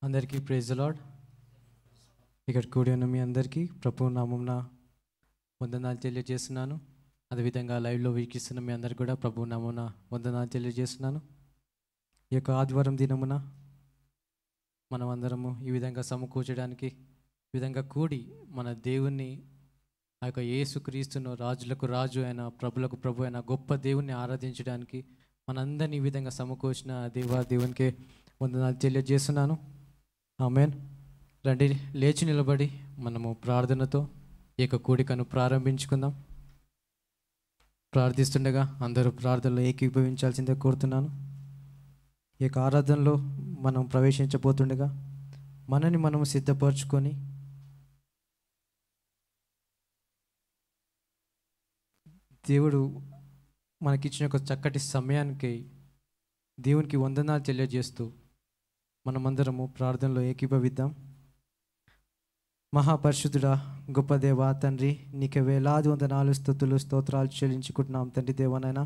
అందరికీ praise lord ఇక్కడ కూడి ఉన్న మీ అందరికీ ప్రభు నామంన వందనాలు తెలియజేస్తున్నాను అదేవిధంగా లైవ్లో వీక్షిస్తున్న మీ అందరికీ కూడా ప్రభు నామున వందనాలు తెలియజేస్తున్నాను ఈ యొక్క ఆదివారం దినమున మనం అందరము ఈ విధంగా సమకూర్చడానికి ఈ విధంగా కూడి మన దేవుణ్ణి ఆ యొక్క యేసుక్రీస్తును రాజులకు రాజు అయిన ప్రభులకు ప్రభు అయిన గొప్ప దేవుణ్ణి ఆరాధించడానికి మనందరినీ ఈ విధంగా సమకూర్చిన దేవా దేవునికి వందనాలు తెలియజేస్తున్నాను ఆమెన్ రండి లేచి నిలబడి మనము ప్రార్థనతో ఈ యొక్క కూడికను ప్రారంభించుకుందాం ప్రార్థిస్తుండగా అందరూ ప్రార్థనలో ఏకీభవించాల్సిందే కోరుతున్నాను ఈ యొక్క ఆరాధనలో మనం ప్రవేశించబోతుండగా మనని మనం సిద్ధపరచుకొని దేవుడు మనకిచ్చిన ఒక చక్కటి సమయానికి దేవునికి వందనాలు తెలియజేస్తూ మనమందరము ప్రార్థనలో ఏకీభవిద్దాం మహాపరిశుద్ధుడా గొప్ప దేవా తండ్రి నీకు వేలాది వందనాలు స్థుతులు స్తోత్రాలు చెల్లించుకుంటున్నాం తండ్రి దేవనైనా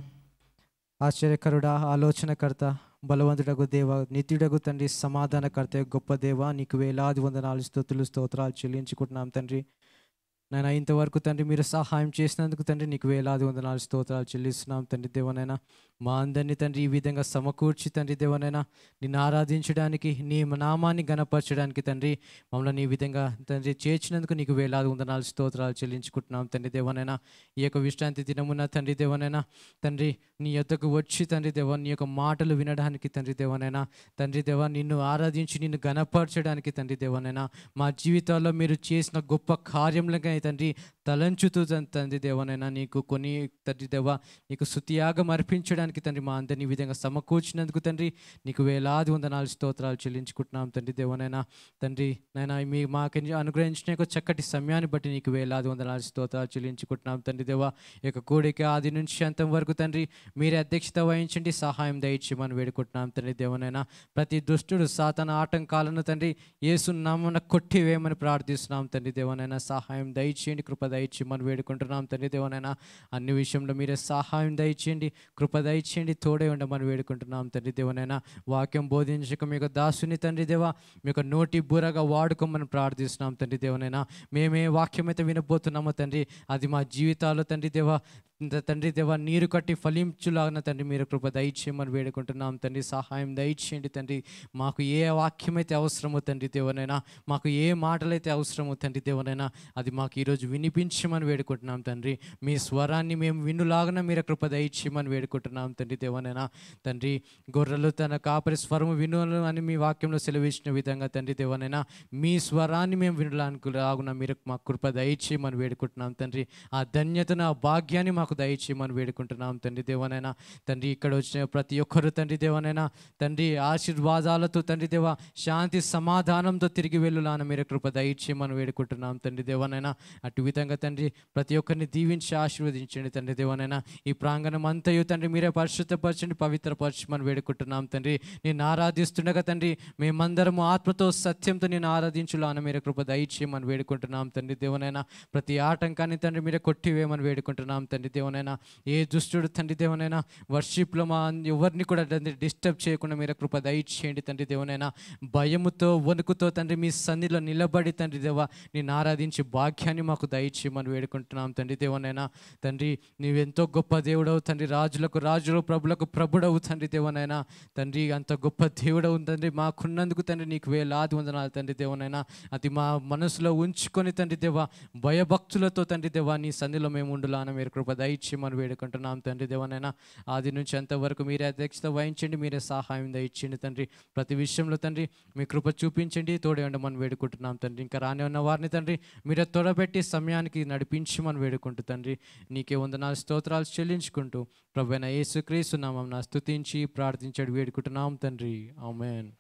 ఆశ్చర్యకరుడా ఆలోచనకర్త బలవంతుడగు దేవ నిత్యుడగు తండ్రి సమాధానకర్త గొప్ప దేవ నీకు వేలాది వందనాలు స్థుతులు స్తోత్రాలు చెల్లించుకుంటున్నాం తండ్రి నాయన ఇంతవరకు తండ్రి మీరు సహాయం చేసినందుకు తండ్రి నీకు వేలాది వందనాలు స్తోత్రాలు చెల్లిస్తున్నాం తండ్రి దేవనైనా మా అందరినీ తండ్రి ఈ విధంగా సమకూర్చి తండ్రి దేవనైనా నిన్ను ఆరాధించడానికి నీ నామాన్ని గణపరచడానికి తండ్రి మమ్మల్ని ఈ విధంగా తండ్రి చేర్చినందుకు నీకు వేలాది వందనాలు స్తోత్రాలు చెల్లించుకుంటున్నాం తండ్రి దేవనైనా ఈ యొక్క విశ్రాంతి దినమున తండ్రి దేవనైనా తండ్రి నీ యొద్దకు వచ్చి తండ్రి దేవ నీ యొక్క మాటలు వినడానికి తండ్రి దేవనైనా తండ్రి దేవ నిన్ను ఆరాధించి నిన్ను గణపరచడానికి తండ్రి దేవనైనా మా జీవితాల్లో మీరు చేసిన గొప్ప కార్యములకై తండ్రి తలంచుతూ తన్- తండ్రి దేవనైనా నీకు కొన్ని తండ్రి దేవ నీకు శుతియాగం అర్పించడానికి తండ్రి మా అందరినీ ఈ విధంగా సమకూర్చినందుకు తండ్రి నీకు వేలాది వందనాలు స్తోత్రాలు చెల్లించుకుంటున్నాం తండ్రి దేవనైనా తండ్రి నైనా మీ మాకు అనుగ్రహించిన యొక్క చక్కటి సమయాన్ని బట్టి నీకు వేలాది వందనాలు స్తోత్రాలు చెల్లించుకుంటున్నాం తండ్రి దేవ ఈ యొక్క కూడిక ఆది నుంచి అంతం వరకు తండ్రి మీరే అధ్యక్షత వహించండి సహాయం దయచేయమని వేడుకుంటున్నాం తండ్రి దేవనైనా ప్రతి దుష్టుడు సాతన ఆటంకాలను తండ్రి యేసు నామన కొట్టివేయమని ప్రార్థిస్తున్నాం తండ్రి దేవనైనా సహాయం దయచేయండి కృప దయచేయమని వేడుకుంటున్నాం తండ్రి దేవనైనా అన్ని విషయంలో మీరే సహాయం దయచేయండి కృప దయచేయండి తోడే ఉండమని వేడుకుంటున్నాం తండ్రి దేవనైనా వాక్యం బోధించక మీ యొక్క దాసుని తండ్రి దేవ మీ యొక్క నోటి బూరగా వాడుకోమని ప్రార్థిస్తున్నాం తండ్రి దేవనైనా మేమే వాక్యం అయితే వినబోతున్నామో తండ్రి అది మా జీవితాల్లో తండ్రి దేవ ఇంత తండ్రి దేవ నీరు కట్టి ఫలించులాగిన తండ్రి మీరు కృప దయచేయమని వేడుకుంటున్నాం తండ్రి సహాయం దయచేయండి తండ్రి మాకు ఏ వాక్యం అయితే అవసరమో తండ్రి దేవనైనా మాకు ఏ మాటలైతే అవసరమో తండ్రి దేవనైనా అది మాకు ఈరోజు వినిపించమని వేడుకుంటున్నాం తండ్రి మీ స్వరాన్ని మేము వినులాగన మీరు కృప దయచేయమని వేడుకుంటున్నాం తండ్రి దేవనైనా తండ్రి గొర్రెలు తన కాపరి స్వరము వినులు అని మీ వాక్యంలో సెలవిచ్చిన విధంగా తండ్రి దేవనైనా మీ స్వరాన్ని మేము వినడానికి లాగున మీరు మా కృప దయచేయమని వేడుకుంటున్నాం తండ్రి ఆ ధన్యతను ఆ భాగ్యాన్ని మాకు దయచేయమని వేడుకుంటున్నాం తండ్రి దేవనైనా తండ్రి ఇక్కడ వచ్చిన ప్రతి ఒక్కరు తండ్రి దేవనైనా తండ్రి ఆశీర్వాదాలతో తండ్రి దేవ శాంతి సమాధానంతో తిరిగి వెళ్ళులాన మీరు కృప దయచేయమని వేడుకుంటున్నాం తండ్రి దేవనైనా అటు విధంగా తండ్రి ప్రతి ఒక్కరిని దీవించి ఆశీర్వదించండి తండ్రి దేవనైనా ఈ ప్రాంగణం అంతయు తండ్రి మీరే పరిశుద్ధపరచండి పవిత్రపరచమని వేడుకుంటున్నాం తండ్రి నేను ఆరాధిస్తుండగా తండ్రి మేమందరము ఆత్మతో సత్యంతో నేను ఆరాధించులాన మీరు కృప దయచేయమని వేడుకుంటున్నాం తండ్రి దేవనైనా ప్రతి ఆటంకాన్ని తండ్రి మీరే కొట్టివేయమని వేడుకుంటున్నాం తండ్రి దేవనైనా ఏ దుష్టుడు తండ్రి దేవనైనా వర్షిప్లో మా ఎవరిని కూడా తండ్రి డిస్టర్బ్ చేయకుండా మీరు కృప దయచేయండి తండ్రి దేవనైనా భయముతో వణుకుతో తండ్రి మీ సన్నిలో నిలబడి తండ్రి దేవ నేను ఆరాధించి భాగ్యాన్ని మాకు దయచేయమని వేడుకుంటున్నాం తండ్రి దేవనైనా తండ్రి నీవెంతో గొప్ప దేవుడవు తండ్రి రాజులకు రాజులు ప్రభులకు ప్రభుడవు తండ్రి దేవనైనా తండ్రి అంత గొప్ప దేవుడవు తండ్రి మాకున్నందుకు తండ్రి నీకు వేలాది వందనాలు తండ్రి దేవనైనా అది మా మనసులో ఉంచుకొని తండ్రి దేవ భయభక్తులతో తండ్రి దేవా నీ సన్నిలో మేము ఉండులాన మీరు కృప దయచేయమని వేడుకుంటున్నాం తండ్రి దేవనైనా ఆది నుంచి అంతవరకు మీరే అధ్యక్షత వహించండి మీరే సహాయం దయచేయండి తండ్రి ప్రతి విషయంలో తండ్రి మీ కృప చూపించండి తోడే ఉండమని వేడుకుంటున్నాం తండ్రి ఇంకా రాని ఉన్న వారిని తండ్రి మీరే తొడబెట్టి సమయానికి నడిపించమని వేడుకుంటూ తండ్రి నీకే వందనాలు స్తోత్రాలు చెల్లించుకుంటూ ప్రభైన యేసుక్రీస్తు నామం నా స్తుతించి ప్రార్థించాడు వేడుకుంటున్నాం తండ్రి ఆమెన్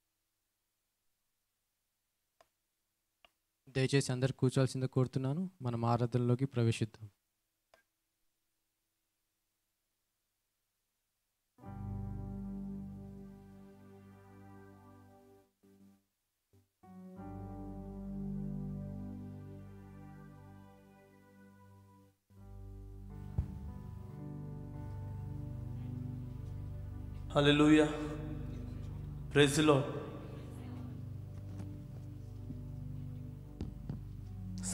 దయచేసి అందరు కూర్చోవాల్సిందే కోరుతున్నాను మనం ఆరాధనలోకి ప్రవేశిద్దాం హల్లెలూయా ప్రైజ్ లో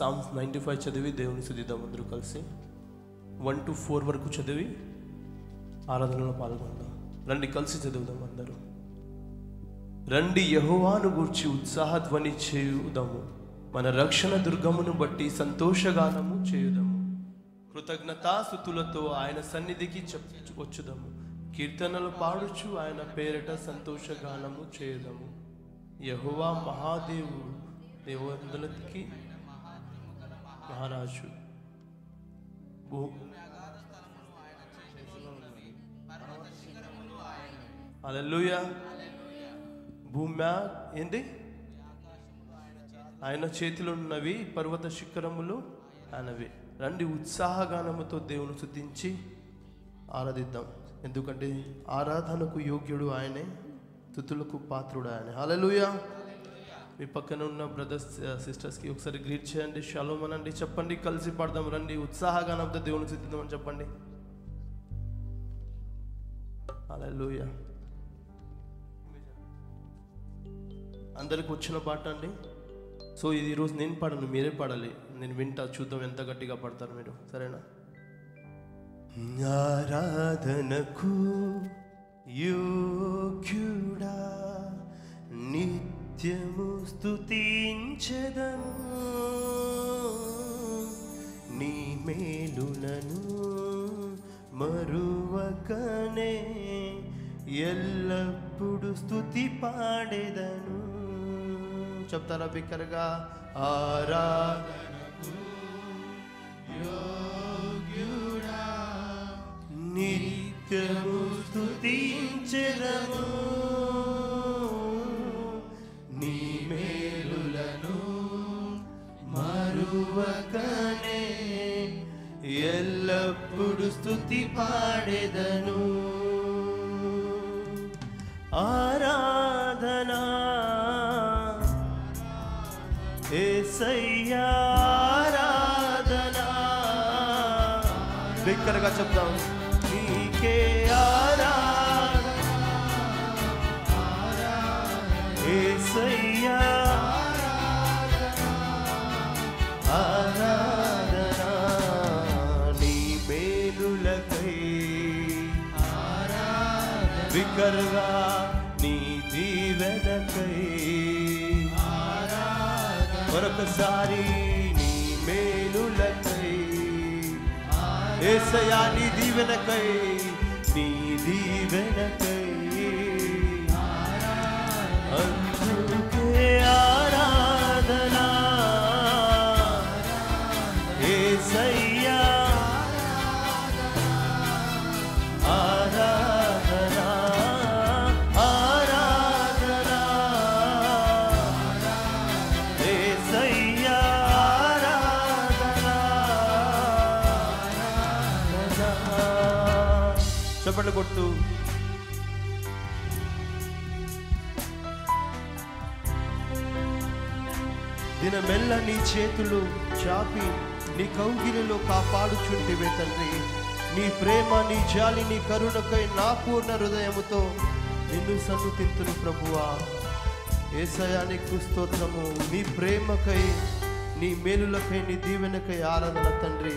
సామ్స్ నైంటీ ఫైవ్ చదివి దేవుని స్థుతిద్దాం అందరూ కలిసి వన్ టు ఫోర్ వరకు చదివి ఆరాధనలో పాల్గొందాం రండి కలిసి చదువుదాం అందరూ రండి యహోవాను గూర్చి ఉత్సాహధ్వని చేయుదాము మన రక్షణ దుర్గమును బట్టి సంతోషగానము చేయుదాము కృతజ్ఞతాస్థుతులతో ఆయన సన్నిధికి చెప్ వచ్చుదాము కీర్తనలు పాడుచు ఆయన పేరిట సంతోషగానము చేయుదాము యహోవా మహాదేవుడు దేవందులకి మహారాజు భూ అలెలుయా భూమ్యా ఏంటి ఆయన చేతిలో ఉన్నవి పర్వత శిఖరములు ఆయనవి రండి ఉత్సాహగానముతో దేవుని స్తుతించి ఆరాధిద్దాం ఎందుకంటే ఆరాధనకు యోగ్యుడు ఆయనే తుతులకు పాత్రుడు ఆయన హల్లెలూయా మీ పక్కన ఉన్న బ్రదర్స్ సిస్టర్స్కి ఒకసారి గ్రీట్ చేయండి షలోమ్ అనండి చెప్పండి కలిసి పాడదాం రండి ఉత్సాహగానంతో దేవుని స్థుతిద్దామని చెప్పండి హల్లెలూయా అందరికి వచ్చిన పాట అండి సో ఇది ఈరోజు నేను పాడను మీరే పాడాలి నేను వింటా చూద్దాం ఎంత గట్టిగా పాడతారు మీరు సరేనా ఆరాధనకు యోగ్యుడా నిత్యము స్తుతించదను నీ మేలులను మరువకనే ఎల్లప్పుడు స్తుతి పాడేదను చెప్తారా బిక్కరగా ఆరాధనకు యోగ్యుడా నిత్యము స్తుతించెదము నీ మేలులను మరువకనే ఎల్లప్పుడు స్తుతి పాడెదను ఆరాధనా ఏసయ్యా ఆరాధనా బిక్కరగా చెప్తాం నీకే ఆరాధన ఏసయ్యా ఆరాధన నీ మేలులకై బిక్కరగా నీ దీవెనకై మరొకసారి నీ మేలులకై ఏసయా నీ దీవెనకై నీ దీవెనకై అందుకే ఆరాధన ఏసయ్యా ఆరాధన ఆరాధన ఏసయ్యా ఆరాధన చప్పట్లు కొట్టు దినమెల్ల నీ చేతులు చాపి నీ కౌగిలిలో కాపాడుచుంటివే తండ్రి నీ ప్రేమ నీ జాలి నీ కరుణకై నా పూర్ణ హృదయముతో నిన్ను సన్నుతింతును ప్రభువా ఏసయానికి స్తోత్రము నీ ప్రేమకై నీ మేలులకై నీ దీవెనకై ఆరాధన తండ్రి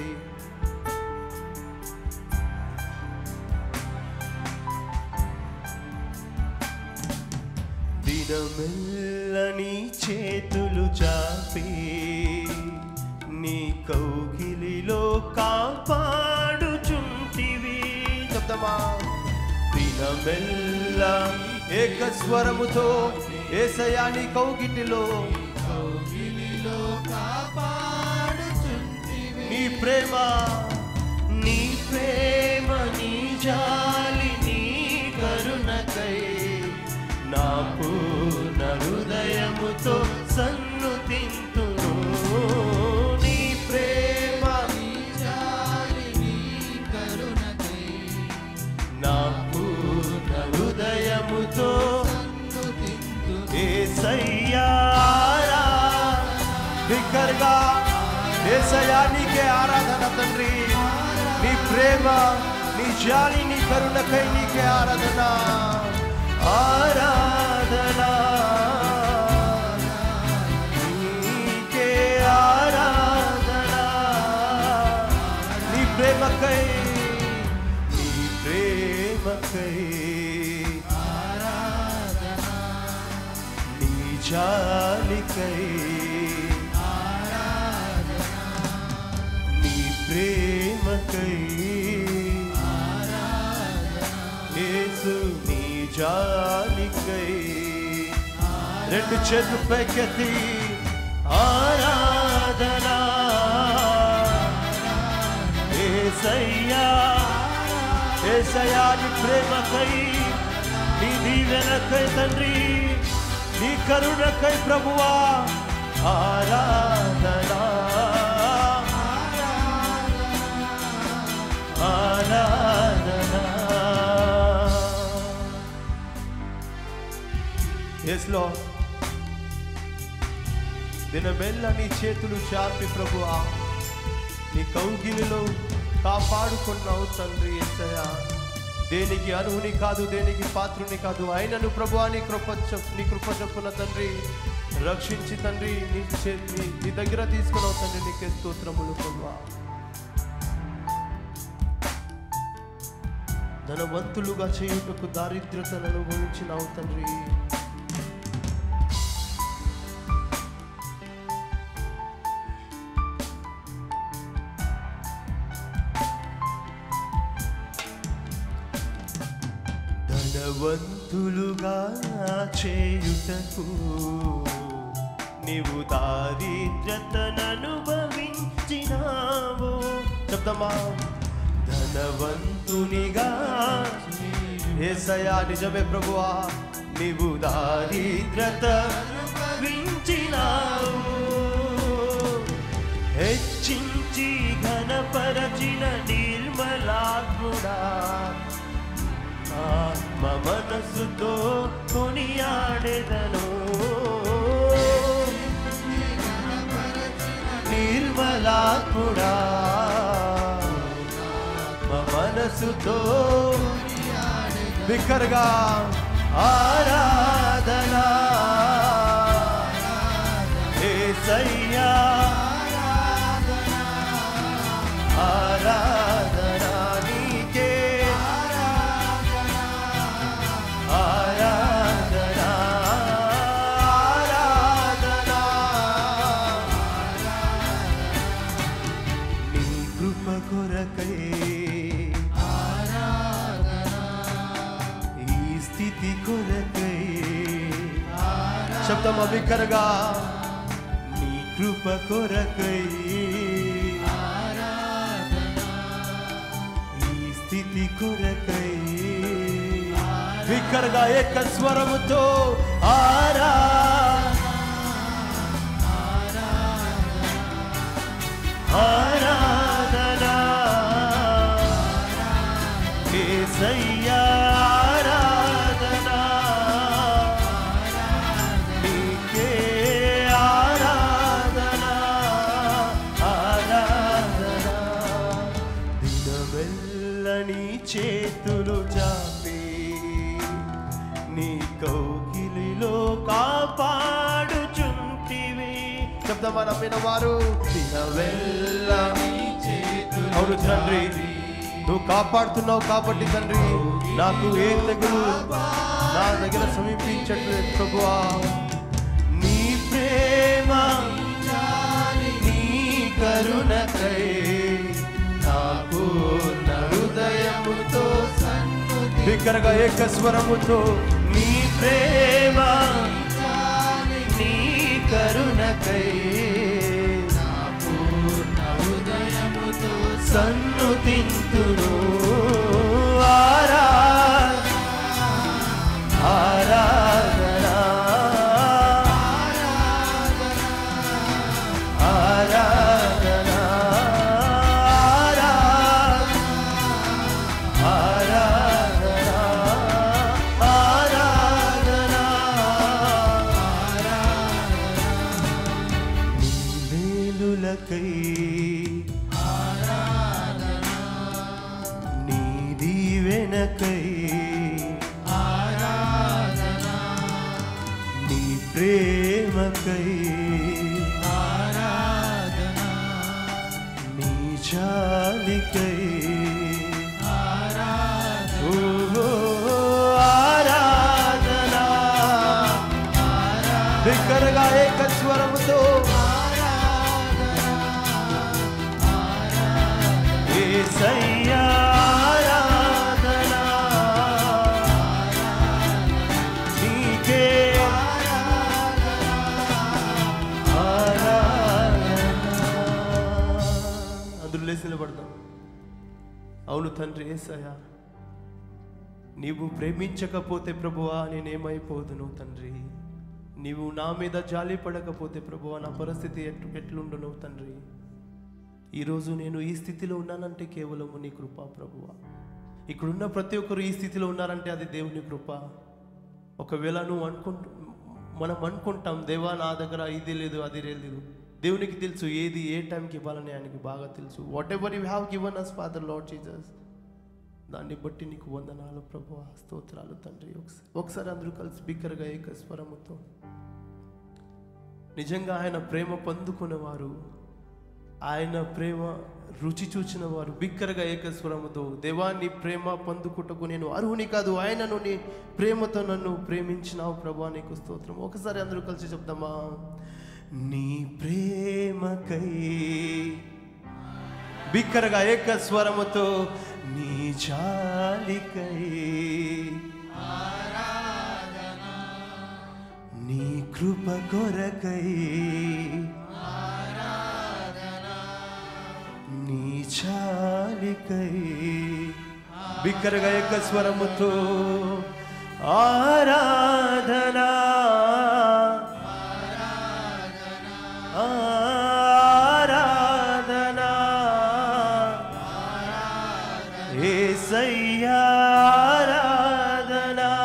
దినమెల్ల నీ చేతులు చాపి నీ కౌగిలిలో కాపాడుచుంటివి చెప్తామా దినమెల్ల ఏక స్వరముతో ఏసయా నీ కౌగిటిలో నీ ప్రేమ నీ ప్రేమ నీ జాలి నీ కరుణకై నా పూర్ణ హృదయముతో సన్నుతింతును నీ ప్రేమ నీ జాలి నీ కరుణకై నా పూర్ణ హృదయముతో ఏసయ్యా బిగ్గరగా ఏసయ్యా నీకే ఆరాధన తండ్రి నీ ప్రేమ నీ జాలి నీ కరుణకై నీకే ఆరాధన ఆరాధన నీకే ఆరాధన ప్రేమకై నీ ప్రేమకై నీ జాలికై నీ ప్రేమకై యేసు నీ జాలికై రెండు చేతులు పైకెత్తి ఆరాధనా ఏసయ్యా ఏసయ్యా నీ ప్రేమకై నీ దీవెనకై తండ్రి నీ కరుణకై ప్రభువా ఆరాధనా ఆరాధనా ఎస్ లో దినమెల్ల నీ చేతులు చాపి ప్రభువా నీ కౌగిలిలో కాపాడుకున్నావు తండ్రి ఎస్సయ్యా దేనికి అర్హుని కాదు దేనికి పాత్రుని కాదు అయినను ప్రభువా నీ కృప చెప్- నీ కృప చెప్పున తండ్రి రక్షించి తండ్రి నీ చే- నీ- నీ దగ్గర తీసుకున్నావు తండ్రి నీకే స్తోత్రములు ప్రభువా ధనవంతులుగా చేయుటకు దారిద్రతను అనుభవించినావు తండ్రి ధనవంతులుగా చేయుటకు నీవు దారిద్రతననుభవించినావు చెప్తామా ధనవంతునిగా ఏసయా నిజమే ప్రభువా నీవు దారిద్రత అనుభవించినావు హెచ్చించి ఘనపరచిన నిర్మలాత్ముడా ఆత్మ మనసుతో కొనియాడెదను నిర్మలాత్ముడా ఆత్మ మనసుతో బిక్కరగా ఆరాధనా ఏసయ్యా ఆరాధనా నీకే ఆరాధనా ఆరాధనా నీ కృప కొరకై ఈ స్థితి కొరకై శబ్దం అవికరగా నీ కృప కొరకై ఈ స్థితి కొరకై వికరగా ఏక స్వరముతో ఆరా ఆరాధనా ఏసయ్యా ఆరాధనా నీకే ఆరాధనా ఆరాధనా దినమెల్ల నీ చేతులు చాపి నీ కౌకిలిలో కాపాడుచుంటివి శబ్దమా నమ్మిన వారు దినమెల్ల నీ చేతులు అవును తండ్రి నువ్వు కాపాడుతున్నావు కాబట్టి తండ్రి నాకు ఏ తెగులు నా దగ్గర సమీపించట్లేదు ప్రభువా నీ ప్రేమ నీ కరుణకై నా పూర్ణ హృదయముతో బిగ్గరగా ఏక స్వరముతో నీ ప్రేమ నీ కరుణకై నా పూర్ణ హృదయముతో సన్నుతింతును ఆరా ఆరాధనా ఆరాధనా ఆరాధనా ఆరాధనా నీ వేలులకై నీ దీవెనకై నీ ప్రేమకై నీ జాలికై ఓ, ఆరాధనా బిగ్గరగా ఏక స్వరముతో యేసయ్యా ఆరాధనా నీకే అందరూ లేచి నిలబడదాం అవును తండ్రి ఏసయ్యా నీవు ప్రేమించకపోతే ప్రభువా నేనేమైపోదును తండ్రి నీవు నా మీద జాలి పడకపోతే ప్రభువా నా పరిస్థితి ఎట్లు ఎట్లుండును తండ్రి ఈరోజు నేను ఈ స్థితిలో ఉన్నానంటే కేవలము నీ కృప ప్రభువా ఇక్కడున్న ప్రతి ఒక్కరు ఈ స్థితిలో ఉన్నారంటే అది దేవుని కృప ఒకవేళ నువ్వు అనుకుంటు మనం అనుకుంటాం దేవా నా దగ్గర ఇది లేదు అది లేదు దేవునికి తెలుసు ఏది ఏ టైంకి ఇవ్వాలని ఆయనకి బాగా తెలుసు whatever you have given us father Lord Jesus దాన్ని బట్టి నీకు వందనాలు ప్రభు స్తోత్రాలు తండ్రి ఒకసారి ఒకసారి అందరూ కలిసి బిగ్గరగా ఏక స్వరముతో నిజంగా ఆయన ప్రేమ పొందుకునేవారు ఆయన ప్రేమ రుచి చూచిన వారు బిగ్గరగా ఏకస్వరముతో దేవా నీ ప్రేమ పొందుకుటకు నేను అర్హుని కాదు ఆయనను నీ ప్రేమతో నన్ను ప్రేమించినావు ప్రభా నీకు స్తోత్రం ఒకసారి అందరూ కలిసి చెప్దామా నీ ప్రేమకై బిక్కరగా ఏక స్వరముతో నీ జాలికై నీ కృప కొరకై నీ చాలికై బిక్కరగా ఏక స్వరముతో ఆరాధనా ఆరాధనా ఏసయ్యా ఆరాధనా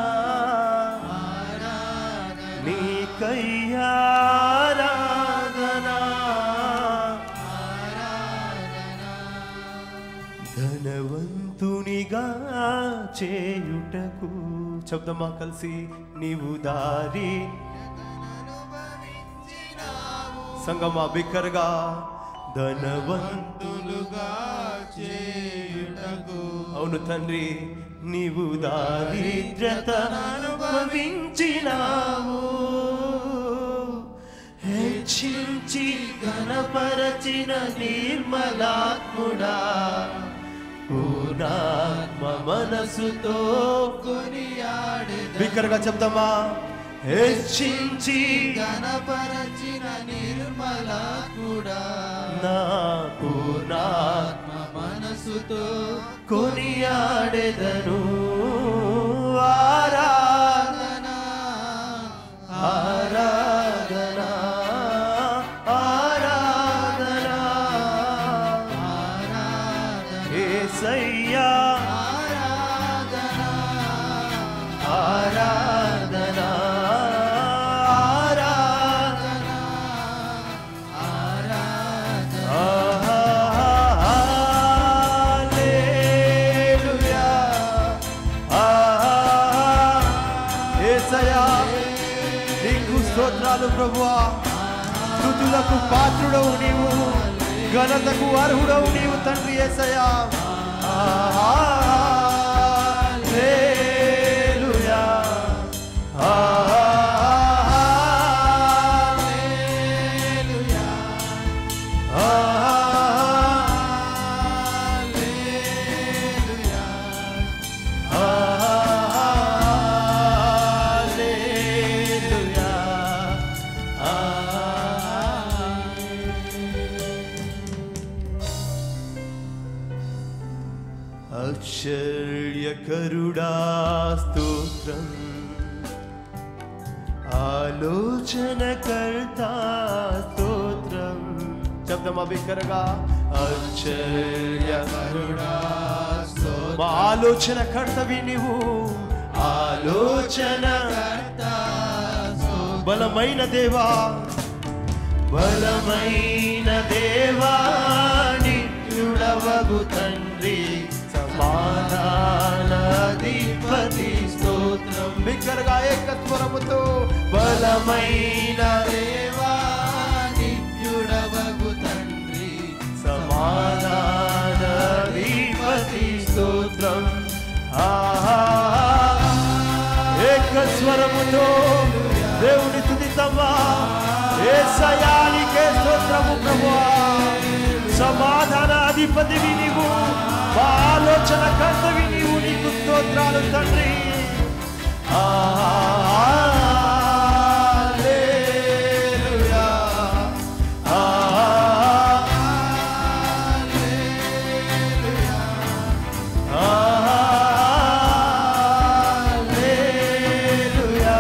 నీకయ్యా ఆరాధనా ధనవంతునిగా చేయుటకు శబ్దమా కలిసి నీవు దారి సంగమా బిక్కరగా ధనవంతులుగా చేయుటకు అవును తండ్రి నీవు దారిద్రత అనుభవించినావు హెచ్చించి ఘనపరచిన నిర్మలాత్ముడా పూర్ణాత్మ మనసుతో కొనియాడే బిక్కరగా చెప్తామా హెచ్చించి గణపరచిన నిర్మల కూడా నా పూర్ణాత్మ మనసుతో కొనియాడెదను ఆరాధన ఆరాధన ఆరాధన ఏసయ్యా ఆరాధన ఆరాధన హల్లెలూయా యేసయ్యా నీకు స్తోత్రాలు ప్రభువా స్తుతులకు పాత్రుడవు నీవు ఘనతకు అర్హుడవు నీవు తండ్రి యేసయ్యా హల్లెలూయా హల్లెలూయా అక్షర్యకరుడా స్తోత్రం ఆలోచనకర్త స్తోత్రం శబ్దం అభికరగా ఆశ్చర్యకరుడా మా ఆలోచన కర్తవి నీవు ఆలోచన బలమైన దేవా బలమైన దేవా నిత్యుడవగు తండ్రి సమాధానాధిపతి స్తోత్రం బిగ్గరగా ఏకత్వరముతో బలమైన దేవా నిత్యుడవగు తండ్రి సమాధాన ఆహా ఏక స్వరముతో దేవుని తుదితమ్మా ఏసయానికే స్తోత్రము ప్రభువా సమాధాన అధిపతివి నీవు మా ఆలోచన కర్తవి నీవు నీకు స్తోత్రాలు తండ్రి హల్లెలూయా. హల్లెలూయా.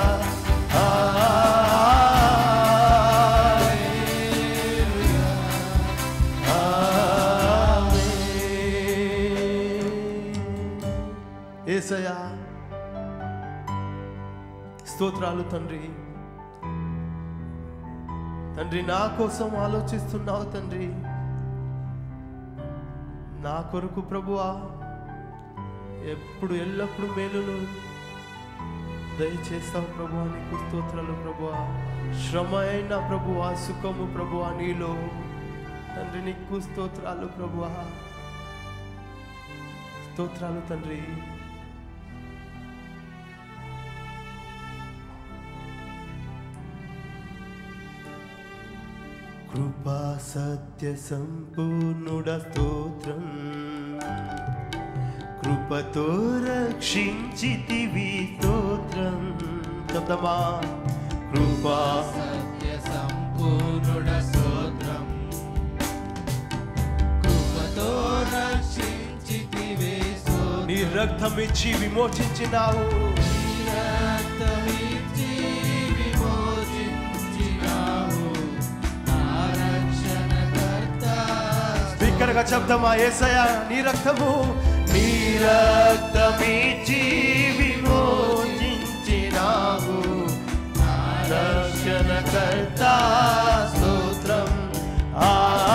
ఏసయ్యా స్తోత్రాలు తండ్రి తండ్రి నా కోసం ఆలోచిస్తున్నావు తండ్రి నా కొరకు ప్రభువా ఎప్పుడు ఎల్లప్పుడు మేలును దయచేస్తావు ప్రభువా నీకు స్తోత్రాలు ప్రభువా శ్రమ అయిన ప్రభువా సుఖము ప్రభువా నీలో తండ్రి నీకు స్తోత్రాలు ప్రభువా స్తోత్రాలు తండ్రి కృపా సత్య సంపూర్ణుడ స్తోత్రం కృపతో రక్షించితివి స్తోత్రం చెప్తామా కృపా సత్య సంపూర్ణుడ స్తోత్రం కృపతో రక్షించితివే స్తోత్రం నీ రక్తం ఇచ్చి విమోచించినావు రక్తమిచ్చి విమోచించినావు నా రక్షణకర్త బిగ్గరగా చెప్తామా ఏసయ్య నీ రక్తము నీ రక్తమిచ్చి విమోచించినావు నా రక్షణకర్త స్తోత్రం ఆ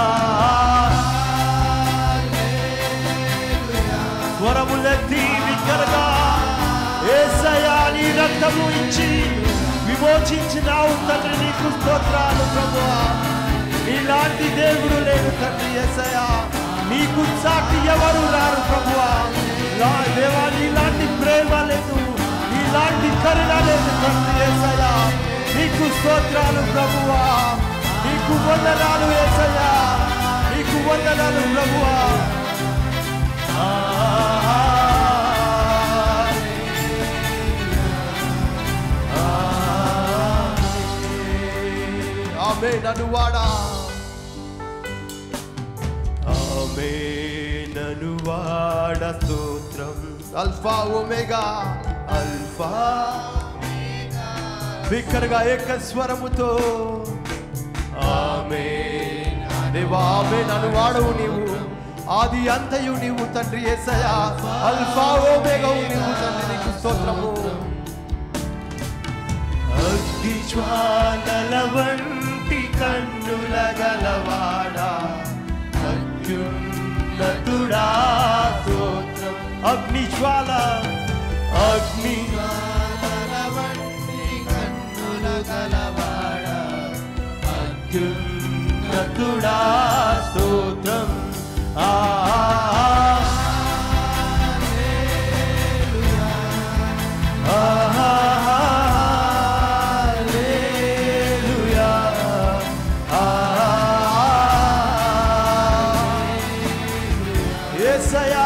స్వరములెత్తి బిగ్గరగా ఏసయ్య నీ రక్తము ఇచ్చి విమోచించినావు తండ్రి నీకు స్తోత్రాలు ప్రభువా నీలాంటి దేవుడు లేడు తండ్రి ఏసయ్య నీకు సాటి ఎవరు రారు ప్రభువా లా దేవా నీలాంటి ప్రేమ లేదు నీలాంటి కరుణ లేదు తండ్రి ఏసయ్య నీకు స్తోత్రాలు ప్రభువా నీకు వందనాలు ఏసయ్య నీకు వందనాలు ప్రభువా ఆమె నన్ను వాడా ఆమె నన్ను వాడ స్తోత్రం అల్ఫా ఒమేగా అల్ఫా బిక్కరగా ఏక స్వరముతో ఆమె దేవా ఆమె నన్ను వాడవు నీవు ఆది అంతయు నీవు తండ్రి ఏసయా అల్ఫా ఓమేగవు నీవు తండ్రి నీకు స్తోత్రము అగ్ని జ్వాలల వంటి కన్నుల గలవాడా అత్యున్నతుడా స్తోత్రం అగ్ని జ్వాల అగ్ని వంటి కన్నులు గలవాడ అత్యున్నతుడా స్తోత్రం ఆ Yesaya,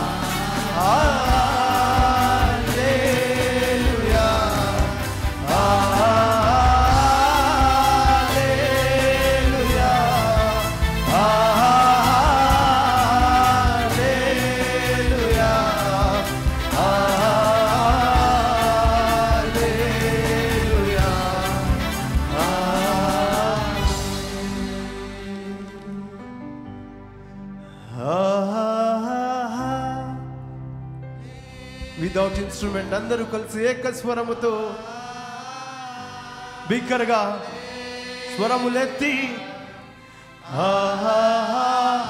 Hallelujah. వితౌట్ ఇన్స్ట్రుమెంట్ అందరూ కలిసి ఏక స్వరముతో బిగ్గరగా స్వరములెత్తి ఆహాహా.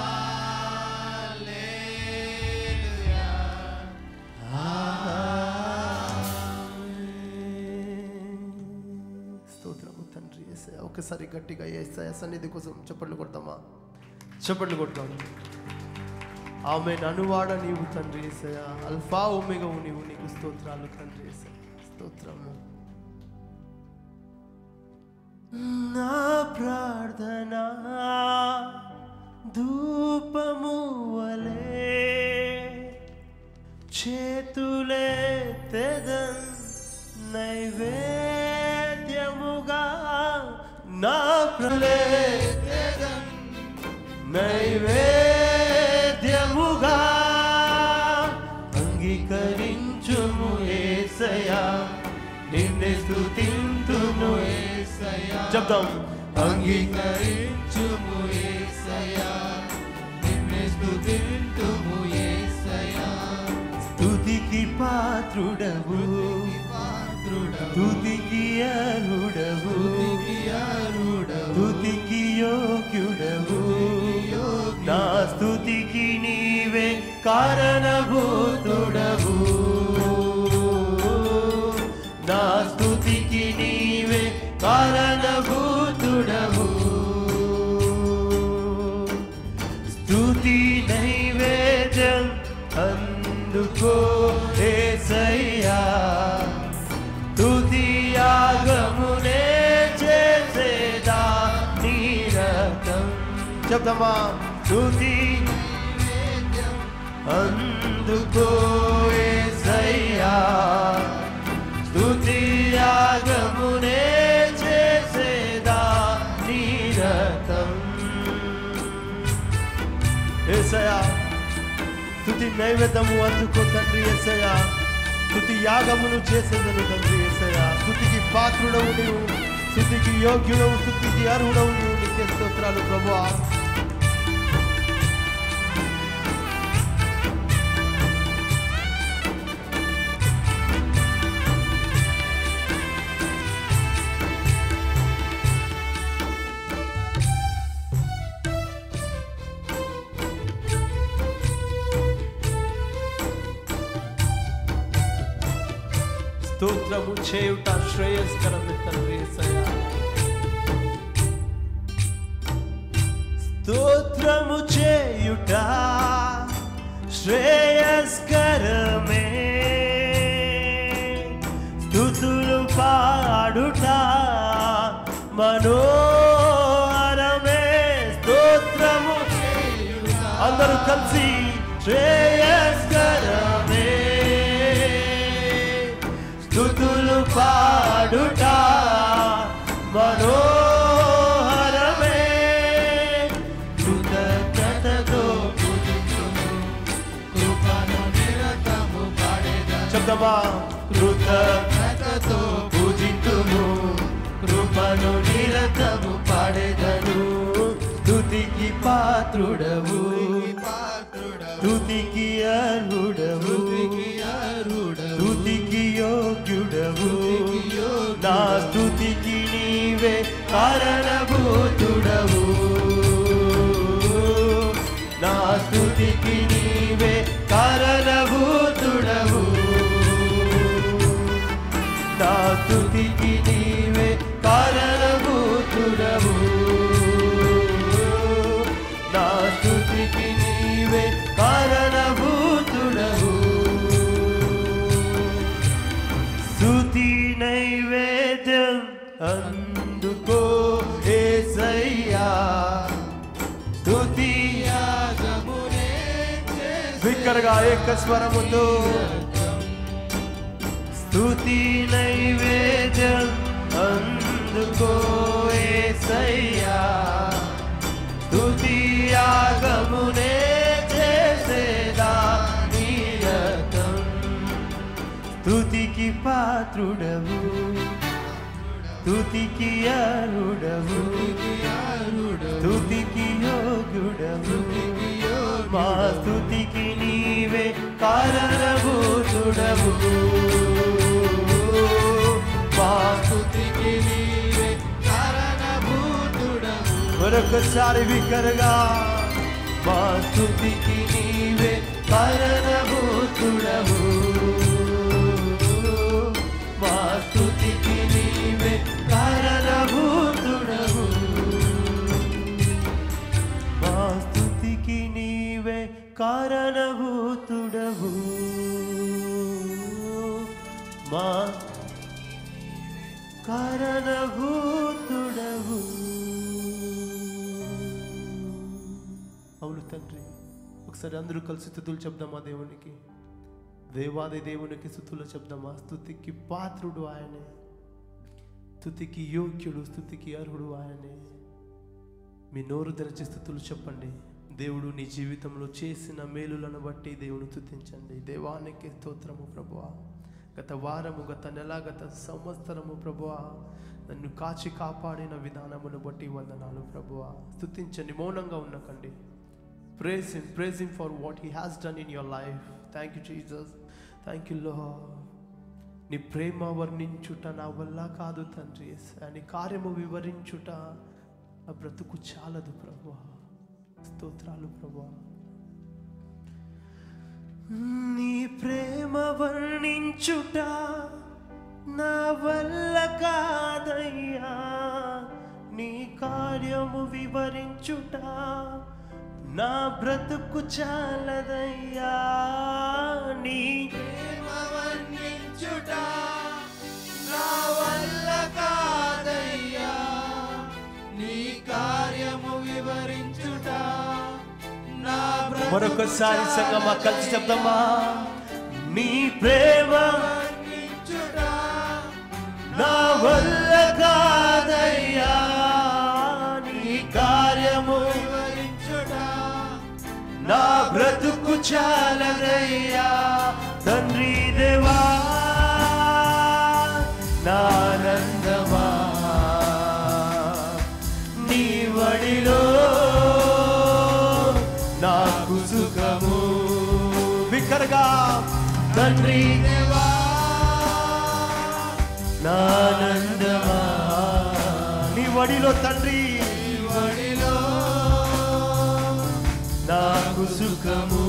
స్తోత్రము తండ్రి యేసయ్య. ఒకసారి గట్టిగా ఏసయ సన్నిధి కోసం చప్పట్లు కొడతామా చప్పట్లు కొడతాం ఆమె అనువాడ నీవు తండ్రి ఏసయ అల్ఫా ఒమేగవు నీవు నీకు స్తోత్రాలు తండ్రి ఏసయ స్తోత్రము నా ప్రార్థన ధూపము వలే చేతులే తెదన్ నైవేద్యముగా నా ప్రలే తెదన్ నైవేద్యముగా అంగీకరించుము ఏసయా నిన్నే స్తుతింతుము యేసయ్యా చెప్దాం అంగీకరించుము యేసయ్యా నిన్నే స్తుతింతుము యేసయ్యా స్తుతికి పాత్రుడవు పాత్రుడవు తుతికి అరుడవు స్తుతికి అర్హుడవు స్తుతికి యోగ్యుడవు నా స్తుతికి నీవే కారణభూతుడవు నా స్తుతికి నీవే కారణభూతుడవు స్తుతి నైవేద్యం అందుకో ఏసయ్యా తుది యాగమునే చేసేదా నీరకం చెప్తామా తుది అందుకో ఏసయ్యా స్తుతి యాగమునే చేసేదా నీరకం ఏసయ్యా తుది నైవేద్యము అందుకో తండ్రి ఏసయ్యా తుది యాగమును చేసేదను తండ్రి ఏసయ్యా తుతికి పాత్రుడవు నీవు స్థుతికి యోగ్యుడవు స్థుతికి అర్హుడవు నీవు నీకే స్తోత్రాలు ప్రభువా స్తోత్రము చేయుట శ్రేయస్కరం తండ్రి యేసయ్యా స్తోత్రము చేయుట శ్రేయస్కరమే స్థుతులు పాడుట మనోహరమే స్తోత్రము అందరూ కలిసి శ్రేయస్కరమే స్థుతులు పాడుట మనోహరమే కృతజ్ఞతతో కృపను నిరతము పాడేదను చెప్తామా కృతజ్ఞత కృతజ్ఞతతో పూజింతుము కృపను నిరతము పాడేదను స్తుతికి పాత్రుడవు పాత్రుడవు స్తుతికి అర్హుడవు స్తుతికి అర్హుడవు స్తుతికి యోగ్యుడవు స్తుతికి యోగ్యుడవు. నా స్తుతికి నీవే కారణభూతుడవు నా స్తుతికి నీవే కారణభూతుడవు నా స్తుతికి నీవే కారణభూతుడవు నా స్తుతికి నీవే కారణభూతుడవు స్తుతి నైవేద్యం అందుకో ఏసయ్యా స్తుతి యాగమునే చేసి బిక్కరగా ఏక స్వరముతో స్తుతి నైవేద్యం అందుకో ఏసయ్యా స్తుతి యాగమునే చేసేదా నీరకం స్తుతికి పాత్రుడవు స్తుతికి అరుడవు అర్హుడవు స్తుతికి యోగ్యుడవు స్తుతికి యోగ్యుడవు. మా స్తుతికి నీవే కారణభూతుడవు మా స్తుతికి నీవే కారణభూతుడవు మరొకసారి వికరగా మా స్తుతికి నీవే కారణభూతుడవు మా స్తుతికి నీవే కారణభూతుడవు మా స్తుతికి నీవే కారణభూతుడవు మా కారణభూతుడవు అవును తండ్రి ఒకసారి అందరూ కలిసి స్థుతులు చెప్దామా దేవునికి దేవాది దేవునికి స్థుతులు చెప్దామా స్థుతికి పాత్రుడు ఆయనే స్థుతికి యోగ్యుడు స్థుతికి అర్హుడు ఆయనే మీ నోరు తెరచి స్థుతులు చెప్పండి దేవుడు నీ జీవితంలో చేసిన మేలులను బట్టి దేవుని స్థుతించండి దేవానికి స్తోత్రము ప్రభువా గత వారము గత నెల గత సంవత్సరము ప్రభువా నన్ను కాచి కాపాడిన విధానమును బట్టి వందనాలు ప్రభువా స్థుతించండి మౌనంగా ఉండకండి praise him praise him for what he has done in your life thank you Jesus thank you లో నీ ప్రేమ వర్ణించుట నా వల్ల కాదు తండ్రి యేసయ్య. నీ కార్యము వివరించుట నా బ్రతుకు చాలదు ప్రభు స్తోత్రాలు ప్రభు నీ ప్రేమ వర్ణించుట నా వల్ల కాదయ్యా నీ కార్యము వివరించుట నా బ్రతుకు చాలదయ్యా నీ ప్రేమ వర్ణించుట నా వల్ల కాదయ్యా నీ కార్యము వివరించుట నా బ్రతుకు మరొకసారి సంగమా కలిసి చెప్దామా నీ ప్రేమ వర్ణించుట నా వల్ల కాదయ్యా నీ కార్యము వివరించుట నా బ్రతుకు చాలదయ్యా తండ్రి దేవా నా ఆనందమా నీ వడిలో నాకు సుఖము బిక్కరగా తండ్రి దేవా నా ఆనందమా నీ వడిలో తండ్రి వడిలో నాకు సుఖము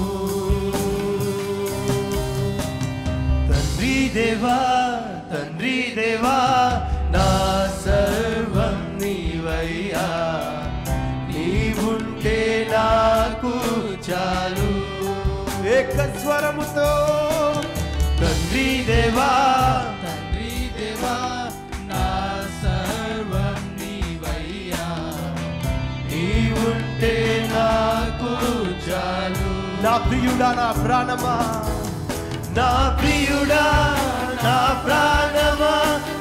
తండ్రి దేవా తండ్రి దేవా నా సర్వం నీవయ్యా నీవుంటే నాకు చాలు ఏక స్వరముతో తండ్రి దేవా తండ్రి దేవా నా సర్వం నీవయ్యా నీవుంటే నాకు చాలు నా ప్రియుడా నా ప్రాణమా నా ప్రియుడా నా ప్రాణమా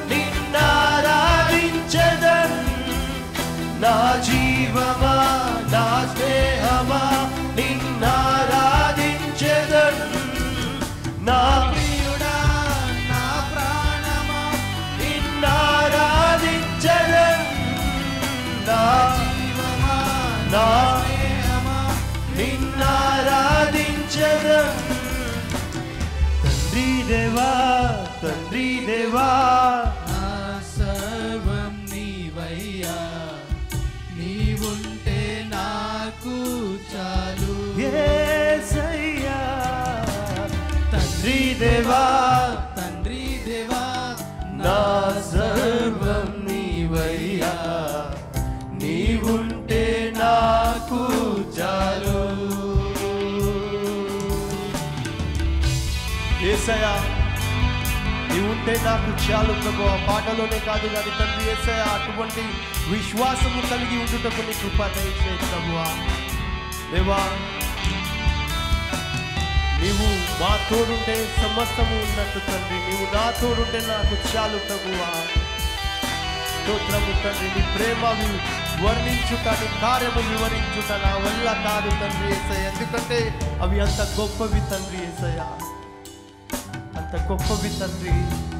నిన్నారాధించదన్ నా జీవమా నా స్నేహమా నిన్నారాధించదన్ నా ప్రియుడా నా ప్రాణమా నిన్నారాధించదన్ నా జీవమా నా ప్రేమా నిన్నారాధించదన్ తండ్రి దేవా తండ్రి దేవా నా సర్వం నీవయ్యా నీవుంటే నాకు చాలు యేసయ్యా తండ్రి దేవా తండ్రి దేవా నా సర్వం నీవయ్యా నీవుంటే నాకు చాలు ఏసయ్యా నీవుంటే నాకు చాలు ప్రభు ఆ పాటలోనే కాదు కానీ తండ్రి ఏసయ్య అటువంటి విశ్వాసము కలిగి ఉండుటకు నీ కృప దయచేయి ప్రభువా దేవా నీవు మా తోడుంటే సమస్తము ఉన్నట్టు తండ్రి నీవు నా తోడుంటే నాకు చాలు ప్రభువా స్తోత్రము తండ్రి నీ ప్రేమ వి- వర్ణించుట నీ కార్యము వివరించుట నా వల్ల కాదు తండ్రి ఏసయ్య ఎందుకంటే అవి అంత గొప్పవి తండ్రి ఏసయ్య అంత గొప్పవి తండ్రి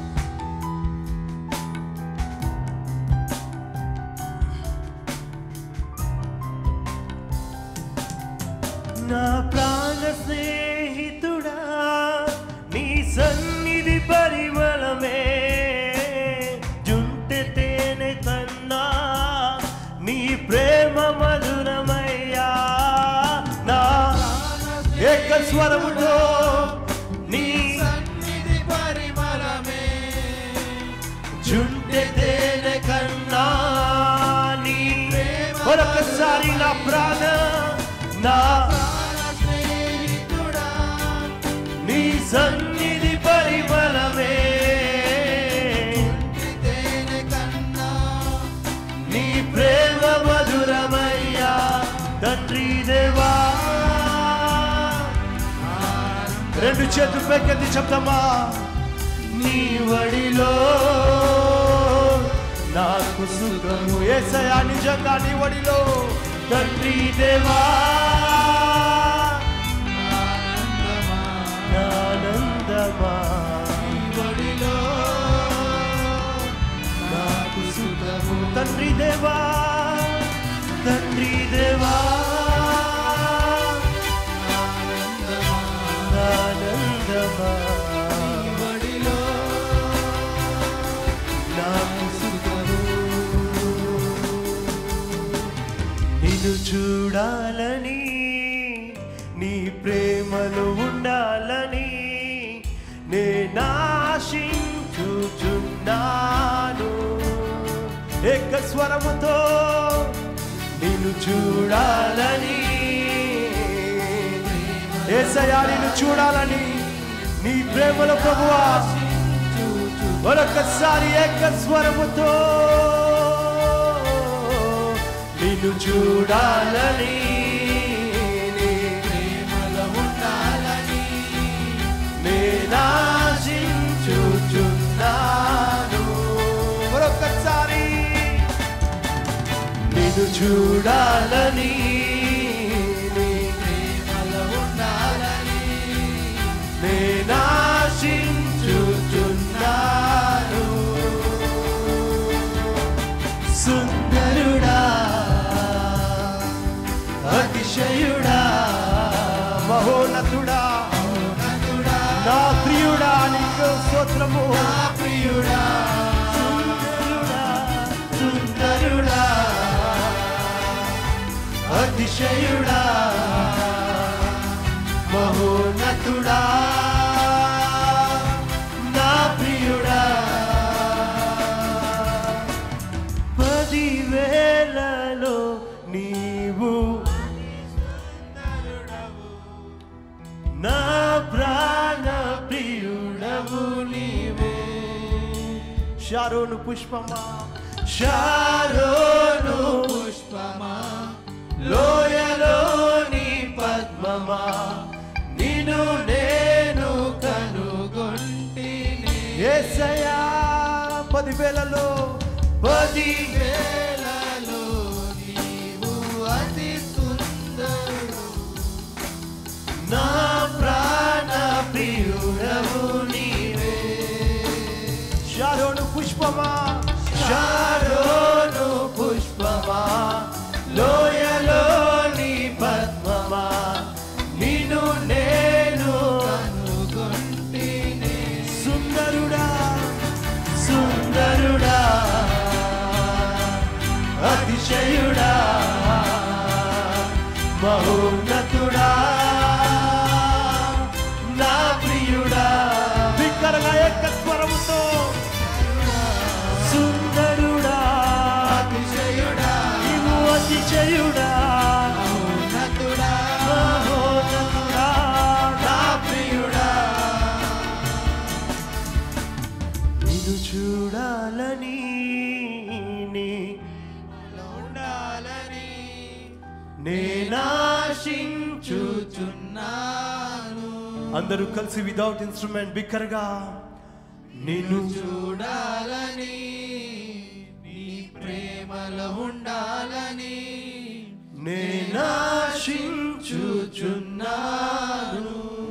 నా ప్రాణ స్నేహితుడా నీ సన్నిధి పరిమళమే జుంటె తేనె కన్నా నీ ప్రేమ మధురమయ్యా నా ఏక స్వరముతో నీ సన్నిధి పరిమళమే జుంటె తేనె కన్నా నీ మరొకసారి నా ప్రాణ నా ప్రాణ స్నేహితుడా రెండు చేతులు పైకెత్తి చెప్తామా నీ వడిలో నాకు సుఖము ఏసయా నిజంగా నీ వడిలో తండ్రి దేవా ఆనందమా ఒడిలో నాకు సుఖము తండ్రి దేవా తండ్రి దేవా ఆనందమా ఒడిలో నాకు సుఖము నిన్ను చూడాలని నీ ప్రేమలో ఉండాలని నేనాశించుచున్నాను ఏక స్వరముతో నిన్ను చూడాలని ఏసయా నిన్ను చూడాలని నీ ప్రేమలో ప్రభువా మరొకసారి ఏక స్వరముతో నిన్ను చూడాలని నీ ప్రేమలో ఉండాలని నేనాశించుచున్నాను మరొకసారి నిన్ను చూడాలని నీ ప్రేమలో ఉండాలని నేనాశించుచున్నాను సుందరుడా అతిశయుడా మహోన్నతుడా నతుడా నా ప్రియుడా నీకు స్తోత్రము నా ప్రియుడా సుందరుడా సుందరుడా అతిశయుడా మహోన్నతుడా నా ప్రియుడా పదివేలలో నీవు నా ప్రాణ ప్రియుడవు నీవే షారోను పుష్పమా షారోను పుష్పమా లోయలోని పద్మమా నిన్ను నేను కనుగొంటిని ఏసయా పదివేలలో పది వేలలో నీవు అతి సుందరుడు నా ప్రాణ ప్రియుడవు నీవే షారోను పుష్పమా షారోను పుష్పమా లోయలోని పద్మమా నిన్ను నేను కనుగొంటిని సుందరుడా సుందరుడా అతిశయుడా మహోన్నతుడా నా ప్రియుడా బిక్కరగా యొక్క స్వరముతో సుందరుడా అతిశయుడా నీవు అతిశయుడా ఉన్నతుడా మహోన్నతుడా నా ప్రియుడా నిన్ను చూడాలని నీ ఉండాలని నేనాశించు చూచున్నాను అందరూ కలిసి వితౌట్ ఇన్స్ట్రుమెంట్ బిక్కరగా నిన్ను చూడాలని నీ ప్రేమలో ఉండాలని నేనాశించుచున్నాను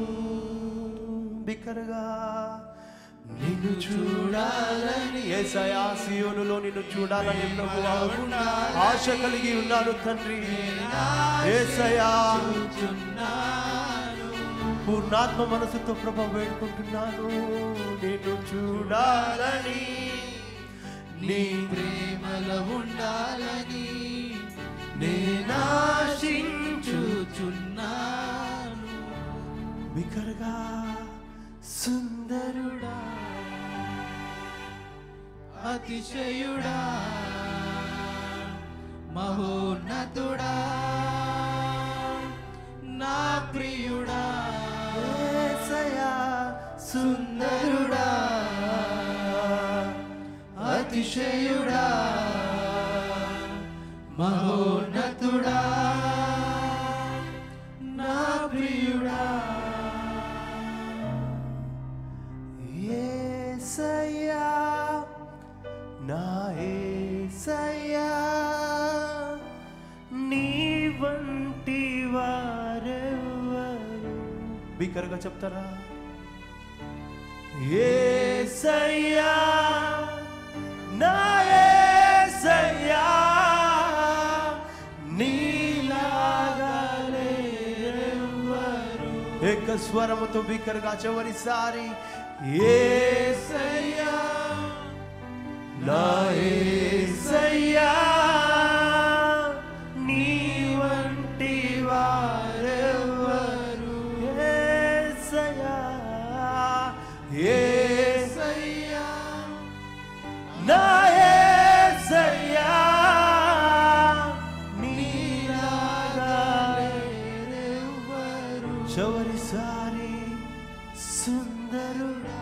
బిక్కరగా నిన్ను చూడాలని ఏసయా సియోనులో నిన్ను చూడాలని ప్రభువా ఆశ కలిగి ఉన్నాను తండ్రి ఏసయా చూచున్నాను పూర్ణాత్మ మనసుతో ప్రభ వేడుకుంటున్నాను నిన్ను చూడాలని నీ ప్రేమలో ఉండాలని నేనాశించు చూచున్నాను బికరగా సుందరుడా అతిశయుడా మహోన్నతుడా నా ప్రియుడా ఏసయా సుందరుడా అతిశయుడా మహోన్నతుడా నా ప్రియుడా బిగ్గరగా చెప్తారా ఏసయ్యా నా ఏసయ్యా నీలాగా లేరెవ్వరు. ఏక స్వరముతో బిగ్గరగా చివరిసారి ఏసయ్యా నా ఏసయ్యా నీ వంటి వారెవ్వరు ఏసయ్యా ఏసయ్యా నా ఏసయ్యా నీలాగా లేరెవ్వరు. చివరిసారి సుందరుడా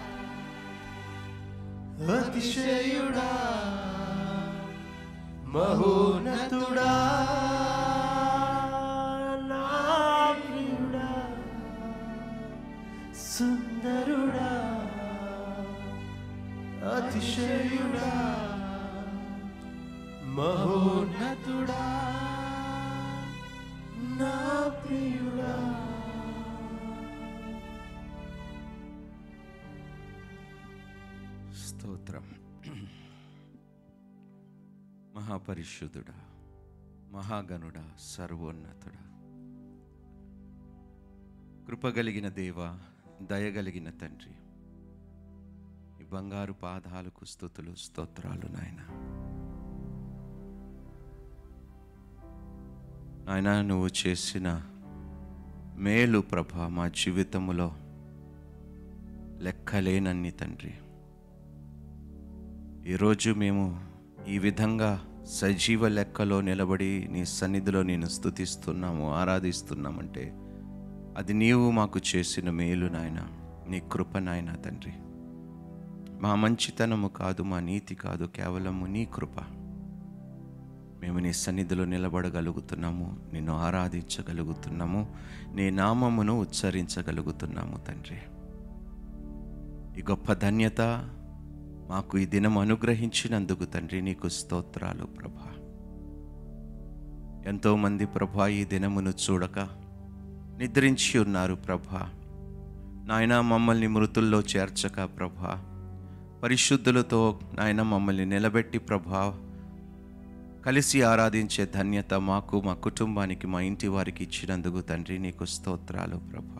అతిశయుడా మహోన్నతుడా నా ప్రియుడా సుందరుడా అతిశయుడా మహోన్నతుడా నా ప్రియుడా స్తోత్రం మహాపరిశుద్ధుడా మహాగణుడా సర్వోన్నతుడా కృపగలిగిన దేవ దయగలిగిన తండ్రి ఈ బంగారు పాదాలకు స్థుతులు స్తోత్రాలు నాయన నాయన నువ్వు చేసిన మేలు ప్రభ మా జీవితములో లెక్కలేనన్ని తండ్రి ఈరోజు మేము ఈ విధంగా సజీవ లెక్కలో నిలబడి నీ సన్నిధిలో నేను స్తుతిస్తున్నాము ఆరాధిస్తున్నామంటే అది నీవు మాకు చేసిన మేలు నాయన నీ కృప నాయన తండ్రి మా మంచితనము కాదు మా నీతి కాదు కేవలము నీ కృప మేము నీ సన్నిధిలో నిలబడగలుగుతున్నాము నిన్ను ఆరాధించగలుగుతున్నాము నీ నామమును ఉచ్చరించగలుగుతున్నాము తండ్రి ఈ గొప్ప ధన్యత మాకు ఈ దినం అనుగ్రహించినందుకు తండ్రి నీకు స్తోత్రాలు ప్రభా ఎంతోమంది ప్రభా ఈ దినమును చూడక నిద్రించి ఉన్నారు ప్రభా నాయన మమ్మల్ని మృతుల్లో చేర్చక ప్రభా పరిశుద్ధులతో నాయన మమ్మల్ని నిలబెట్టి ప్రభా కలిసి ఆరాధించే ధన్యత మాకు మా కుటుంబానికి మా ఇంటి వారికి ఇచ్చినందుకు తండ్రి నీకు స్తోత్రాలు ప్రభా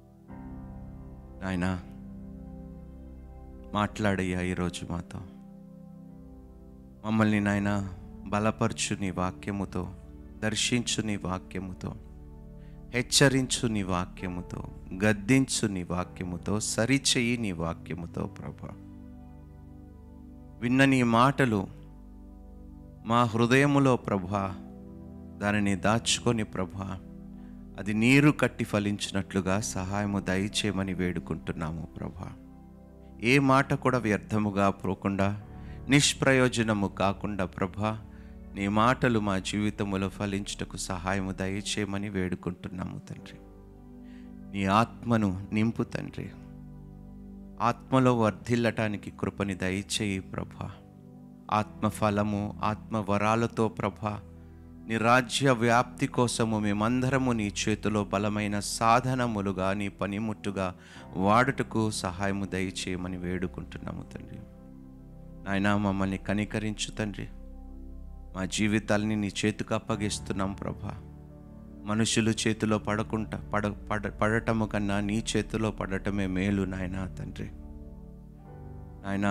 నాయనా మాట్లాడయ్యా ఈరోజు మాతో మమ్మల్ని నాయన బలపరచు నీ వాక్యముతో దర్శించు నీ వాక్యముతో హెచ్చరించు నీ వాక్యముతో గద్దించు నీ వాక్యముతో సరిచెయ్యి నీ వాక్యముతో ప్రభా విన్న నీ మాటలు మా హృదయములో ప్రభా దానిని దాచుకొని ప్రభా అది నీరు కట్టి ఫలించినట్లుగా సహాయము దయచేయమని వేడుకుంటున్నాము ప్రభా ఏ మాట కూడా వ్యర్థముగా పోకుండా నిష్ప్రయోజనము కాకుండా ప్రభా నీ మాటలు మా జీవితములో ఫలించుటకు సహాయము దయచేయమని వేడుకుంటున్నాము తండ్రి నీ ఆత్మను నింపు తండ్రి ఆత్మలో వర్ధిల్లటానికి కృపని దయచేయి ప్రభా ఆత్మ ఫలము ఆత్మ వరాలతో ప్రభా నీ రాజ్య వ్యాప్తి కోసము మేమందరము నీ చేతిలో బలమైన సాధనములుగా నీ పనిముట్టుగా వాడుటకు సహాయము దయచేయమని వేడుకుంటున్నాము తండ్రి నాయన మమ్మల్ని కనికరించు తండ్రి మా జీవితాల్ని నీ చేతికి అప్పగిస్తున్నాం ప్రభా మనుషులు చేతిలో పడకుండా పడ పడ పడటము కన్నా నీ చేతిలో పడటమే మేలు నాయనా తండ్రి నాయనా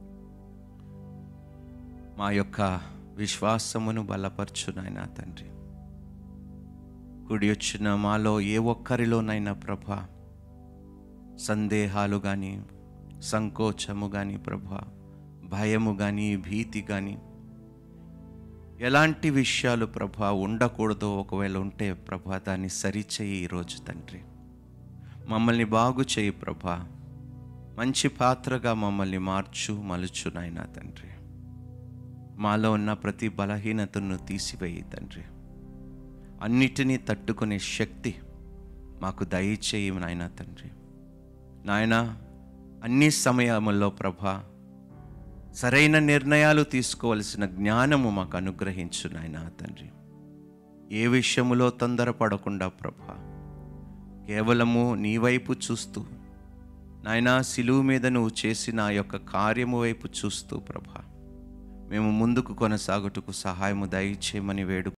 మా యొక్క విశ్వాసమును బలపరచు నాయనా తండ్రి కుడి వచ్చిన మాలో ఏ ఒక్కరిలోనైనా ప్రభా సందేహాలు కానీ సంకోచము కానీ ప్రభా భయము కానీ భీతి కానీ ఎలాంటి విషయాలు ప్రభా ఉండకూడదో ఒకవేళ ఉంటే ప్రభా దాన్ని సరిచేయి ఈరోజు తండ్రి మమ్మల్ని బాగు చేయి ప్రభా మంచి పాత్రగా మమ్మల్ని మార్చు మలుచు నాయనా తండ్రి మాలో ఉన్న ప్రతి బలహీనతను తీసివేయి తండ్రి అన్నిటినీ తట్టుకునే శక్తి మాకు దయచేయి నాయనా తండ్రి నాయన అన్ని సమయముల్లో ప్రభా సరైన నిర్ణయాలు తీసుకోవలసిన జ్ఞానము మాకు అనుగ్రహించు నాయనా తండ్రి ఏ విషయములో తొందరపడకుండా ప్రభా కేవలము నీ వైపు చూస్తూ నాయనా సిలువు మీద నువ్వు చేసిన ఆ యొక్క కార్యము వైపు చూస్తూ ప్రభా మేము ముందుకు కొనసాగుటకు సహాయము దయచేయమని వేడు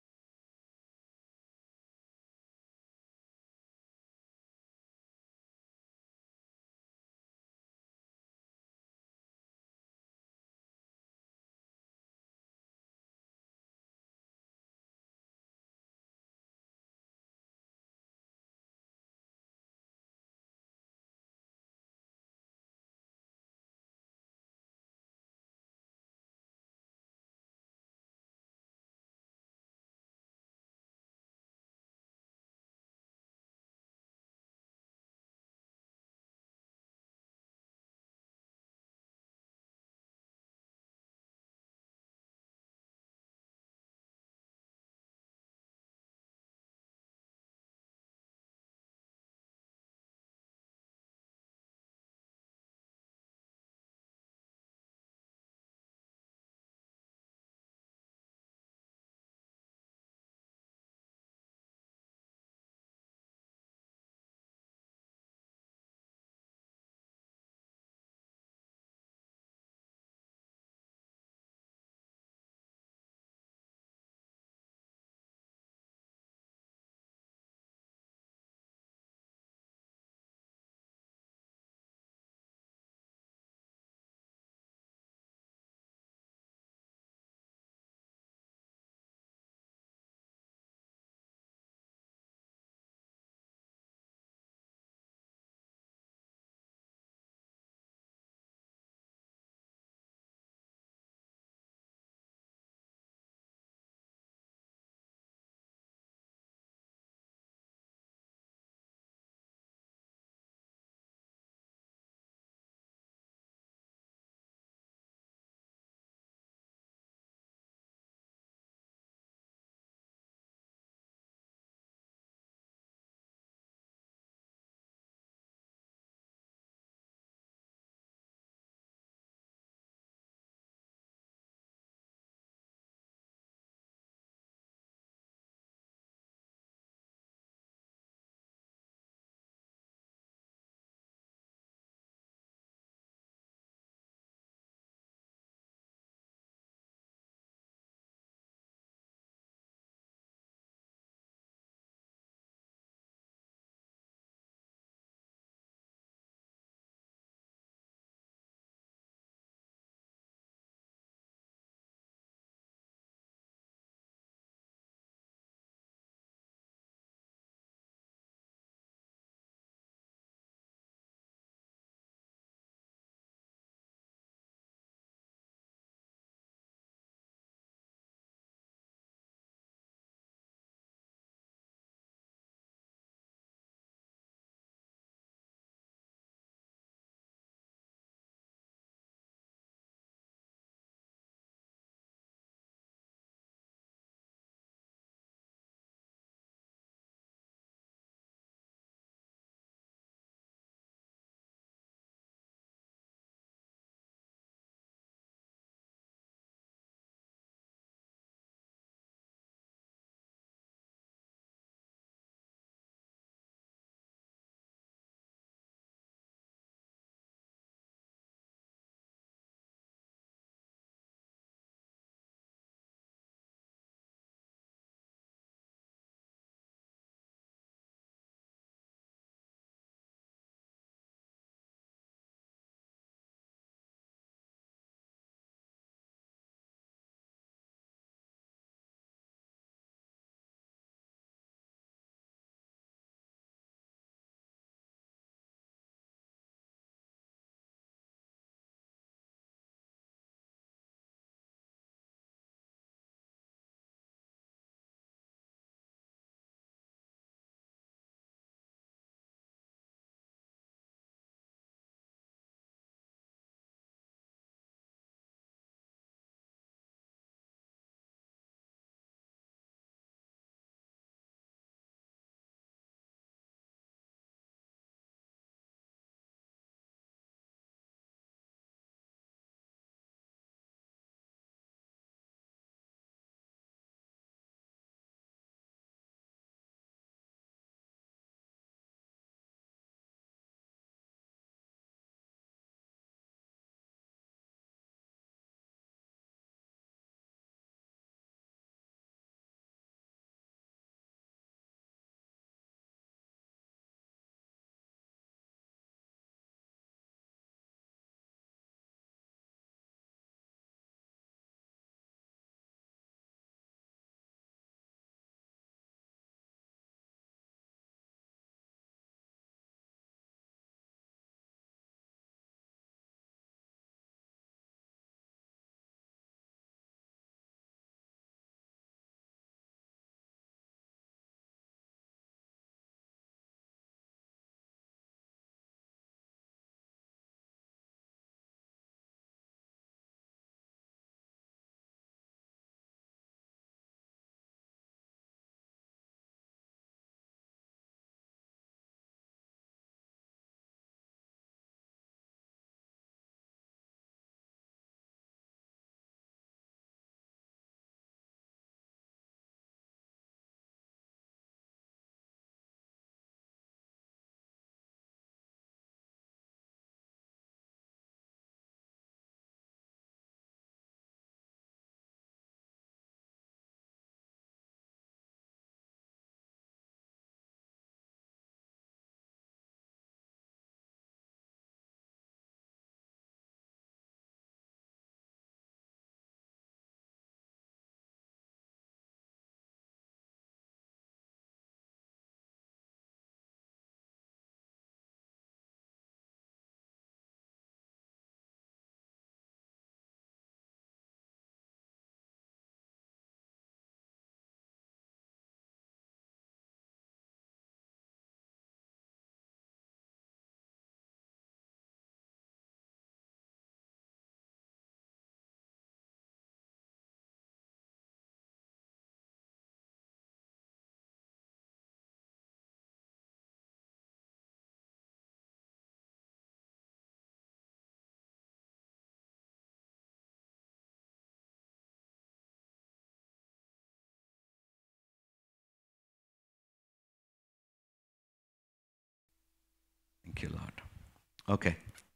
యూ లాట్ ఓకే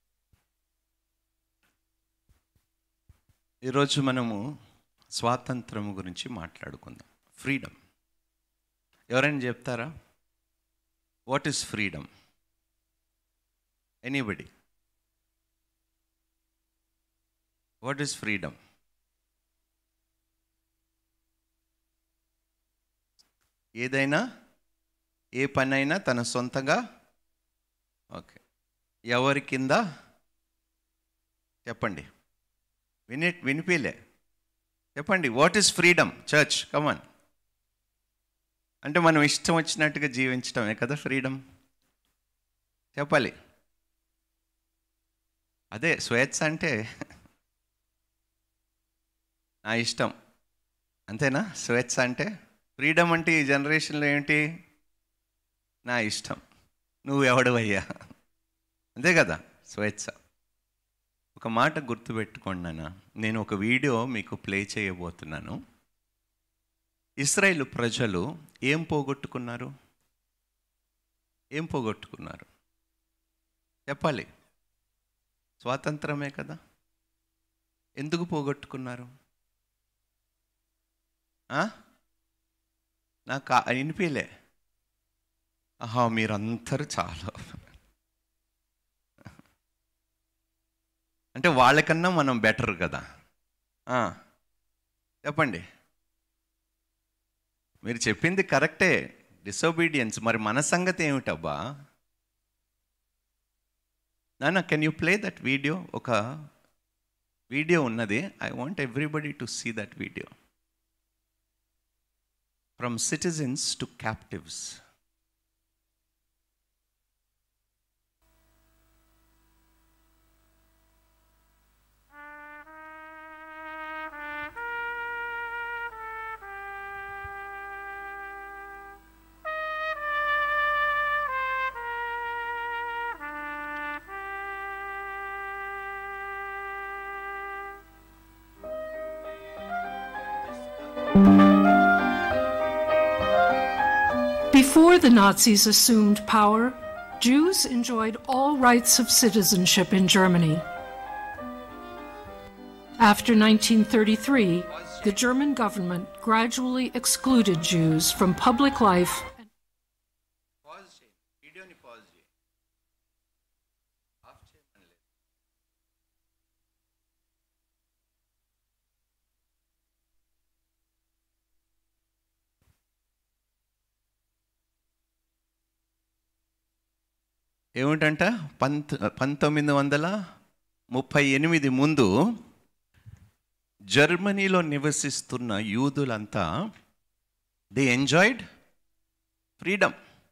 ఈరోజు మనము స్వాతంత్రం గురించి మాట్లాడుకుందాం ఫ్రీడమ్ ఎవరైనా చెప్తారా what is freedom anybody what is freedom ఏదైనా ఏ పనైనా తన సొంతంగా ఓకే ఎవరి కింద చెప్పండి విని వినిపిలే చెప్పండి what is freedom church come on అంటే మనం ఇష్టం వచ్చినట్టుగా జీవించడమే కదా ఫ్రీడమ్ చెప్పాలి అదే స్వేచ్ఛ అంటే నా ఇష్టం అంతేనా స్వేచ్ఛ అంటే ఫ్రీడమ్ అంటే ఈ జనరేషన్లో ఏంటి నా ఇష్టం నువ్వు ఎవడవయ్యా అంతే కదా స్వేచ్ఛ ఒక మాట గుర్తుపెట్టుకోండి నాన్న నేను ఒక వీడియో మీకు ప్లే చేయబోతున్నాను ఇస్రాయేల్ ప్రజలు ఏం పోగొట్టుకున్నారు ఏం పోగొట్టుకున్నారు చెప్పాలి స్వాతంత్రమే కదా ఎందుకు పోగొట్టుకున్నారు ఆ? నాకు ఆ- వినిపిలే ఆహా మీరందరూ చాలా అంటే వాళ్ళకన్నా మనం బెటర్ కదా ఆ, చెప్పండి మీరు చెప్పింది కరెక్టే డిసొబీడియన్స్ మరి మన సంగతి ఏమిటబ్బా నాన్న can you play that video ఒక వీడియో ఉన్నది I want everybody to see that video from citizens to captives Before the Nazis assumed power, Jews enjoyed all rights of citizenship in Germany. After 1933, the German government gradually excluded Jews from public life వీడియోని pause చేయి off చేయమని లేదు ఏమిటంట పంత పంతొమ్మిది వందల ముప్పై ఎనిమిది ముందు జర్మనీలో నివసిస్తున్న యూదులంతా దే ఎంజాయిడ్ ఫ్రీడమ్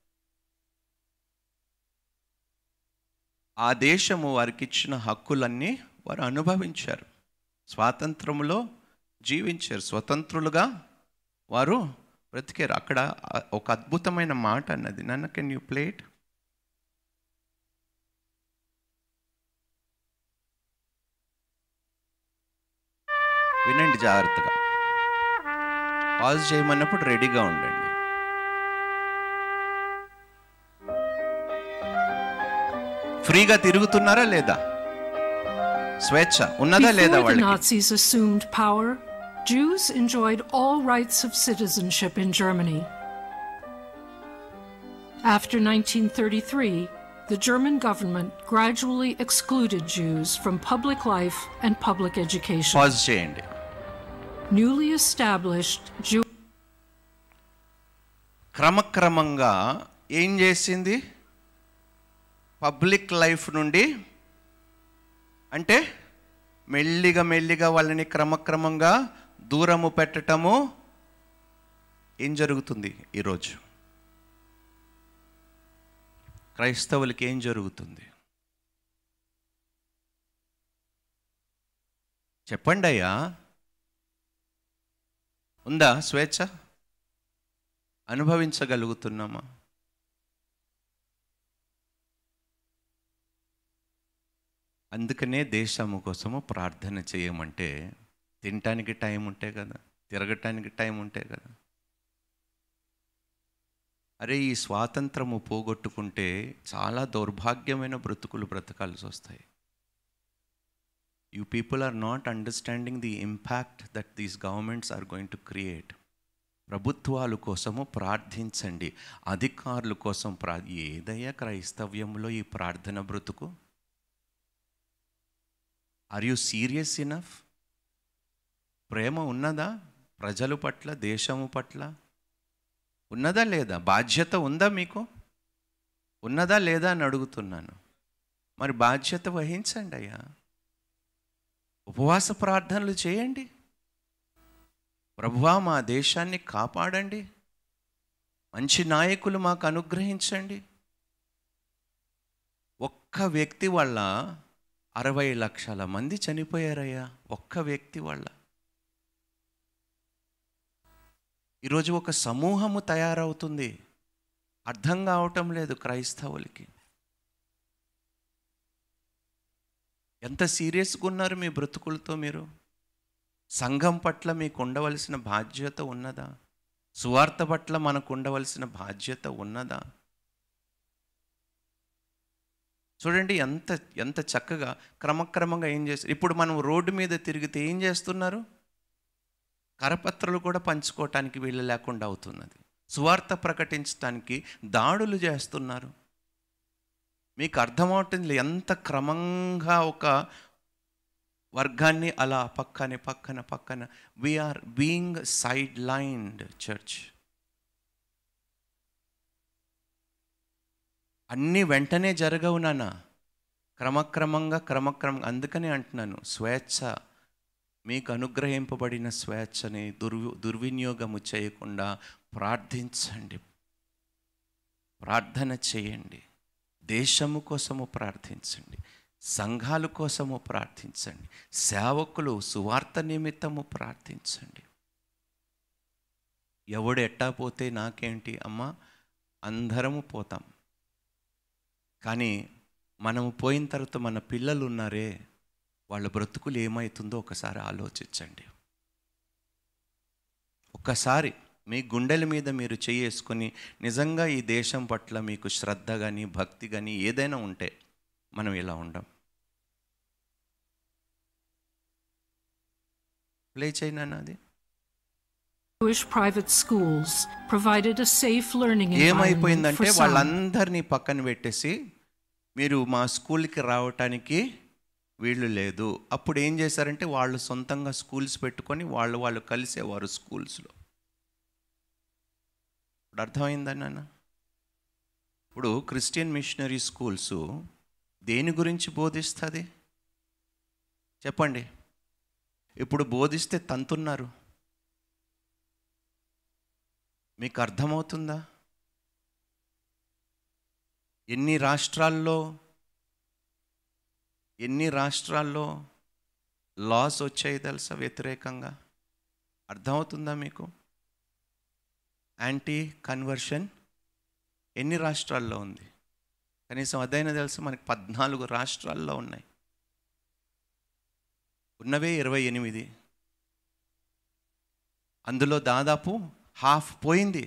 ఆ దేశము వారికి ఇచ్చిన హక్కులన్నీ వారు అనుభవించారు స్వాతంత్రములో జీవించారు స్వతంత్రులుగా వారు బ్రతికారు అక్కడ ఆ- ఒక అద్భుతమైన మాట అన్నది నన్ను కెన్ యూ ప్లేట్ వినండి జాగ్రత్తగా పాజ్ చేయమన్నప్పుడు రెడీగా ఉండండి ఫ్రీగా తిరుగుతున్నారా లేదా స్వేచ్ఛ ఉన్నదా లేదా Before the వాళ్ళకి Nazis assumed power, Jews enjoyed all rights of citizenship in Germany. After 1933, the German government gradually excluded Jews from public life and public education. Pause చేయండి Newly established Jew క్రమక్రమంగా ఏం చేసింది పబ్లిక్ లైఫ్ నుండి అంటే మెల్లిగా మెల్లిగా వాళ్ళని క్రమక్రమంగా దూరము పెట్టటము ఏం జరుగుతుంది ఈరోజు క్రైస్తవులకి ఏం జరుగుతుంది చెప్పండి అయ్యా ఉందా స్వేచ్ఛ అనుభవించగలుగుతున్నామా అందుకనే దేశము కోసము ప్రార్థన చేయమంటే తినటానికి టైం ఉంటే కదా తిరగటానికి టైం ఉంటే కదా అరే ఈ స్వాతంత్రము పోగొట్టుకుంటే చాలా దౌర్భాగ్యమైన బ్రతుకులు బ్రతకాల్సి వస్తాయి you people are not understanding the impact that these governments are going to create ప్రభుత్వాల కోసము ప్రార్థించండి అధికారుల కోసం ప్రా ఏదయ్యా క్రైస్తవ్యంలో ఈ ప్రార్థన బ్రతుకు ఆర్ యు సీరియస్ ఇనఫ్ ప్రేమ ఉన్నదా ప్రజల పట్ల దేశము పట్ల ఉన్నదా లేదా బాధ్యత ఉందా మీకు ఉన్నదా లేదా అని అడుగుతున్నాను మరి బాధ్యత వహించండి అయ్యా ఉపవాస ప్రార్థనలు చేయండి ప్రభువా మా దేశాన్ని కాపాడండి మంచి నాయకులు మాకు అనుగ్రహించండి ఒక్క వ్యక్తి వల్ల అరవై లక్షల మంది చనిపోయారయ్యా ఒక్క వ్యక్తి వల్ల ఈరోజు ఒక సమూహము తయారవుతుంది అర్థం కావటం లేదు క్రైస్తవులకి ఎంత సీరియస్గా ఉన్నారు మీ బ్రతుకులతో మీరు సంఘం పట్ల మీకు ఉండవలసిన బాధ్యత ఉన్నదా సువార్త పట్ల మనకు ఉండవలసిన బాధ్యత ఉన్నదా చూడండి ఎంత ఎంత చక్కగా క్రమక్రమంగా ఏం చేస్తారు ఇప్పుడు మనం రోడ్డు మీద తిరిగితే ఏం చేస్తున్నారు కరపత్రాలు కూడా పంచుకోవటానికి వీళ్ళు లేకుండా అవుతున్నది సువార్త ప్రకటించడానికి దాడులు చేస్తున్నారు మీకు అర్థమవుతుంది ఎంత క్రమంగా ఒక వర్గాన్ని అలా పక్కనే పక్కన పక్కన we are being sidelined church అన్నీ వెంటనే జరగవు నాన్న క్రమక్రమంగా క్రమక్రమంగా అందుకనే అంటున్నాను స్వేచ్ఛ మీకు అనుగ్రహింపబడిన స్వేచ్ఛని దుర్వి దుర్వినియోగము చేయకుండా ప్రార్థించండి ప్రార్థన చేయండి దేశము కోసము ప్రార్థించండి సంఘాల కోసము ప్రార్థించండి సేవకులు సువార్త నిమిత్తము ప్రార్థించండి ఎవడు ఎట్టా పోతే నాకేంటి అమ్మ అందరము పోతాం కానీ మనము పోయిన తర్వాత మన పిల్లలు ఉన్నారే వాళ్ళ బ్రతుకులు ఏమవుతుందో ఒకసారి ఆలోచించండి ఒక్కసారి మీ గుండెల మీద మీరు చేసుకొని నిజంగా ఈ దేశం పట్ల మీకు శ్రద్ధ కానీ భక్తి కానీ ఏదైనా ఉంటే మనం ఇలా ఉండం ప్లే చేయనా అది Jewish private schools provided a safe learning environment ఏమైపోయిందంటే for some. వాళ్ళందరినీ పక్కన పెట్టేసి మీరు మా స్కూల్కి రావటానికి వీళ్ళు లేదు అప్పుడు ఏం చేశారంటే వాళ్ళు సొంతంగా స్కూల్స్ పెట్టుకొని వాళ్ళు వాళ్ళు కలిసేవారు స్కూల్స్లో ఇప్పుడు అర్థమైందా నాన్న ఇప్పుడు క్రిస్టియన్ మిషనరీ స్కూల్స్ దేని గురించి బోధిస్తుంది చెప్పండి ఇప్పుడు బోధిస్తే తంతున్నారు మీకు అర్థమవుతుందా ఎన్ని రాష్ట్రాల్లో ఎన్ని రాష్ట్రాల్లో లాస్ వచ్చాయి తెలుసా వ్యతిరేకంగా అర్థమవుతుందా మీకు యాంటీ కన్వర్షన్ ఎన్ని రాష్ట్రాల్లో ఉంది కనీసం అదైనా తెలుసు మనకి పద్నాలుగు రాష్ట్రాల్లో ఉన్నాయి ఉన్నవే ఇరవై ఎనిమిది అందులో దాదాపు హాఫ్ పోయింది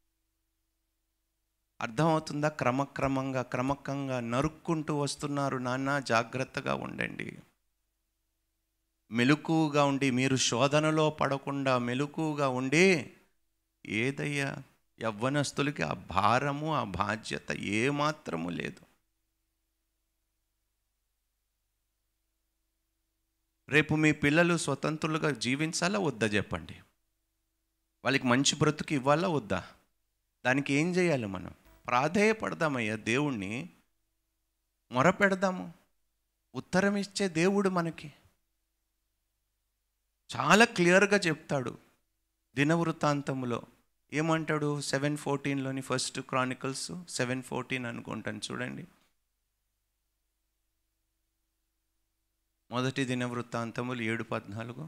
అర్థమవుతుందా క్రమక్రమంగా క్రమక్రమంగా నరుక్కుంటూ వస్తున్నారు నాన్న జాగ్రత్తగా ఉండండి మెలకుగా ఉండి మీరు శోధనలో పడకుండా మెలకుగా ఉండి ఏదయ్యా యవ్వనస్తులకి ఆ భారము ఆ బాధ్యత ఏమాత్రము లేదు రేపు మీ పిల్లలు స్వతంత్రులుగా జీవించాలా వద్దా చెప్పండి వాళ్ళకి మంచి బ్రతుకు ఇవ్వాలా వద్దా దానికి ఏం చేయాలి మనం ప్రాధేయపడదామయ్యా దేవుణ్ణి మొరపెడదాము ఉత్తరం ఇచ్చే దేవుడు మనకి చాలా క్లియర్గా చెప్తాడు దినవృత్తాంతములో ఏమంటాడు సెవెన్ ఫోర్టీన్లోని ఫస్ట్ క్రానికల్స్ సెవెన్ ఫోర్టీన్ అనుకుంటాను చూడండి మొదటి దినవృత్తాంతములు ఏడు పద్నాలుగు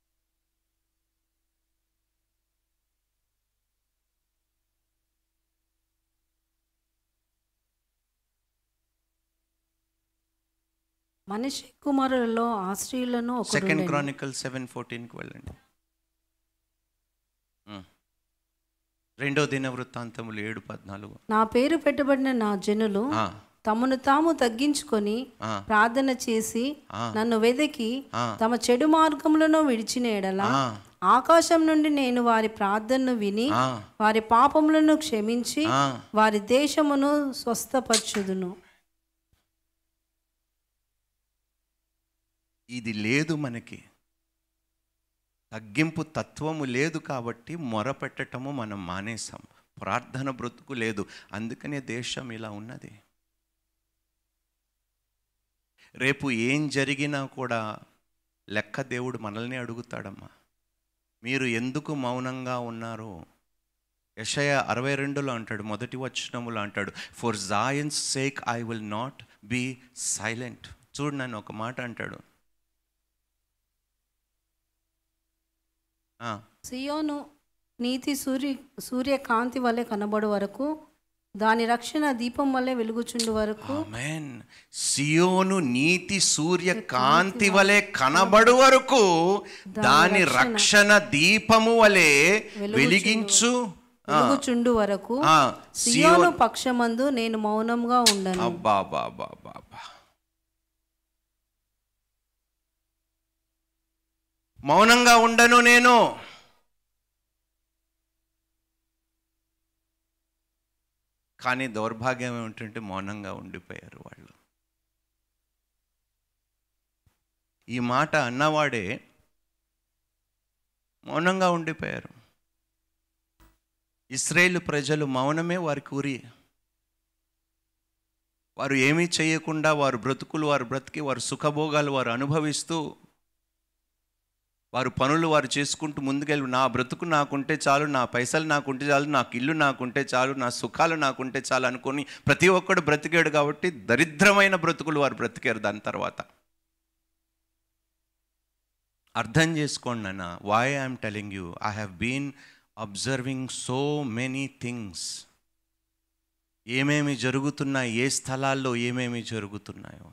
మనిషి కుమారులలో ఆశ్రయులను సెకండ్ ఒకడు క్రానికల్ సెవెన్ ఫోర్టీన్కి వెళ్ళండి రెండో దిన వృత్తాంతములు ఏడు పద్నాలుగు నా పేరు పెట్టబడిన నా జనులు ఆ, తమను తాము తగ్గించుకొని ఆ. ప్రార్థన చేసి నన్ను వెదకి తమ చెడు మార్గములను విడిచిన ఎడల ఆ. ఆకాశం నుండి నేను వారి ప్రార్థనను విని ఆ. వారి పాపములను క్షమించి ఆ. వారి దేశమును స్వస్థపరచుదును ఇది లేదు మనకి తగ్గింపు తత్వము లేదు కాబట్టి మొరపెట్టటము మనం మానేసాం ప్రార్థన బ్రతుకు లేదు అందుకనే దేశం ఇలా ఉన్నది రేపు ఏం జరిగినా కూడా లెక్క దేవుడు మనల్ని అడుగుతాడమ్మా మీరు ఎందుకు మౌనంగా ఉన్నారు యషయ అరవై రెండులో అంటాడు మొదటి వచనములో అంటాడు for Zion's sake I will not be silent చూడు నన్ను ఒక మాట అంటాడు ఆ, సియోను నీతి సూర్య సూర్యకాంతి వలె కనబడు వరకు దాని రక్షణ దీపం వలె వెలుగుచుండు వరకు ఆమేన్ సియోను నీతి సూర్య కాంతి వలె కనబడు వరకు దాని రక్షణ దీపము వలె వెలిగించు ఆ, వెలుగుచుండు వరకు ఆ, సియోను పక్షమందు నేను మౌనంగా ఉండను అబ్బా బాబా బాబా మౌనంగా ఉండను నేను కానీ దౌర్భాగ్యం ఏమిటంటే మౌనంగా ఉండిపోయారు వాళ్ళు ఈ మాట అన్నవాడే మౌనంగా ఉండిపోయారు ఇస్రాయేల్ ప్రజలు మౌనమే వారికి ఉరి వారు ఏమీ చేయకుండా వారు బ్రతుకులు వారు బ్రతికి వారు సుఖభోగాలు వారు అనుభవిస్తూ వారు పనులు వారు చేసుకుంటూ ముందుకెళ్ళి నా బ్రతుకు నాకుంటే చాలు నా పైసలు నాకుంటే చాలు నాకు ఇల్లు నాకుంటే చాలు నా సుఖాలు నాకుంటే చాలు అనుకొని ప్రతి ఒక్కడు బ్రతికాడు కాబట్టి దరిద్రమైన బ్రతుకులు వారు బ్రతికారు దాని తర్వాత అర్థం చేసుకోండి అన్న why I'm telling you I have been observing so many things ఏమేమి జరుగుతున్నాయి ఏ స్థలాల్లో ఏమేమి జరుగుతున్నాయో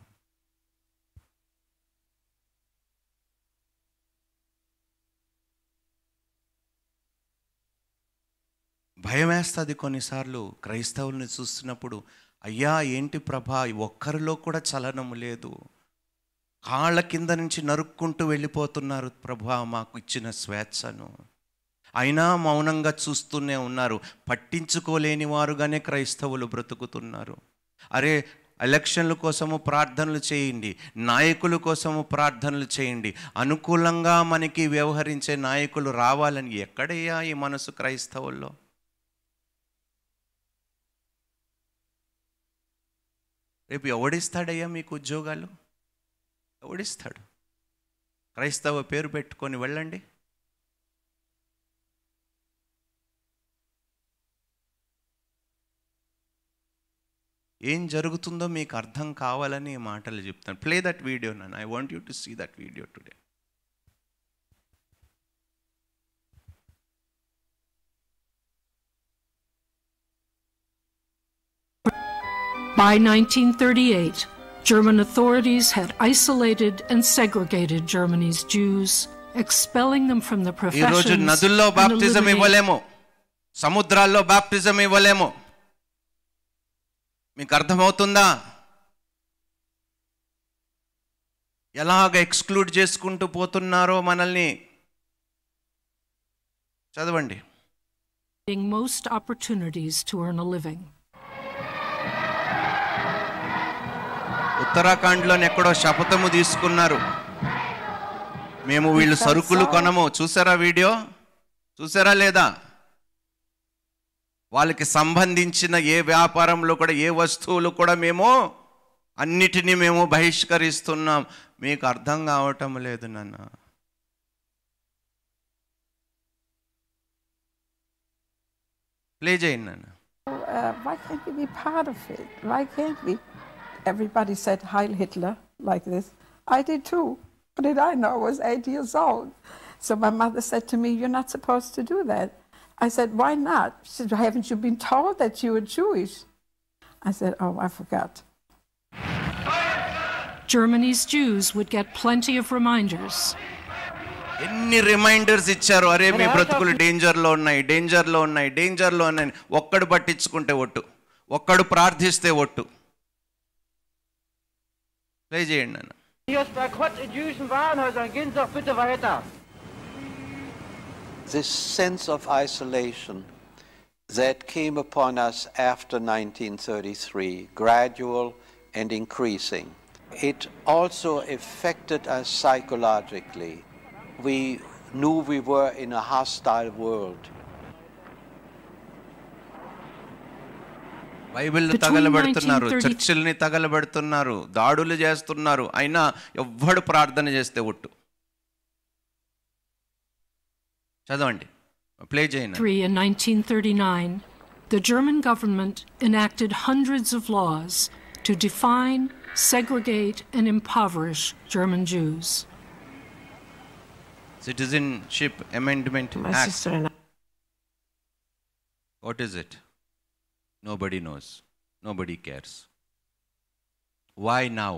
భయం వేస్తుంది కొన్నిసార్లు క్రైస్తవుల్ని చూస్తున్నప్పుడు అయ్యా ఏంటి ప్రభా ఒక్కరిలో కూడా చలనము లేదు కాళ్ళ కింద నుంచి నరుక్కుంటూ వెళ్ళిపోతున్నారు ప్రభా మాకు ఇచ్చిన స్వేచ్ఛను అయినా మౌనంగా చూస్తూనే ఉన్నారు పట్టించుకోలేని వారుగానే క్రైస్తవులు బ్రతుకుతున్నారు అరే ఎలక్షన్ల కోసము ప్రార్థనలు చేయండి నాయకుల కోసము ప్రార్థనలు చేయండి అనుకూలంగా మనకి వ్యవహరించే నాయకులు రావాలని ఎక్కడయ్యా ఈ మనసు క్రైస్తవుల్లో రేపు ఎవడిస్తాడయ్యా మీకు ఉద్యోగాలు ఎవడిస్తాడు క్రైస్తవ పేరు పెట్టుకొని వెళ్ళండి ఏం జరుగుతుందో మీకు అర్థం కావాలని ఈ మాటలు చెప్తాను ప్లే దట్ వీడియో నన్ను I want you to see that video today By 1938, German authorities had isolated and segregated Germany's Jews, expelling them from the ఈ రోజు professions నదుల్లో and బాప్టిజం eliminating- ఇవ్వలేము సముద్రాల్లో బాప్టిజం ఇవ్వలేము మీకు అర్థమవుతుందా ఎలాగ ఎక్స్క్లూడ్ చేసుకుంటూ పోతున్నారో మనల్ని చదవండి most opportunities to earn a living. ఉత్తరాఖండ్లోని ఎక్కడో శపథము తీసుకున్నారు మేము వీళ్ళు సరుకులు కొనము చూసారా వీడియో చూసారా లేదా వాళ్ళకి సంబంధించిన ఏ వ్యాపారంలో కూడా ఏ వస్తువులు కూడా మేము అన్నిటినీ మేము బహిష్కరిస్తున్నాం మీకు అర్థం కావటం లేదు నాన్న ప్లే చేయండి నాన్న uh, why can't we be part of it? Why can't we? Everybody said Heil Hitler like this. I did too. What did I know? I was eight years old. So my mother said to me, You're not supposed to do that. I said, Why not? She said, Haven't you been told that you were Jewish? I said, Oh, I forgot. Germany's Jews would get plenty of reminders. ఎన్ని reminders ఇచ్చారు అరే మీ బ్రతుకులు డేంజర్లో ఉన్నాయి డేంజర్లో ఉన్నాయి డేంజర్లో ఉన్నాయి ఒక్కడు పట్టించుకుంటే ఒట్టు ఒక్కడు ప్రార్థిస్తే ఒట్టు ప్లే చేయండి నాన్న Hier ist bei Gott in jüdischen Warenhäusern. Gehen Sie doch bitte weiter. this sense of isolation that came upon us after 1933, gradual and increasing. It also affected us psychologically. We knew we were in a hostile world. Bible Between తగలబెడుతున్నారు 1930 చర్చిల్ని తగలబెడుతున్నారు దాడులు చేస్తున్నారు అయినా ఎవ్వడు ప్రార్థన చేస్తే ఒట్టు చదవండి ప్లే చేయండి 3 in 1939, the German government enacted hundreds of laws to define, segregate, and impoverish German Jews. Citizenship amendment My act sister and I. What is it nobody knows nobody cares why now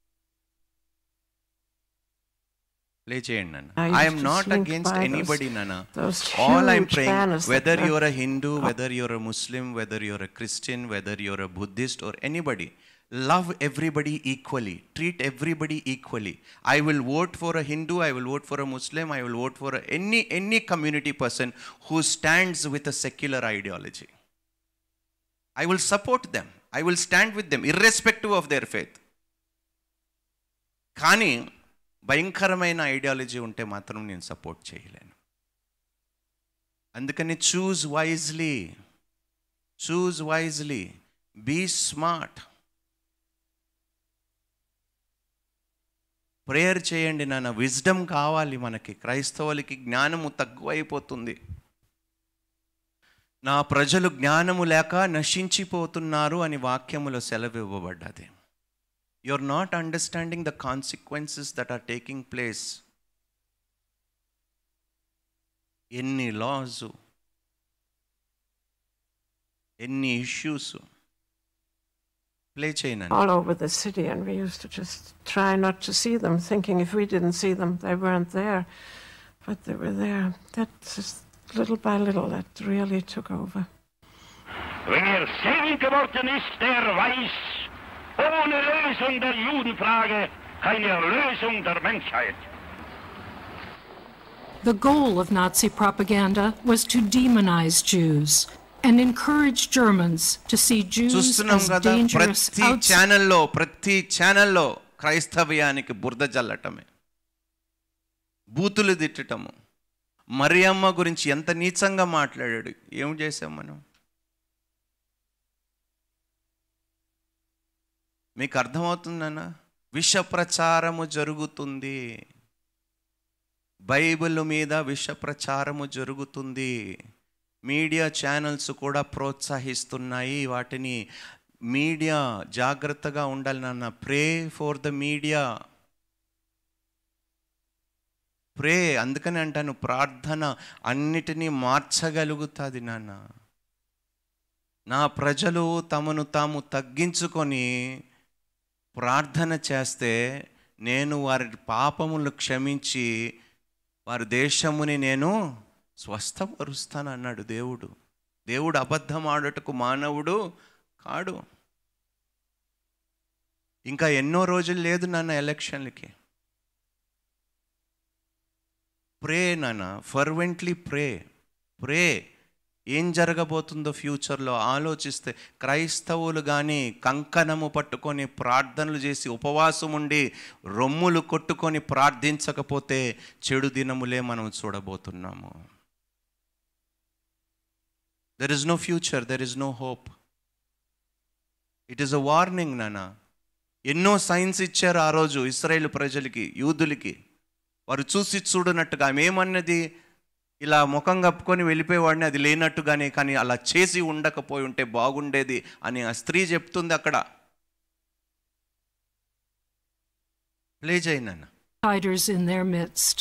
play చేయండి I నన్ను used I'm to not slink against by those- anybody నన్న those all I'm huge praying banners that whether were- you're a Hindu whether you're a Muslim whether you're a Christian whether you're a Buddhist or anybody love everybody equally treat everybody equally i will vote for a hindu i will vote for a muslim i will vote for a, any any community person who stands with a secular ideology I will support them. I will stand with them, irrespective of their faith. కానీ భయంకరమైన ideology ఉంటే మాత్రం నేను support చేయలేను అందుకని choose wisely choose wisely be smart prayer చేయండి నాన్న wisdom కావాలి మనకి క్రైస్తవులకి జ్ఞానము తక్కువైపోతుంది నా ప్రజలు జ్ఞానము లేక నశించిపోతున్నారు అని వాక్యములో సెలవు ఇవ్వబడ్డది you are not understanding the consequences that are taking place ఎన్ని లాస్ ఎన్ని ఇష్యూస్ ప్లే చేయను all over the city, and we used to just try not to see them, thinking if we didn't see them, they weren't there. But they were there. That just little by little, that really took over. Wer selig geworden ist, der weiß, ohne Lösung der Judenfrage keine Erlösung der Menschheit. The goal of Nazi propaganda was to demonize Jews and encourage Germans to see Jews చూస్తున్నాం as కదా dangerous ప్రతి outside. ఛానల్లో ప్రతి ఛానల్లో క్రైస్తవ్యానికి బురద జల్లటమే బూతులు తిట్టటము మరియమ్మ గురించి ఎంత నీచంగా మాట్లాడాడు ఏం చేసాం మనం మీకు అర్థమవుతుందన్నా విష ప్రచారము జరుగుతుంది బైబిల్ మీద విష ప్రచారము జరుగుతుంది మీడియా ఛానల్స్ కూడా ప్రోత్సహిస్తున్నాయి వాటిని మీడియా జాగ్రత్తగా ఉండాలి నాన్న pray for the media pray అందుకని అంటాను ప్రార్థన అన్నిటినీ మార్చగలుగుతుంది నాన్న నా ప్రజలు తమను తాము తగ్గించుకొని ప్రార్థన చేస్తే నేను వారి పాపములు క్షమించి వారి దేశముని నేను స్వస్థపరుస్తాను అన్నాడు దేవుడు దేవుడు అబద్ధం ఆడుటకు మానవుడు కాడు ఇంకా ఎన్నో రోజులు లేదు నాన్న ఎలక్షన్లకి ప్రే నాన్న ఫర్వెంట్లీ ప్రే ప్రే ఏం జరగబోతుందో ఫ్యూచర్లో ఆలోచిస్తే క్రైస్తవులు కానీ కంకణము పట్టుకొని ప్రార్థనలు చేసి ఉపవాసం ఉండి రొమ్ములు కొట్టుకొని ప్రార్థించకపోతే చెడు దినములే మనం చూడబోతున్నాము there is no future there is no hope it is a warning నాన్న ఎన్నో సైన్స్ ఇచ్చారు ఆ రోజు ఇస్రాయేల్ ప్రజలకి యూదులకి వారు చూసి చూడనట్టుగా ఆమె ఏమన్నది ఇలా ముఖం కప్పుకొని వెళ్ళిపోయేవాడిని అది లేనట్టుగానే కానీ అలా చేసి ఉండకపోయి ఉంటే బాగుండేది అని ఆ స్త్రీ చెప్తుంది అక్కడ ప్లే చేయనన్న outsiders in their midst.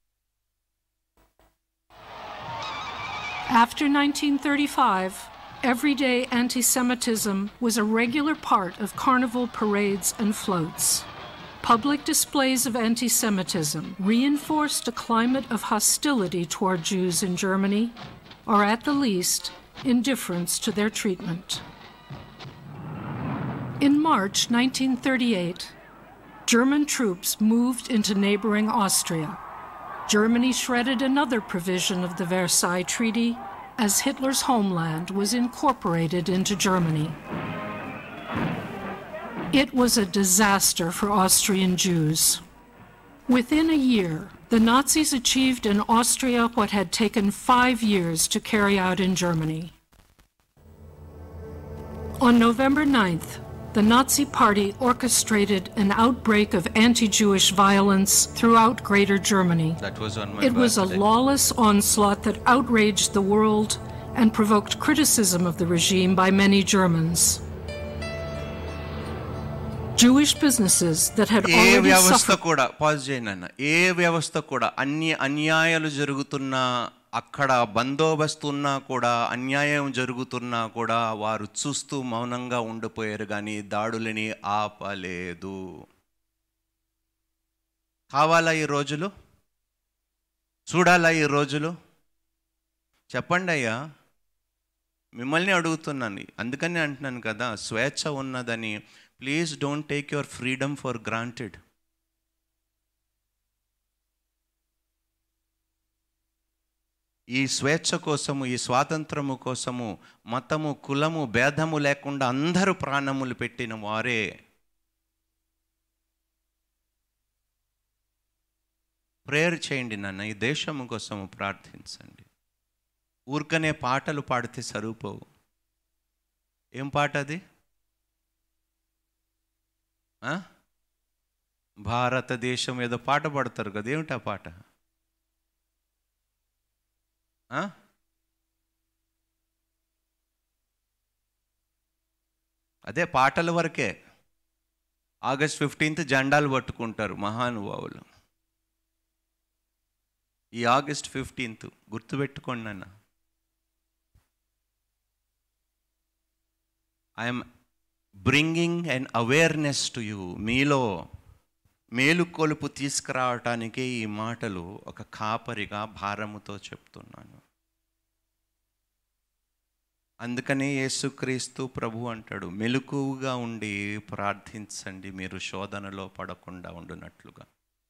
After 1935, everyday anti Semitism was a regular part of carnival parades and floats. public displays of anti Semitism reinforced a climate of hostility toward Jews in Germany, or at the least, indifference to their treatment. In March 1938, German troops moved into neighboring Austria. Germany shredded another provision of the Versailles Treaty as Hitler's homeland was incorporated into Germany. It was a disaster for Austrian Jews. Within a year, the Nazis achieved in Austria what had taken five years to carry out in Germany. On November 9th, the Nazi Party orchestrated an outbreak of anti Jewish violence throughout Greater Germany. That was on my It was a birthday. lawless onslaught that outraged the world and provoked criticism of the regime by many Germans. Jewish businesses that had ఏ already వ్యవస్థ suffered కూడా pause చేయండి అన్న ఏ వ్యవస్థ కూడా అన్ని అన్యాయాలు జరుగుతున్నా అక్కడ బందోబస్తు ఉన్నా కూడా అన్యాయం జరుగుతున్నా కూడా వారు చూస్తూ మౌనంగా ఉండిపోయారు కానీ దాడులని ఆపలేదు కావాలా ఈ రోజులు చూడాలా ఈ రోజులు చెప్పండి అయ్యా మిమ్మల్ని అడుగుతున్నాను అందుకని అంటున్నాను కదా స్వేచ్ఛ ఉన్నదని please don't take your freedom for granted ఈ స్వేచ్ఛ కోసము ఈ స్వాతంత్రము కోసము మతము కులము భేదము లేకుండా అందరూ ప్రాణములు పెట్టిన వారే ప్రేయర్ చేయండి నాన్న ఈ దేశము కోసము ప్రార్థించండి ఊరికనే పాటలు పాడితే సరిపోవు ఏం పాట అది ఆ? భారతదేశం ఏదో పాట పాడతారు కదా ఏమిటి ఆ పాట ఆ? అదే పాటల వరకే ఆగస్ట్ ఫిఫ్టీన్త్ జెండాలు పట్టుకుంటారు మహానుభావులు ఈ ఆగస్ట్ ఫిఫ్టీన్త్ గుర్తుపెట్టుకోండి అన్న I'm bringing and awareness to you మీలో మేలుకొలుపు తీసుకురావటానికే ఈ మాటలు ఒక కాపరిగా భారముతో చెప్తున్నాను అందుకనే యేసుక్రీస్తు ప్రభు అంటాడు మెలకువగా ఉండి ప్రార్థించండి మీరు శోధనలో పడకుండా ఉండునట్లుగా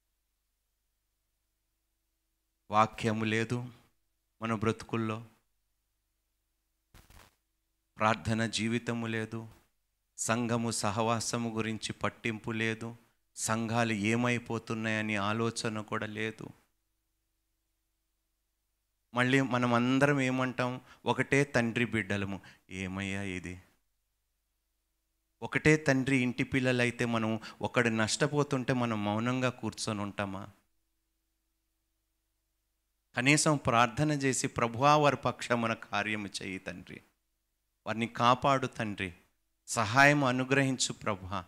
వాక్యము లేదు మన బ్రతుకుల్లో ప్రార్థన జీవితము లేదు సంఘము సహవాసము గురించి పట్టింపు లేదు సంఘాలు ఏమైపోతున్నాయని ఆలోచన కూడా లేదు మళ్ళీ మనం అందరం ఏమంటాం ఒకటే తండ్రి బిడ్డలము ఏమయ్యా ఇది ఒకటే తండ్రి ఇంటి పిల్లలైతే మనం ఒకడు నష్టపోతుంటే మనం మౌనంగా కూర్చొని ఉంటామా కనీసం ప్రార్థన చేసి ప్రభువా వారి పక్షమున కార్యము చేయి తండ్రి వారిని కాపాడు తండ్రి సహాయం అనుగ్రహించు ప్రభువా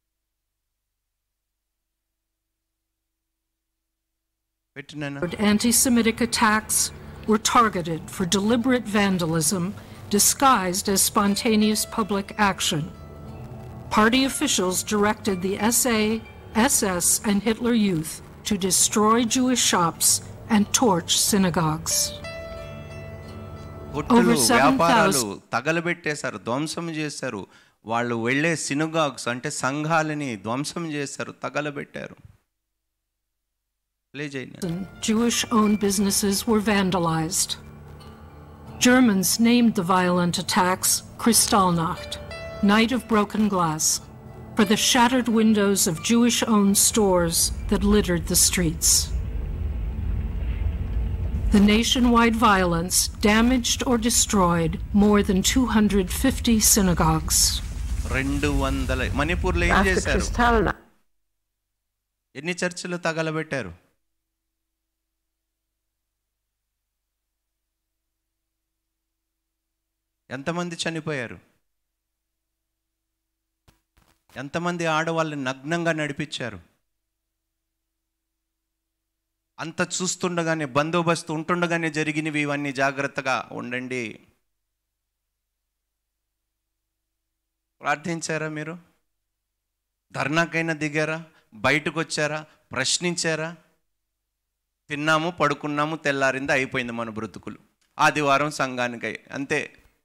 పెట్టినానా Anti Semitic attacks were targeted for deliberate vandalism disguised as spontaneous public action. Party officials directed the SA, SS, and Hitler Youth to destroy Jewish shops and torch synagogues. కొట్టులు Over 7,000 వ్యాపారాలు తగలబెట్టేశారు ధ్వంసం చేశారు వాళ్ళు వెళ్ళే సినుగాగ్స్ అంటే సంఘాలని ధ్వంసం చేశారు తగలబెట్టారు ప్లే చేయండి Jewish owned businesses were vandalized. Germans named the violent attacks Kristallnacht, Night of Broken Glass, for the shattered windows of Jewish owned stores that littered the streets. The nationwide violence damaged or destroyed more than 250 synagogues. రెండు వందల మణిపూర్లో ఏం After చేశారు Kristallnacht. ఎన్ని చర్చిలు తగలబెట్టారు ఎంతమంది చనిపోయారు ఎంతమంది ఆడవాళ్ళని నగ్నంగా నడిపించారు అంత చూస్తుండగానే బందోబస్తు ఉంటుండగానే జరిగినవి ఇవన్నీ జాగ్రత్తగా ఉండండి ప్రార్థించారా మీరు ధర్నాకైనా దిగారా బయటకు వచ్చారా ప్రశ్నించారా తిన్నాము పడుకున్నాము తెల్లారింది అయిపోయింది మన బ్రతుకులు ఆదివారం సంఘానికి అయ్యి- అంతే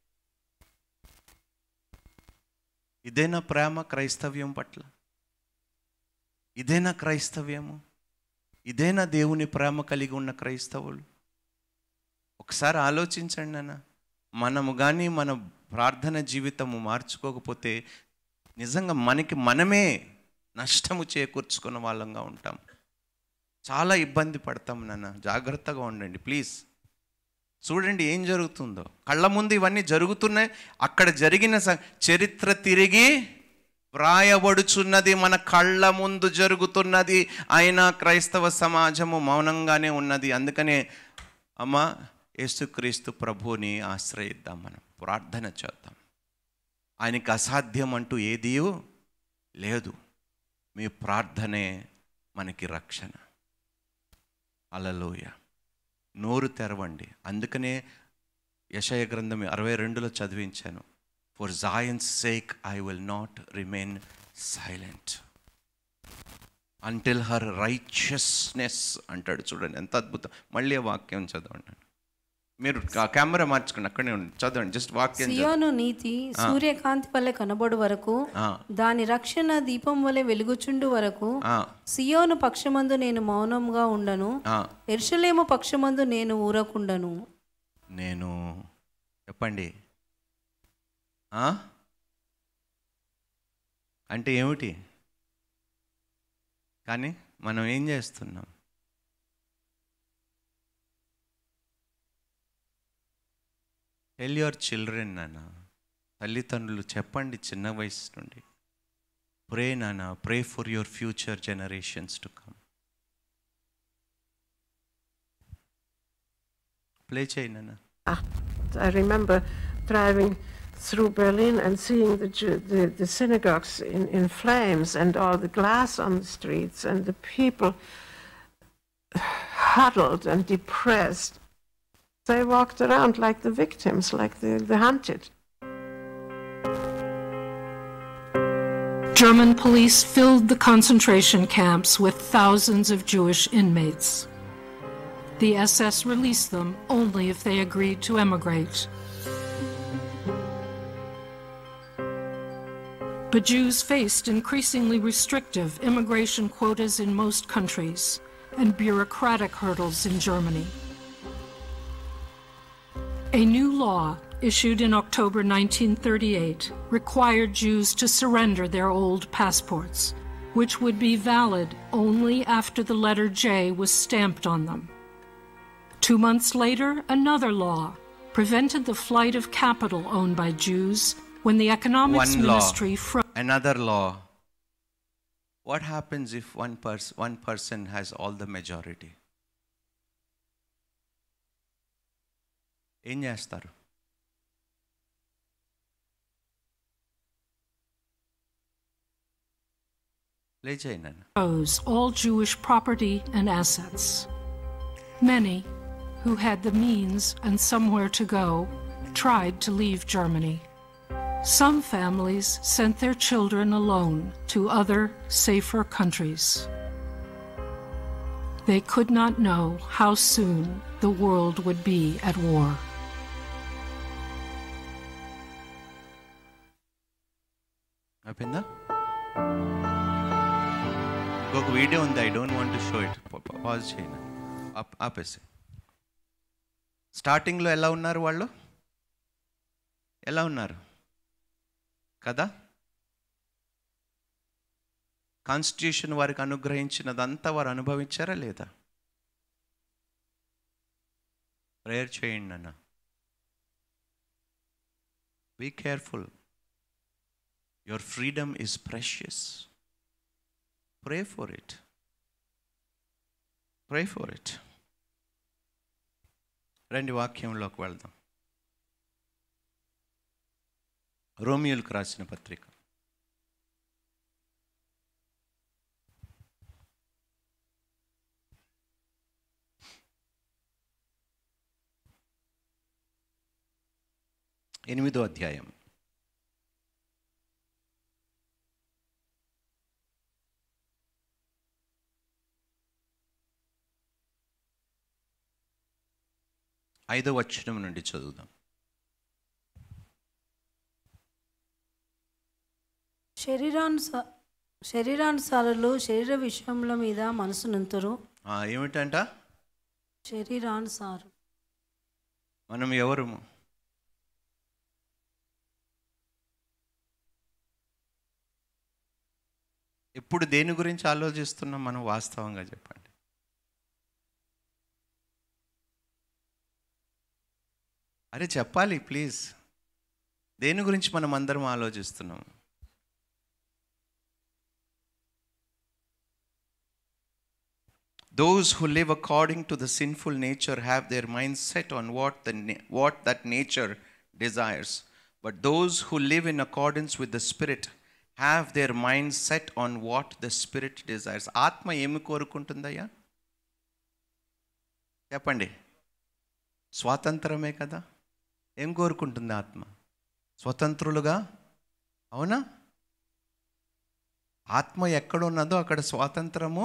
ఇదేనా ప్రేమ క్రైస్తవ్యం పట్ల ఇదేనా క్రైస్తవ్యము ఇదేనా దేవుని ప్రేమ కలిగి ఉన్న క్రైస్తవులు ఒకసారి ఆలోచించండి అన్న మనము కానీ మన ప్రార్థన జీవితము మార్చుకోకపోతే నిజంగా మనకి మనమే నష్టము చేకూర్చుకున్న వాళ్ళంగా ఉంటాం చాలా ఇబ్బంది పడతాం నాన్న జాగ్రత్తగా ఉండండి ప్లీజ్ చూడండి ఏం జరుగుతుందో కళ్ళ ముందు ఇవన్నీ జరుగుతున్నాయి అక్కడ జరిగిన స- చరిత్ర తిరిగి వ్రాయబడుచున్నది మన కళ్ళ ముందు జరుగుతున్నది అయినా క్రైస్తవ సమాజము మౌనంగానే ఉన్నది అందుకనే అమ్మ యేసుక్రీస్తు ప్రభువుని ఆశ్రయిద్దాం మనం ప్రార్థన చేద్దాం ఆయనకి అసాధ్యం అంటూ ఏదీ లేదు మీ ప్రార్థనే మనకి రక్షణ అలలోయ నోరు తెరవండి అందుకనే యశయ గ్రంథం అరవై రెండులో చదివించాను for Zion's sake I will not remain silent until her righteousness అంటాడు చూడండి ఎంత అద్భుతం మళ్ళీ ఆ వాక్యం చదవండి మీరు కా- కెమెరా మార్చుకోండి అక్కడే ఉండి చదవండి జస్ట్ వాక్యం చదవండి. సియోను నీతి సూర్యకాంతి వలె కనబడు వరకు ఆ, దాని రక్షణ దీపం వలె వెలుగుచుండు వరకు ఆ, సియోను పక్షమందు నేను మౌనంగా ఉండను ఆ. ఎర్షలేము పక్షమందు నేను ఊరకుండను నేను చెప్పండి ఆ? అంటే ఏమిటి కానీ మనం ఏం చేస్తున్నాం టెల్ యువర్ చిల్డ్రన్ నాన్న తల్లిదండ్రులు చెప్పండి చిన్న వయసు నుండి ప్రే నాన్న pray for your future generations to come play చేయి నాన్న I remember driving through Berlin and seeing the, Ju- the, the synagogues in, in flames and all the glass on the streets and the people huddled and depressed. They walked around like the victims, like the, the hunted. German police filled the concentration camps with thousands of Jewish inmates. The SS released them only if they agreed to emigrate. But Jews faced increasingly restrictive immigration quotas in most countries and bureaucratic hurdles in Germany. A new law, issued in October 1938, required Jews to surrender their old passports, which would be valid only after the letter J was stamped on them. Two months later, another law prevented the flight of capital owned by Jews when the economics one law, ministry froze. another law. What happens if one person one person has all the majority? ఏం చేస్తారు play చేయండి నన్ను froze all Jewish property and assets. Many, who had the means and somewhere to go, tried to leave Germany. Some families sent their children alone to other, safer countries. They could not know how soon the world would be at war. అయిపోయిందా ఇంకొక video ఉంది I don't want to show it pause చేయండి ఆప్- ఆపేసి స్టార్టింగ్లో ఎలా ఉన్నారు వాళ్ళు ఎలా ఉన్నారు కదా కాన్స్టిట్యూషన్ వారికి అనుగ్రహించినదంతా వారు అనుభవించారా లేదా ప్రేయర్ చేయండి అన్న be careful your freedom is precious pray for it pray for it రండి వాక్యంలోకి వెళ్దాం రోమియోలకు రాసిన పత్రిక ఎనిమిదో అధ్యాయం ఐదో వచనం నుండి చదువుదాం శరీరానుస శరీరానుసారులు శరీర విషయముల మీద మనసు నుంతురు ఆ, ఏమిటంట శరీరానుసారు మనం ఎవరు ఇప్పుడు దేని గురించి ఆలోచిస్తున్నాం మనం వాస్తవంగా చెప్పండి అరే చెప్పాలి ప్లీజ్ దేని గురించి మనం అందరం ఆలోచిస్తున్నాం Those who live according to the sinful nature have their minds set on what, the, na- what that nature desires. But those who live in accordance with the Spirit have their minds set on what the Spirit desires. ఆత్మ ఏమి కోరుకుంటుందయ్యా చెప్పండి స్వాతంత్రమే కదా ఏం కోరుకుంటుంది ఆత్మ స్వతంత్రులుగా అవునా ఆత్మ ఎక్కడున్నదో అక్కడ స్వాతంత్రము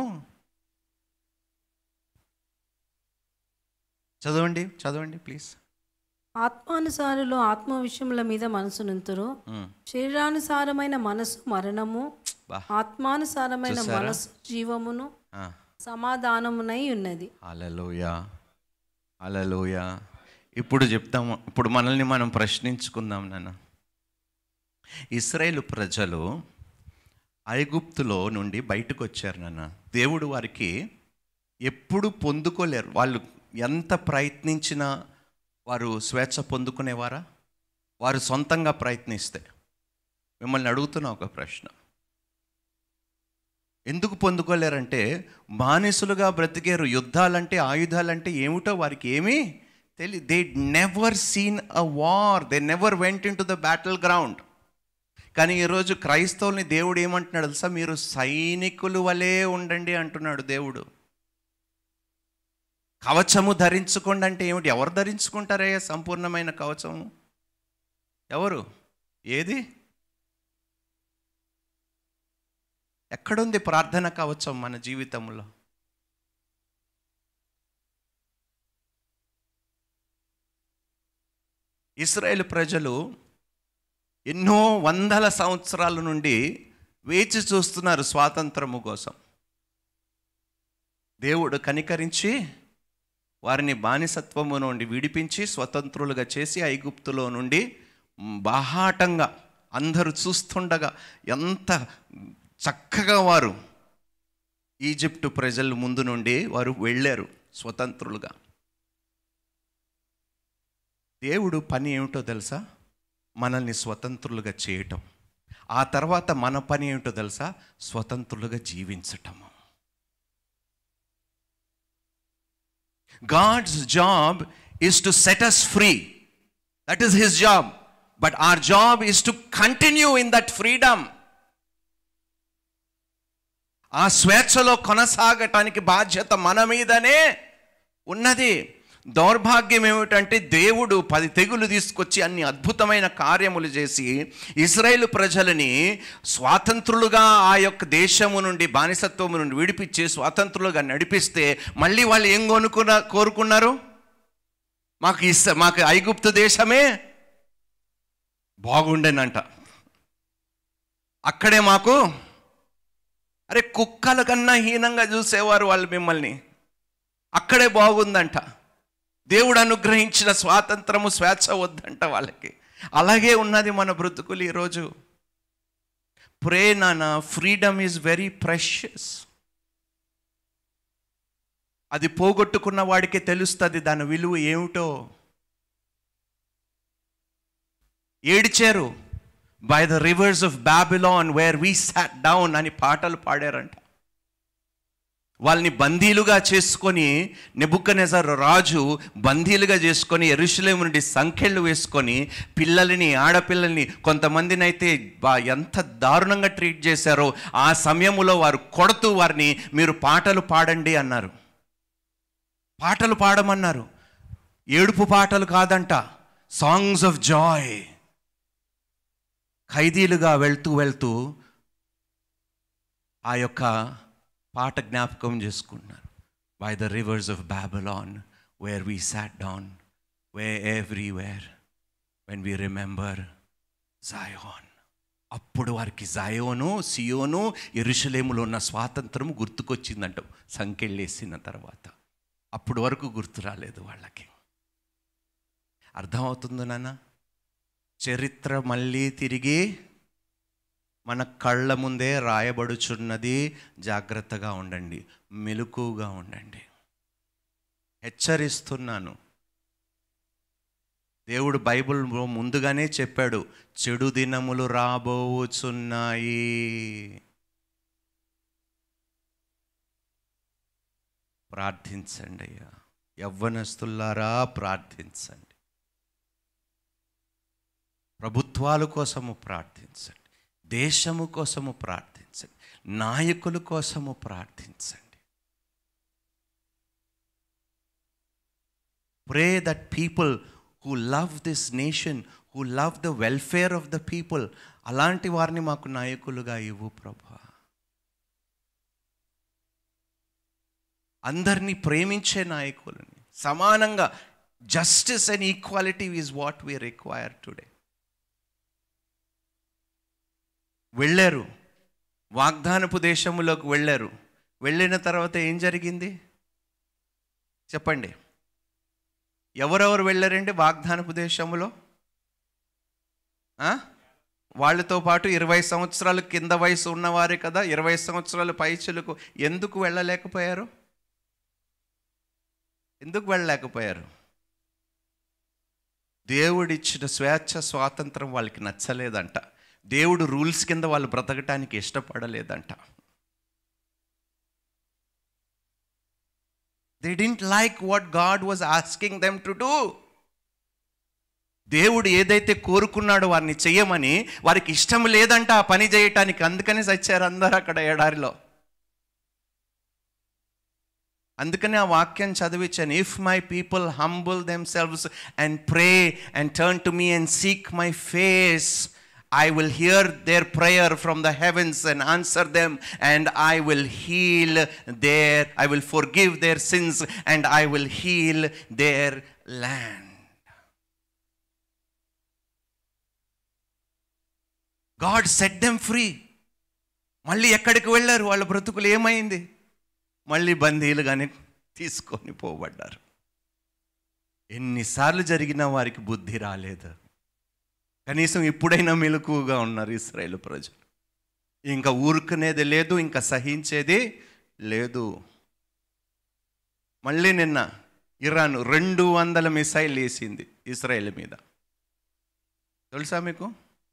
చదవండి చదవండి ప్లీజ్ ఆత్మానుసారులు ఆత్మ విషయముల మీద మనసు నుంతురు మ్మ్. శరీరానుసారమైన మనసు మరణము బా. ఆత్మానుసారమైన చూసారా? మనసు జీవమును ఆ. సమాధానమునై ఉన్నది అలలోయ అలలోయ ఇప్పుడు చెప్తాము ఇప్పుడు మనల్ని మనం ప్రశ్నించుకుందాం నాన్న ఇస్రాయేల్ ప్రజలు ఐగుప్తులో నుండి బయటకు వచ్చారు నాన్న దేవుడు వారికి ఎప్పుడు పొందుకోలేరు వాళ్ళు ఎంత ప్రయత్నించినా వారు స్వేచ్ఛ పొందుకునేవారా వారు సొంతంగా ప్రయత్నిస్తే మిమ్మల్ని అడుగుతున్న ఒక ప్రశ్న ఎందుకు పొందుకోలేరంటే బానిసలుగా బ్రతికారు యుద్ధాలంటే ఆయుధాలంటే ఏమిటో వారికి ఏమీ తెలి they never seen a war they never went into the battle ground కానీ ఈరోజు క్రైస్తవుల్ని దేవుడు ఏమంటున్నాడు తెలుసా మీరు సైనికులు వలె ఉండండి అంటున్నాడు దేవుడు కవచము ధరించుకోండి అంటే ఏమిటి ఎవరు ధరించుకుంటారయ్యా సంపూర్ణమైన కవచము ఎవరు ఏది ఎక్కడుంది ప్రార్థన కవచం మన జీవితంలో ఇస్రాయేల్ ప్రజలు ఎన్నో వందల సంవత్సరాల నుండి వేచి చూస్తున్నారు స్వాతంత్రము కోసం దేవుడు కనికరించి వారిని బానిసత్వము నుండి విడిపించి స్వతంత్రులుగా చేసి ఐగుప్తులో నుండి బాహాటంగా అందరూ చూస్తుండగా ఎంత చక్కగా వారు ఈజిప్టు ప్రజల ముందు నుండి వారు వెళ్ళారు స్వతంత్రులుగా దేవుడు పని ఏమిటో తెలుసా మనల్ని స్వతంత్రులుగా చేయటం ఆ తర్వాత మన పని ఏమిటో తెలుసా స్వతంత్రులుగా జీవించటము God's job is to set us free. That is His job. But our job is to continue in that freedom. ఆ స్వేచ్ఛలో కొనసాగటానికి బాధ్యత మన మీదనే ఉన్నది దౌర్భాగ్యం ఏమిటంటే దేవుడు పది తెగులు తీసుకొచ్చి అన్ని అద్భుతమైన కార్యములు చేసి ఇజ్రాయేల్ ప్రజలని స్వాతంత్రులుగా ఆ యొక్క దేశము నుండి బానిసత్వము నుండి విడిపించి స్వాతంత్రులుగా నడిపిస్తే మళ్ళీ వాళ్ళు ఏం కొనుక్కున్న కోరుకున్నారు మాకు ఇస్త మాకు ఐగుప్తు దేశమే బాగుండేనంట అక్కడే మాకు అరే కుక్కల కన్నా హీనంగా చూసేవారు వాళ్ళు మిమ్మల్ని అక్కడే బాగుందంట దేవుడు అనుగ్రహించిన స్వాతంత్రము స్వేచ్ఛ వద్దంట వాళ్ళకి అలాగే ఉన్నది మన బ్రతుకులు ఈరోజు ప్రే నాన్న ఫ్రీడమ్ ఈజ్ వెరీ ప్రెషియస్ అది పోగొట్టుకున్న వాడికే తెలుస్తుంది దాని విలువ ఏమిటో ఏడిచారు by the rivers of Babylon where we sat down అని పాటలు పాడారంట వాళ్ళని బందీలుగా చేసుకొని నెబుక్కనెజర్ రాజు బందీలుగా చేసుకొని ఎరుషులేము నుండి సంఖ్యలు వేసుకొని పిల్లల్ని ఆడపిల్లల్ని కొంతమందిని అయితే బా ఎంత దారుణంగా ట్రీట్ చేశారో ఆ సమయంలో వారు కొడుతూ వారిని మీరు పాటలు పాడండి అన్నారు పాటలు పాడమన్నారు ఏడుపు పాటలు కాదంట సాంగ్స్ ఆఫ్ జాయ్ ఖైదీలుగా వెళ్తూ వెళ్తూ ఆ యొక్క పాట జ్ఞాపకం చేసుకుంటున్నారు by the rivers of Babylon where we sat down we everywhere when we remember Zion అప్పుడు వారికి జాయోను సియోను ఎరుషలేములో ఉన్న స్వాతంత్రం గుర్తుకొచ్చిందంట సంకెళ్ళేసిన తర్వాత అప్పుడు వరకు గుర్తు రాలేదు వాళ్ళకి అర్థమవుతుందో నాన్న చరిత్ర మళ్ళీ తిరిగి మన కళ్ళ ముందే రాయబడుచున్నది జాగ్రత్తగా ఉండండి మెలకుగా ఉండండి హెచ్చరిస్తున్నాను దేవుడు బైబిల్ ముందుగానే చెప్పాడు చెడు దినములు రాబోచున్నాయి ప్రార్థించండి అయ్యా యవ్వనస్తులారా ప్రార్థించండి ప్రభుత్వాల కోసము ప్రార్థించండి దేశము కోసము ప్రార్థించండి నాయకుల కోసము ప్రార్థించండి pray that people who love this nation who love the welfare of the people అలాంటి వారిని మాకు నాయకులుగా ఇవ్వు ప్రభా అందరినీ ప్రేమించే నాయకులని సమానంగా justice and equality is what we require today వెళ్ళారు వాగ్దానపు దేశములోకి వెళ్ళారు వెళ్ళిన తర్వాత ఏం జరిగింది చెప్పండి ఎవరెవరు వెళ్ళారండి వాగ్దానపు దేశములో ఆ? వాళ్ళతో పాటు ఇరవై సంవత్సరాలు కింద వయసు ఉన్నవారే కదా ఇరవై సంవత్సరాల పైచులకు ఎందుకు వెళ్ళలేకపోయారు ఎందుకు వెళ్ళలేకపోయారు దేవుడిచ్చిన స్వేచ్ఛ స్వాతంత్రం వాళ్ళకి నచ్చలేదంట దేవుడు రూల్స్ కింద వాళ్ళు బ్రతకటానికి ఇష్టపడలేదంట they didn't like what God was asking them to do దేవుడు ఏదైతే కోరుకున్నాడో వారిని చెయ్యమని వారికి ఇష్టం లేదంట ఆ పని చేయటానికి అందుకని చచ్చారు అందరు అక్కడ ఎడారిలో అందుకని ఆ వాక్యం చదివించాను if my people humble themselves and pray and turn to me and seek my face I will hear their prayer from the heavens and answer them, and I will heal their, I will forgive their sins, and I will heal their land. God set them free మళ్ళీ ఎక్కడికి వెళ్ళారు వాళ్ళ బ్రతుకులు ఏమైంది మళ్ళీ బందీలుగానే తీసుకొని పోబడ్డారు ఎన్నిసార్లు జరిగినా వారికి బుద్ధి రాలేదు కనీసం ఇప్పుడైనా మెలకుగా ఉన్నారు ఇస్రాయేల్ ప్రజలు ఇంకా ఊరుకునేది లేదు ఇంకా సహించేది లేదు మళ్ళీ నిన్న ఇరాన్ రెండు వందల మిసైల్ వేసింది ఇస్రాయేల్ మీద తెలుసా మీకు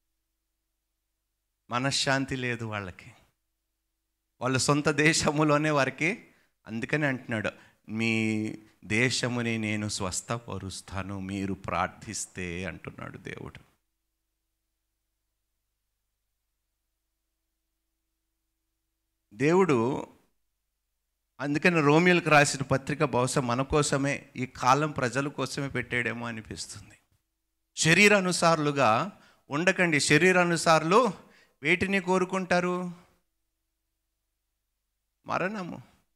మనశ్శాంతి లేదు వాళ్ళకి వాళ్ళ సొంత దేశములోనే వారికి అందుకని అంటున్నాడు మీ దేశముని నేను స్వస్థపరుస్తాను మీరు ప్రార్థిస్తే అంటున్నాడు దేవుడు దేవుడు అందుకని రోమియోలకు రాసిన పత్రిక బహుశా మన కోసమే ఈ కాలం ప్రజల కోసమే పెట్టాడేమో అనిపిస్తుంది శరీరానుసారులుగా ఉండకండి శరీరానుసారులు వేటిని కోరుకుంటారు మరణము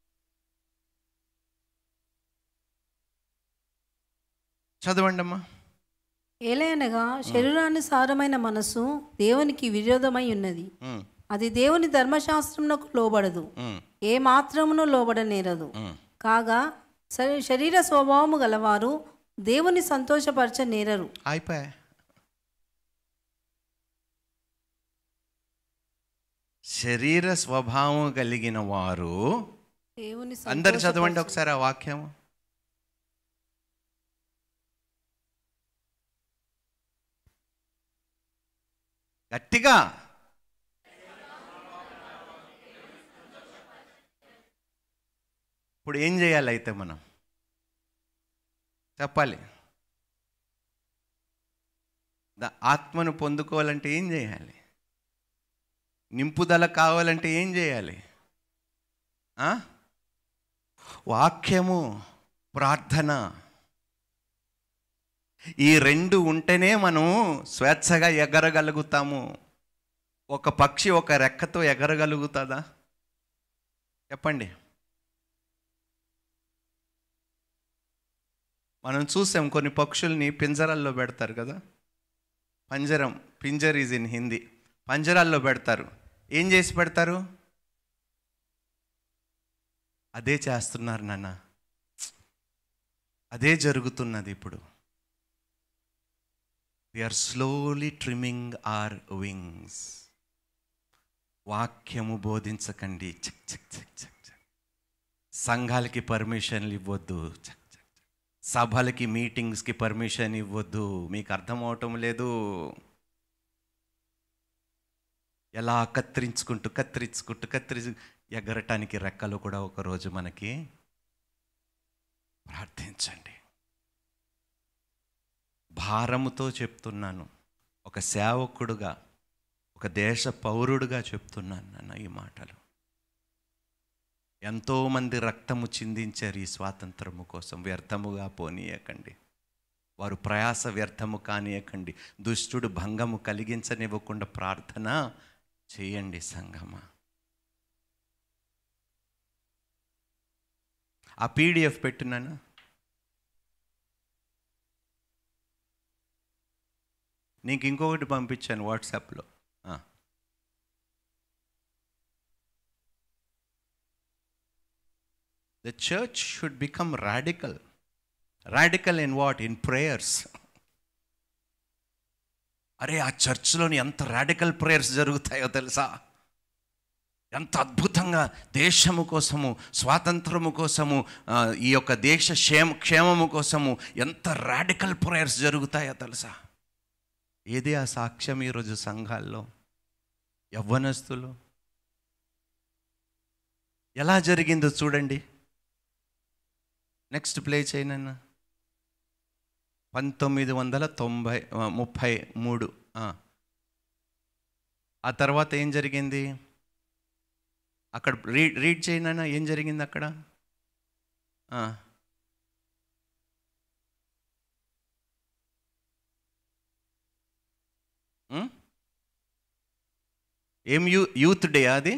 చదవండి అమ్మా ఏలయనగా శరీరానుసారమైన మనసు దేవునికి విరోధమై ఉన్నది ఉమ్, అది దేవుని ధర్మశాస్త్రమునకు లోబడదు ఉమ్, ఏ మాత్రమును లోబడనేరదు ఉమ్. కాగా శరీ- శరీర స్వభావము గలవారు దేవుని సంతోషపరచ నేరరు అయిపోయా శరీర స్వభావం కలిగిన వారు దేవుని అందరు చదవండి సంతోషపరచ- ఒకసారి ఆ వాక్యం గట్టిగా ఇప్పుడు ఏం చేయాలి అయితే మనం చెప్పాలి ద ఆత్మను పొందుకోవాలంటే ఏం చేయాలి నింపుదల కావాలంటే ఏం చేయాలి ఆ? వాక్యము ప్రార్థన ఈ రెండు ఉంటేనే మనం స్వేచ్ఛగా ఎగరగలుగుతాము ఒక పక్షి ఒక రెక్కతో ఎగరగలుగుతుందా చెప్పండి మనం చూసాం కొన్ని పక్షుల్ని పింజరాల్లో పెడతారు కదా పంజరం పింజర్ ఈజ్ ఇన్ హిందీ పంజరాల్లో పెడతారు ఏం చేసి పెడతారు అదే చేస్తున్నారు నాన్న అదే జరుగుతున్నది ఇప్పుడు we are slowly trimming our wings వాక్యము బోధించకండి చక్ చక్ చక్ చక్ చక్ సంఘాలకి పర్మిషన్లు ఇవ్వద్దు చక్ చక్ చక్ సభలకి మీటింగ్స్కి పర్మిషన్ ఇవ్వద్దు మీకు అర్థం అవటం లేదు ఎలా కత్తిరించుకుంటూ కత్తిరించుకుంటూ కత్తిరి ఎగరటానికి రెక్కలు కూడా ఒకరోజు మనకి ప్రార్థించండి భారముతో చెప్తున్నాను ఒక సేవకుడుగా ఒక దేశ పౌరుడుగా చెప్తున్నాను నాన్న ఈ మాటలు ఎంతోమంది రక్తము చిందించారు ఈ స్వాతంత్రము కోసం వ్యర్థముగా పోనీయకండి వారు ప్రయాస వ్యర్థము కానీయకండి దుష్టుడు భంగము కలిగించనివ్వకుండా ప్రార్థన చేయండి సంగమా ఆ పీడిఎఫ్ పెట్టినాను నీకు ఇంకొకటి పంపించాను వాట్సాప్లో ఆ. The church should become radical. Radical in what? In prayers. అరే ఆ చర్చ్లోని ఎంత రాడికల్ ప్రేయర్స్ జరుగుతాయో తెలుసా ఎంత అద్భుతంగా దేశము కోసము స్వాతంత్రము కోసము ఆ, ఈ యొక్క దేశ క్షేమ క్షేమము కోసము ఎంత రాడికల్ ప్రేయర్స్ జరుగుతాయో తెలుసా ఏది ఆ సాక్ష్యం ఈరోజు సంఘాల్లో యవ్వనస్తులు ఎలా జరిగిందో చూడండి నెక్స్ట్ ప్లే చేయనన్నా పంతొమ్మిది వందల తొంభై ఆ, ముప్పై మూడు ఆ. ఆ తర్వాత ఏం జరిగింది అక్కడ రీడ్ రీడ్ చేయనన్నా ఏం జరిగింది అక్కడ ఆ. ఉం? ఏం యూ యూత్ డే అది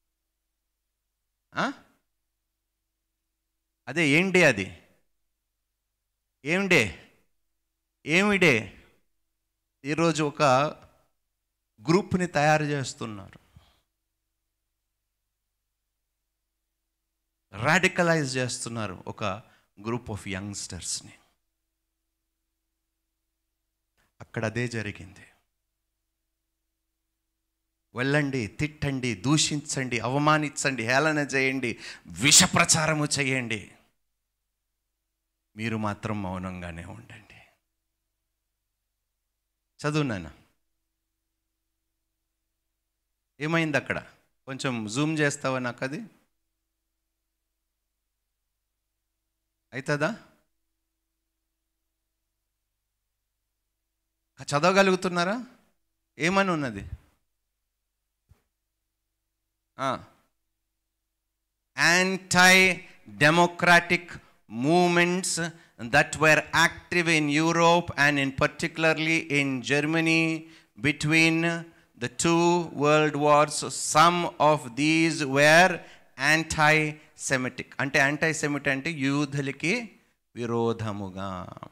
ఆ? అదే ఏం డే అది ఏం డే ఏమి డే ఈరోజు ఒక గ్రూప్ని తయారు చేస్తున్నారు రాడికలైజ్ చేస్తున్నారు ఒక గ్రూప్ ఆఫ్ యంగ్స్టర్స్ని అక్కడ అదే జరిగింది వెళ్ళండి తిట్టండి దూషించండి అవమానించండి హేళన చేయండి విష ప్రచారము చేయండి మీరు మాత్రం మౌనంగానే ఉండండి చదువు నాన్న ఏమైంది అక్కడ కొంచెం జూమ్ చేస్తావా నాకు అది అవుతుందా చదవగలుగుతున్నారా ఏమని ఉన్నది anti democratic movements that were active in Europe and in particularly in Germany between the two world wars. Some of these were anti-Semitic. అంటే anti-Semitic అంటే యూదులకి విరోధముగా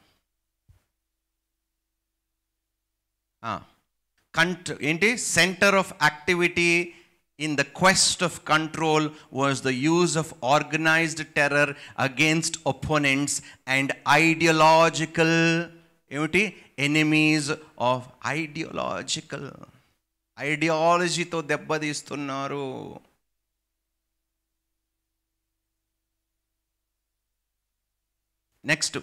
కంట్ ఏంటి centre of activity in the quest of control was the use of organized terror against opponents and ideological ఏమిటి enemies of ideological ఐడియాలజీతో దెబ్బతీస్తున్నారు next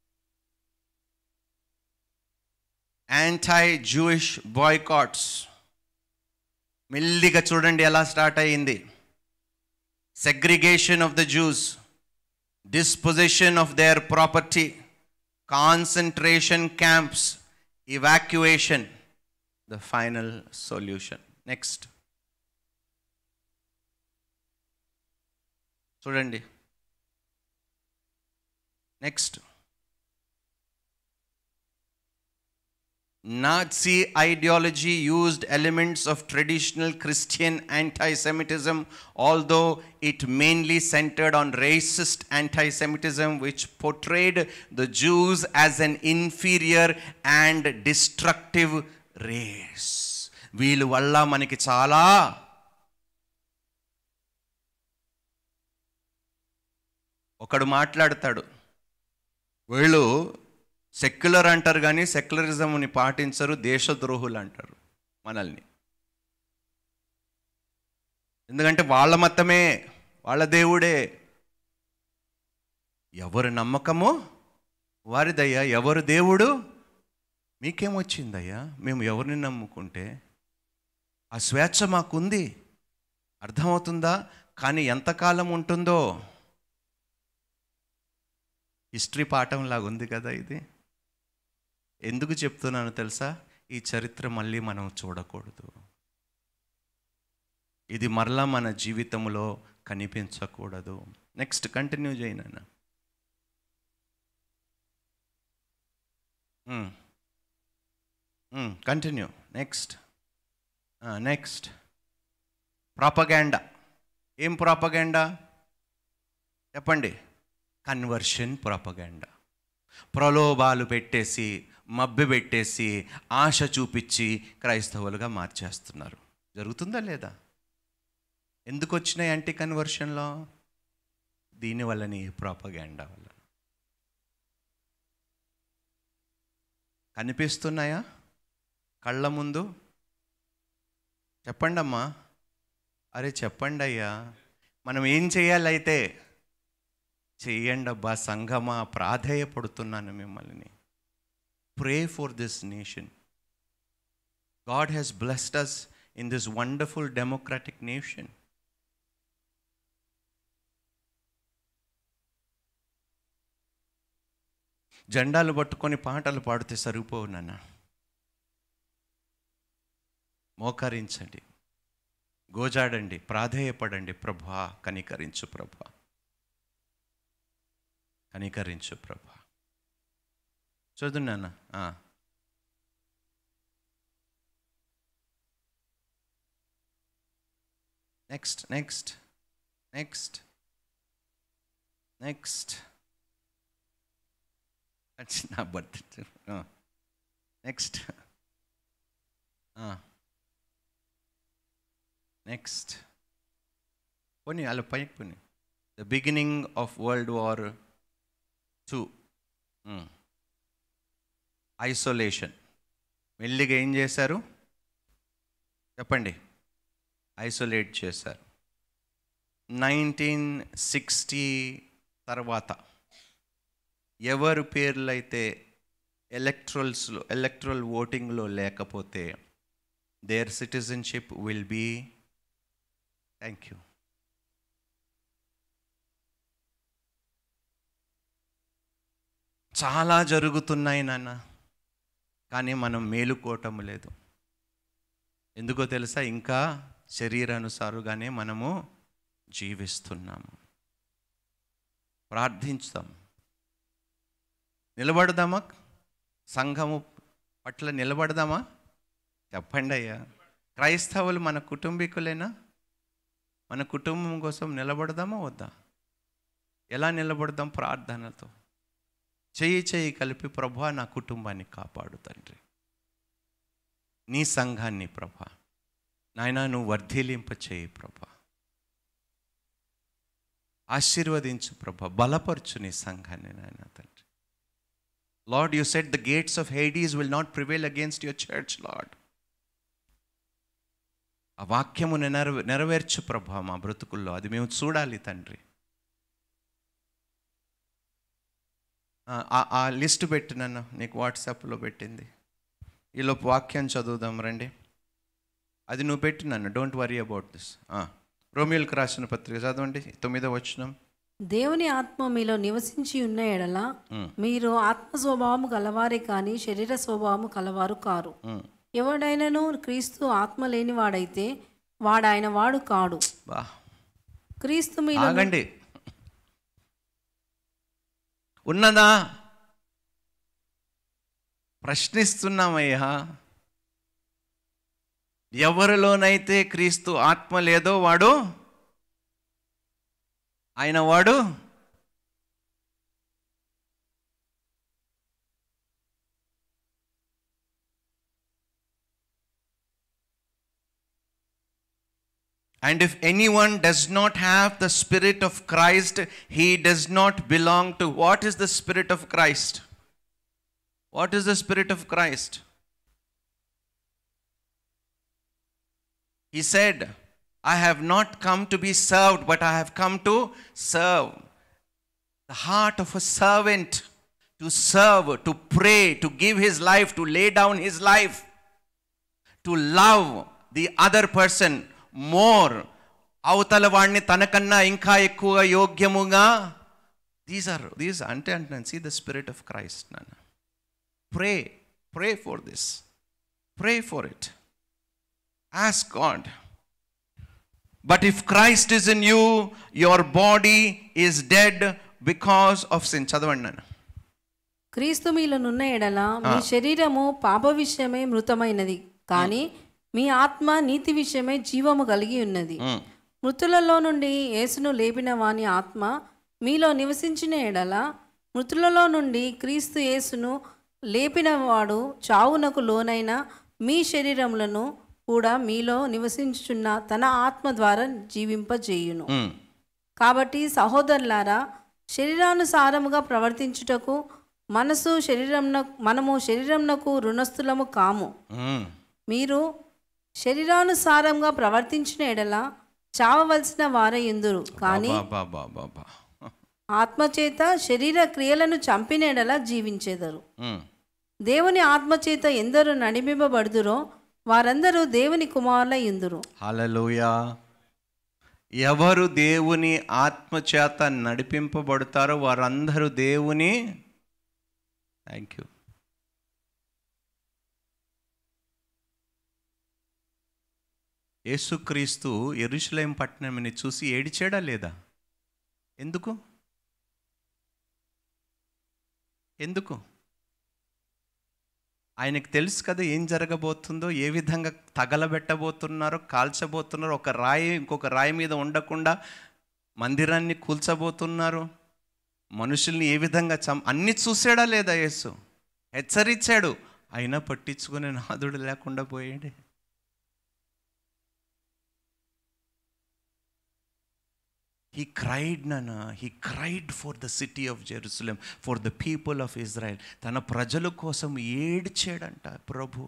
anti Jewish boycotts మెల్లిగా చూడండి ఎలా స్టార్ట్ అయ్యింది segregation of the Jews disposition of their property concentration camps evacuation the final solution next చూడండి next Nazi ideology used elements of traditional Christian anti Semitism, although it mainly centered on racist anti Semitism, which portrayed the Jews as an inferior and destructive race. వీళ్ళ వల్ల మనకి చాలా ఒకడు మాట్లాడతాడు వీళ్ళు secular అంటారు కానీ సెక్యులరిజంని పాటించరు దేశద్రోహులు అంటారు మనల్ని ఎందుకంటే వాళ్ళ మతమే వాళ్ళ దేవుడే ఎవరు నమ్మకము వారిదయ్యా ఎవరు దేవుడు మీకేమొచ్చిందయ్యా మేము ఎవరిని నమ్ముకుంటే ఆ స్వేచ్ఛ మాకుంది అర్థమవుతుందా కానీ ఎంతకాలం ఉంటుందో హిస్టరీ పాఠంలాగా ఉంది కదా ఇది ఎందుకు చెప్తున్నాను తెలుసా ఈ చరిత్ర మళ్ళీ మనం చూడకూడదు ఇది మరలా మన జీవితంలో కనిపించకూడదు నెక్స్ట్ కంటిన్యూ చేయనన్న కంటిన్యూ నెక్స్ట్ నెక్స్ట్ ప్రాపగాండా ఏం ప్రాపగాండా చెప్పండి కన్వర్షన్ ప్రాపగాండా ప్రలోభాలు పెట్టేసి మబ్బి పెట్టేసి ఆశ చూపించి క్రైస్తవులుగా మార్చేస్తున్నారు జరుగుతుందా లేదా ఎందుకు వచ్చినాయి యాంటీ కన్వర్షన్లో దీనివల్లని ప్రాపగాండా వల్ల కనిపిస్తున్నాయా కళ్ళ ముందు చెప్పండి అమ్మా అరే చెప్పండి అయ్యా మనం ఏం చేయాలైతే చెయ్యండి అబ్బా సంఘమా ప్రాధేయపడుతున్నాను మిమ్మల్ని pray for this nation God has blessed us in this wonderful democratic nation జెండాలు పట్టుకొని పాటలు పాడితే సరిపోవు నాన్న మోకరించండి గోజాడండి ప్రాధేయపడండి ప్రభా కనికరించు ప్రభా కనికరించు ప్రభా చదువు నాన్న ఆ. నెక్స్ట్ నెక్స్ట్ నెక్స్ట్ నెక్స్ట్ అది నా బర్త్ నెక్స్ట్ నెక్స్ట్ పోనీ అలా పైకి పోనీ the beginning of World War Two isolation మెల్లిగా ఏం చేశారు చెప్పండి ఐసోలేట్ చేశారు నైన్టీన్ సిక్స్టీ తర్వాత ఎవరి పేర్లు అయితే ఎలక్ట్రల్స్లో ఎలక్ట్రల్ ఓటింగ్లో లేకపోతే their citizenship will be thank you చాలా జరుగుతున్నాయి నాన్న కానీ మనం మేలుకోవటం లేదు ఎందుకో తెలుసా ఇంకా శరీరానుసారుగానే మనము జీవిస్తున్నాము ప్రార్థించుదాం నిలబడదామా సంఘము పట్ల నిలబడదామా చెప్పండి అయ్యా క్రైస్తవులు మన కుటుంబీకులేనా మన కుటుంబం కోసం నిలబడదామా వద్దా ఎలా నిలబడదాం ప్రార్థనతో చెయ్యి చెయ్యి కలిపి ప్రభా నా కుటుంబాన్ని కాపాడు తండ్రి నీ సంఘాన్ని ప్రభా నాయన నువ్వు వర్ధిలింప చేయి ప్రభా ఆశీర్వదించు ప్రభా బలపరచు నీ సంఘాన్ని నాయన తండ్రి Lord you set the gates of Hades will not prevail against your church Lord ఆ వాక్యము నెరవే నెరవేర్చు ప్రభా మా బ్రతుకుల్లో అది మేము చూడాలి తండ్రి ఆ- ఆ లిస్ట్ పెట్టి నన్ను నీకు వాట్సాప్లో పెట్టింది ఈలోపు వాక్యం చదువుదాం రండి అది నువ్వు పెట్టి నన్ను డోంట్ వరీ అబౌట్ దిస్ రోమియోలకు రాసిన పత్రిక చదవండి తొమ్మిదో వచ్చినాం దేవుని ఆత్మ మీలో నివసించి ఉన్న ఎడల మ్. మీరు ఆత్మ స్వభావము కలవారే కానీ శరీర స్వభావము కలవారు కారు మ్. ఎవడైనను క్రీస్తు ఆత్మ లేనివాడైతే వాడాయన వాడు కాడు బా క్రీస్తు మీలో ఆగండి ఉన్నదా ప్రశ్నిస్తున్నామయ్యా ఎవరిలోనైతే క్రీస్తు ఆత్మ లేదో వాడు ఆయన వాడు And if anyone does not have the Spirit of Christ, he does not belong to. What is the Spirit of Christ? What is the Spirit of Christ? He said, I have not come to be served, but I have come to serve. The heart of a servant to serve, to pray, to give his life, to lay down his life, to love the other person more అవతల వాడిని తనకన్నా ఇంకా ఎక్కువ యోగ్యముగా these are these అంటే అంటున్నాను see the spirit of Christ నాన్న pray pray for this pray for it as God but if Christ is in you your body is dead because of sin చదవండి నాన్న క్రీస్తు మీలోనున్న ఎడల మీ శరీరము పాప విషయమై మృతమైనది కానీ మీ ఆత్మ నీతి విషయమై జీవము కలిగి ఉన్నది మృతులలో నుండి యేసును లేపిన వాని ఆత్మ మీలో నివసించిన ఎడల మృతులలో నుండి క్రీస్తు యేసును లేపిన వాడు చావునకు లోనైన మీ శరీరములను కూడా మీలో నివసించుచున్న తన ఆత్మ ద్వారా జీవింపజేయును కాబట్టి సహోదరులారా శరీరానుసారముగా ప్రవర్తించుటకు మనసు శరీరంన మనము శరీరంనకు రుణస్థులము కాము మీరు శరీరానుసారంగా ప్రవర్తించిన ఎడల చావవలసిన వారై ఎందురు కానీ బాబా బాబా ఆత్మచేత శరీర క్రియలను చంపిన ఎడల జీవించేదరు దేవుని ఆత్మచేత ఎందరు నడిపింపబడుదురో వారందరూ దేవుని కుమారుల ఎందురు హలలుయా ఎవరు దేవుని ఆత్మ చేత నడిపింపబడతారో వారందరూ దేవుని థ్యాంక్ యూ యేసుక్రీస్తు ఎరుషులేం పట్టణంని చూసి ఏడిచాడా లేదా ఎందుకు ఎందుకు ఆయనకు తెలుసు కదా ఏం జరగబోతుందో ఏ విధంగా తగలబెట్టబోతున్నారో కాల్చబోతున్నారో ఒక రాయి ఇంకొక రాయి మీద ఉండకుండా మందిరాన్ని కూల్చబోతున్నారు మనుషుల్ని ఏ విధంగా చం అన్ని చూసాడా లేదా యేసు హెచ్చరించాడు అయినా పట్టించుకునే నాదుడు లేకుండా పోయాడే He cried, Nana. He cried for the city of Jerusalem, for the people of Israel. తన ప్రజల కోసం ఏడ్చాడంట ప్రభు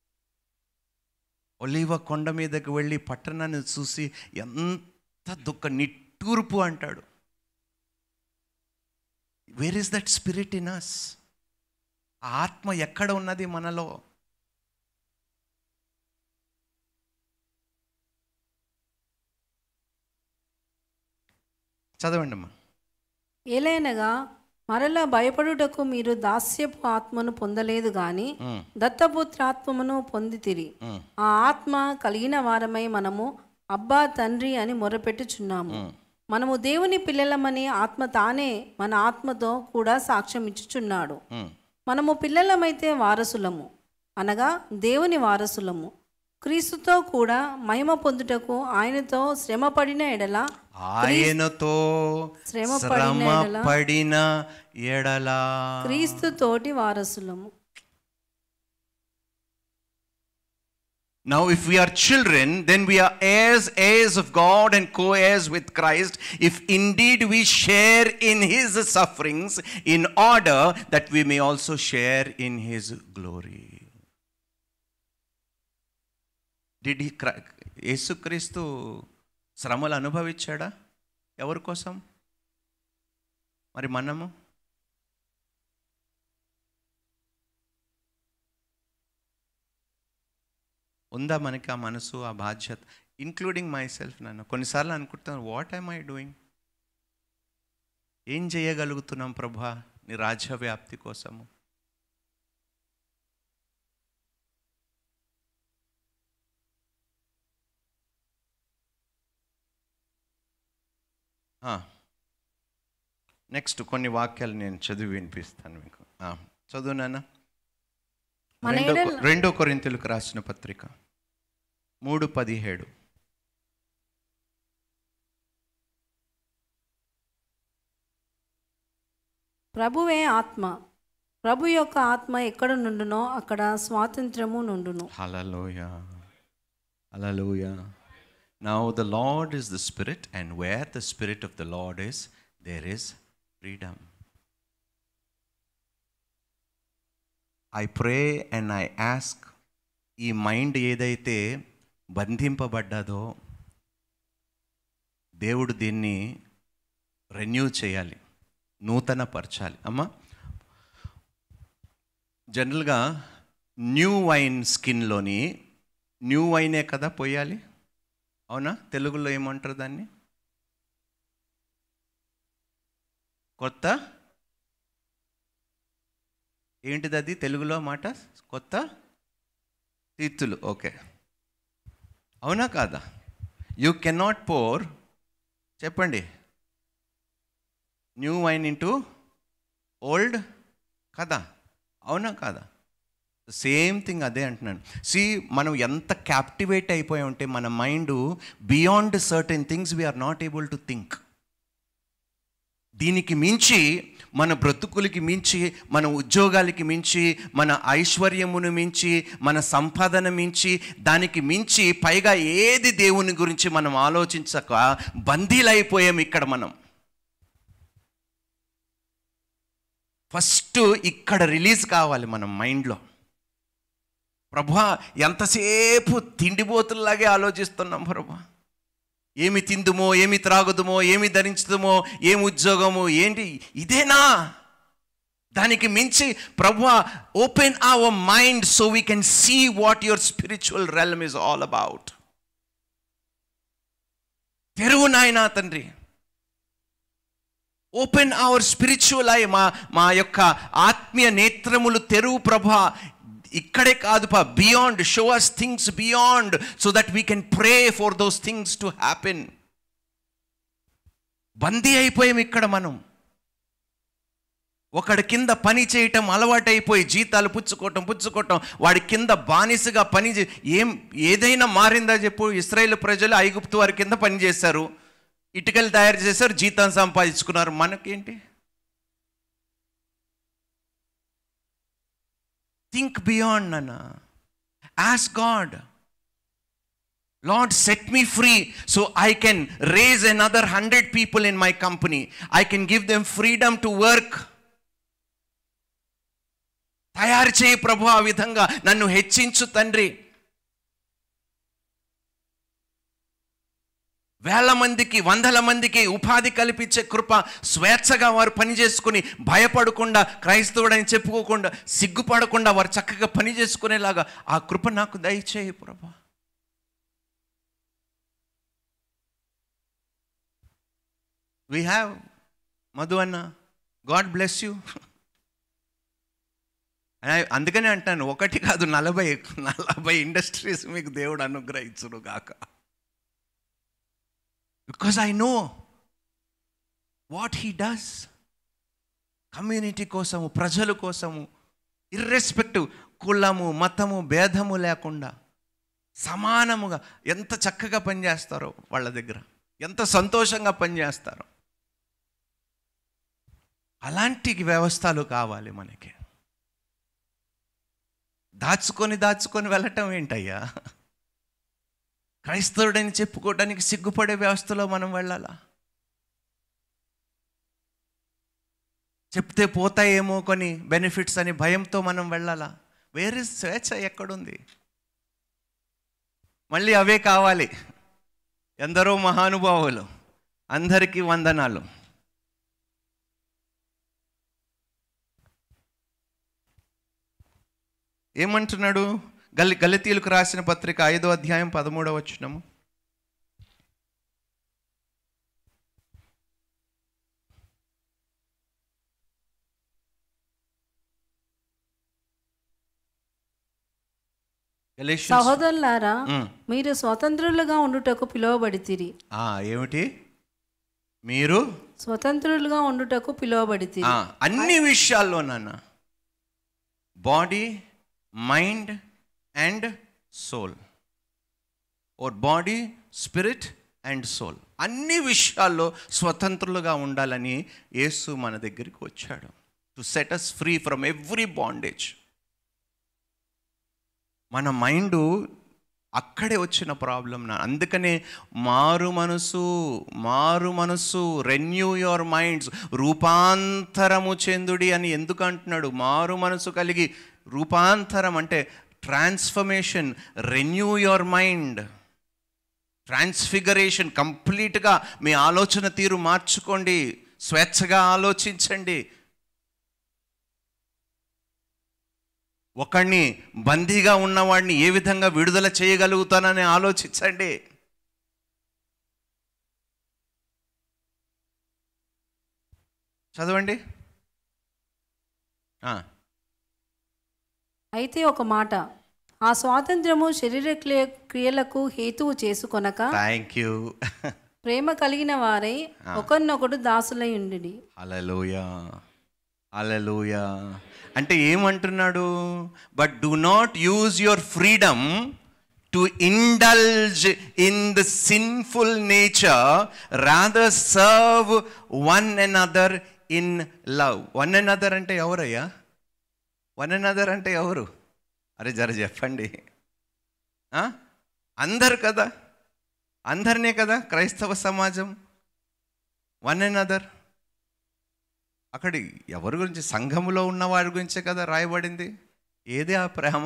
ఒలివ కొండ మీదకి వెళ్ళి పట్టణాన్ని చూసి ఎంత దుఃఖ నిట్టూర్పు అంటాడు where is that spirit in us ఆత్మ ఎక్కడ ఉన్నది మనలో చదవండి అమ్మా ఏలైనగా మరలా భయపడుటకు మీరు దాస్యపు ఆత్మను పొందలేదు గాని దత్తపుత్రాత్మను పొందితిరి ఆ ఆత్మ కలిగిన వారమై మనము అబ్బా తండ్రి అని మొరపెట్టుచున్నాము మనము దేవుని పిల్లలమని ఆత్మ తానే మన ఆత్మతో కూడా సాక్ష్యం ఇచ్చుచున్నాడు మనము పిల్లలమైతే వారసులము అనగా దేవుని వారసులము క్రీస్తుతో కూడా మహిమ పొందుటకు ఆయనతో శ్రమ పడిన ఎడల ఆయనతో శ్రమ శ్రమ పడిన ఎడల పడిన ఎడలా క్రీస్తు తోటి వారసులము Now, if we are children, then we are heirs, heirs of God and co heirs with Christ, if indeed we share in his sufferings, in order that we may also share in his glory. Did he cry? యేసుక్రీస్తు శ్రమలు అనుభవించాడా ఎవరి కోసం మరి మనము ఉందా మనకి ఆ మనసు ఆ బాధ్యత ఇంక్లూడింగ్ మై సెల్ఫ్ నన్ను కొన్నిసార్లు అనుకుంటున్నాను వాట్ ఐమ్ ఐ డూయింగ్ ఏం చేయగలుగుతున్నాం ప్రభా నీ రాజ్య వ్యాప్తి కోసము నెక్స్ట్ కొన్ని వాక్యాలు నేను చదివి వినిపిస్తాను మీకు ఆ, చదువు నాన్న మన రెండో ఎడల రెండో కొరింతలకు రాసిన పత్రిక మూడు పదిహేడు ప్రభువే ఆత్మ ప్రభు యొక్క ఆత్మ ఎక్కడ నుండునో అక్కడ స్వాతంత్రము నుండును Hallelujah. Hallelujah. Now the Lord is the Spirit, and where the Spirit of the Lord is, there is freedom. I pray and I ask ఈ మైండ్ ఏదైతే బంధింపబడ్డదో దేవుడు దీన్ని రెన్యూ చేయాలి నూతన పరచాలి అమ్మా జనరల్గా న్యూ వైన్ స్కిన్లోని న్యూ వైనే కదా పోయాలి అవునా తెలుగులో ఏమంటారు దాన్ని కొత్త ఏంటిది అది తెలుగులో మాట కొత్త తీర్తులు ఓకే అవునా కాదా యూ కెనాట్ పోర్ చెప్పండి న్యూ వైన్ ఇంటూ ఓల్డ్ కదా అవునా కాదా సేమ్ థింగ్ అదే అంటున్నాను సి మనం ఎంత క్యాప్టివేట్ అయిపోయి ఉంటే మన mind beyond certain things we are not able to think దీనికి మించి మన బ్రతుకులకి మించి మన ఉద్యోగాలకి మించి మన ఐశ్వర్యమును మించి మన సంపాదన మించి దానికి మించి పైగా ఏది దేవుని గురించి మనం ఆలోచించక బందీలైపోయాం ఇక్కడ మనం ఫస్ట్ ఇక్కడ రిలీజ్ కావాలి మన మైండ్లో ప్రభా ఎంతసేపు తిండిపోతుల్లాగే ఆలోచిస్తున్నాం ప్రభా ఏమి తిందుమో ఏమి త్రాగుదుమో ఏమి ధరించుదుమో ఏమి ఉద్యోగము ఏంటి ఇదేనా దానికి మించి ప్రభు open our mind so we can see what your spiritual realm is all about తెరువు నాయనా తండ్రి ఓపెన్ అవర్ స్పిరిచువల్ ఐ మా మా యొక్క ఆత్మీయ నేత్రములు తెరువు ప్రభా ఇక్కడే కాదు పా beyond show us things beyond so that we can pray for those things to happen బందీ అయిపోయాం ఇక్కడ మనం ఒకడి కింద పని చేయటం అలవాటైపోయి జీతాలు పుచ్చుకోవటం పుచ్చుకోవటం వాడి కింద బానిసగా పని చే ఏం ఏదైనా మారిందా చెప్పు ఇస్రాయేల్ ప్రజలు ఐగుప్తు వారి కింద పని చేశారు ఇటుకలు తయారు చేశారు జీతం సంపాదించుకున్నారు మనకేంటి థింక్ బియాండ్ నాన్న as God Lord set me free so I can raise another hundred people in my company I can give them freedom to work తయారు చేయి ప్రభు ఆ విధంగా నన్ను హెచ్చించు తండ్రి వేల మందికి వందల మందికి ఉపాధి కల్పించే కృప స్వేచ్ఛగా వారు పని చేసుకుని భయపడకుండా క్రైస్తవుడని చెప్పుకోకుండా సిగ్గుపడకుండా వారు చక్కగా పని చేసుకునేలాగా ఆ కృప నాకు దయచేయి ప్రభా వీ హ్యావ్ మధు అన్న గాడ్ బ్లెస్ యూ అందుకనే అంటాను ఒకటి కాదు నలభై నలభై ఇండస్ట్రీస్ మీకు దేవుడు అనుగ్రహించును గాక because I know what he does community కోసము ప్రజల కోసము ఇర్రెస్పెక్టివ్ కులము మతము భేదము లేకుండా సమానముగా ఎంత చక్కగా పనిచేస్తారో వాళ్ళ దగ్గర ఎంత సంతోషంగా పనిచేస్తారో అలాంటి వ్యవస్థలు కావాలి మనకి దాచుకొని దాచుకొని వెళ్ళటం ఏంటయ్యా క్రైస్తవుడని చెప్పుకోవడానికి సిగ్గుపడే వ్యవస్థలో మనం వెళ్ళాలా చెప్తే పోతాయేమో కొన్ని బెనిఫిట్స్ అని భయంతో మనం వెళ్ళాలా వేరే స్వేచ్ఛ ఎక్కడుంది మళ్ళీ అవే కావాలి ఎందరో మహానుభావులు అందరికీ వందనాలు ఏమంటున్నాడు గలి గలితీలకు రాసిన పత్రిక ఐదో అధ్యాయం పదమూడవ వచ్చినము Galatians- సహోదరులారా మ్. మీరు స్వతంత్రులుగా ఉండుటకు పిలువబడితిరి ఆ, ఏమిటి మీరు స్వతంత్రులుగా ఉండుటకు పిలువబడితిరి ఆ, అన్ని విషయాల్లో నాన్న body mind and soul or body spirit and soul అన్ని విషయాల్లో స్వతంత్రులుగా ఉండాలని యేసు మన దగ్గరికి వచ్చాడు to set us free from every bondage మన మైండ్ అక్కడే వచ్చిన ప్రాబ్లం నా అందుకనే మారు మనసు మారు మనసు రెన్యూ యువర్ మైండ్స్ రూపాంతరము చెందుడి అని ఎందుకు అంటున్నాడు మారు మనసు కలిగి రూపాంతరం అంటే transformation renew your mind transfiguration కంప్లీట్గా మీ ఆలోచన తీరు మార్చుకోండి స్వేచ్ఛగా ఆలోచించండి ఒకడిని బందీగా ఉన్నవాడిని ఏ విధంగా విడుదల చేయగలుగుతానని ఆలోచించండి చదవండి ఆ, అయితే ఒక మాట ఆ స్వాతంత్రము శరీర క్రియ- క్రియలకు హేతువు చేసుకొనక థ్యాంక్ యూ ప్రేమ కలిగిన వారై ఒకరినొకడు దాసులై ఉండి అలలోయా అలలోయా అంటే ఏమంటున్నాడు but do not use your freedom to indulge in the sinful nature rather serve one and other in love one and other అంటే ఎవరయ్యా వన్ అండ్ అదర్ అంటే ఎవరు అరే జర చెప్పండి ఆ? అందరు కదా అందరినే కదా క్రైస్తవ సమాజం వన్ అండ్ అదర్ అక్కడ ఎవరి గురించి సంఘములో ఉన్న వారి గురించే కదా రాయబడింది ఏది ఆ ప్రేమ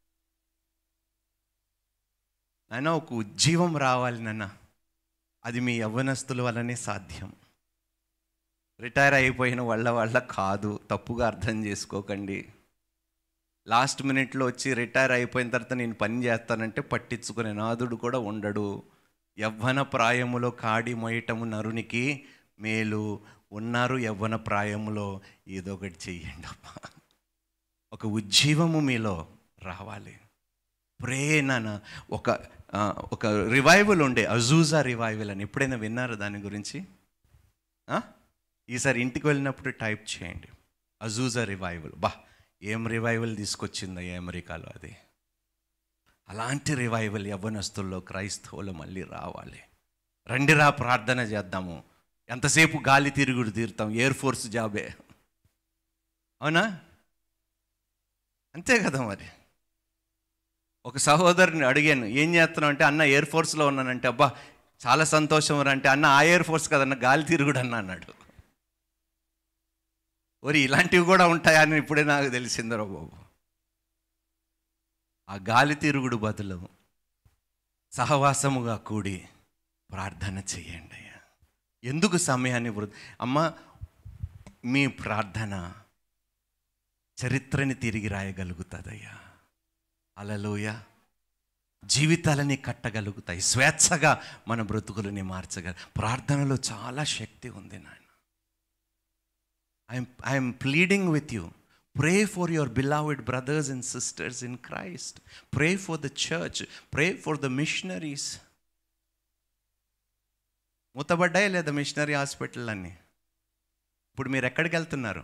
నాన్న ఒక ఉజ్జీవం రావాలి నాన్న అది మీ యవ్వనస్తుల వల్లనే సాధ్యం రిటైర్ అయిపోయిన వాళ్ళ వల్ల కాదు తప్పుగా అర్థం చేసుకోకండి లాస్ట్ మినిట్లో వచ్చి రిటైర్ అయిపోయిన తర్వాత నేను పని చేస్తానంటే పట్టించుకునే నాదుడు కూడా ఉండడు యవ్వన ప్రాయములో కాడి మొయటము నరునికి మేలు ఉన్నారు యవ్వన ప్రాయములో ఏదో ఒకటి చెయ్యండి అప్ప ఒక ఉజ్జీవము మీలో రావాలి ప్రేరణ ఒక ఆ, ఒక రివైవల్ ఉండే అజూజా రివైవల్ అని ఎప్పుడైనా విన్నారా దాని గురించి ఆ? ఈసారి ఇంటికి వెళ్ళినప్పుడు టైప్ చేయండి అజూజా రివైవల్ బా ఏం రివైవల్ తీసుకొచ్చిందా ఈ అమెరికాలో అది అలాంటి రివైవల్ యవ్వనస్తుల్లో క్రైస్తవులు మళ్ళీ రావాలి రండిరా ప్రార్థన చేద్దాము ఎంతసేపు గాలి తిరుగుడు తీరుతాం ఎయిర్ ఫోర్స్ జాబే అవునా అంతే కదా మరి ఒక సహోదరుని అడిగాను ఏం చేస్తున్నావు అంటే అన్న ఎయిర్ ఫోర్స్లో ఉన్నానంటే అబ్బా చాలా సంతోషం రా అంటే అన్న ఆ ఎయిర్ ఫోర్స్ కదన్న గాలి తిరుగుడు అన్న అన్నాడు ఓరి ఇలాంటివి కూడా ఉంటాయని ఇప్పుడే నాకు తెలిసిందరో బాబు ఆ గాలి తిరుగుడు బదులు సహవాసముగా కూడి ప్రార్థన చేయండి అయ్యా ఎందుకు సమయాన్ని వృధా అమ్మ మీ ప్రార్థన చరిత్రని తిరిగి రాయగలుగుతుందయ్యా అలలోయ జీవితాలని కట్టగలుగుతాయి స్వేచ్ఛగా మన బ్రతుకులని మార్చగల ప్రార్థనలో చాలా శక్తి ఉంది నాయన I'm I'm pleading with you pray for your beloved brothers and sisters in Christ pray for the church pray for the missionaries మూతబడ్డాయి లేదా మిషనరీ హాస్పిటల్ అన్నీ ఇప్పుడు మీరు ఎక్కడికి వెళ్తున్నారు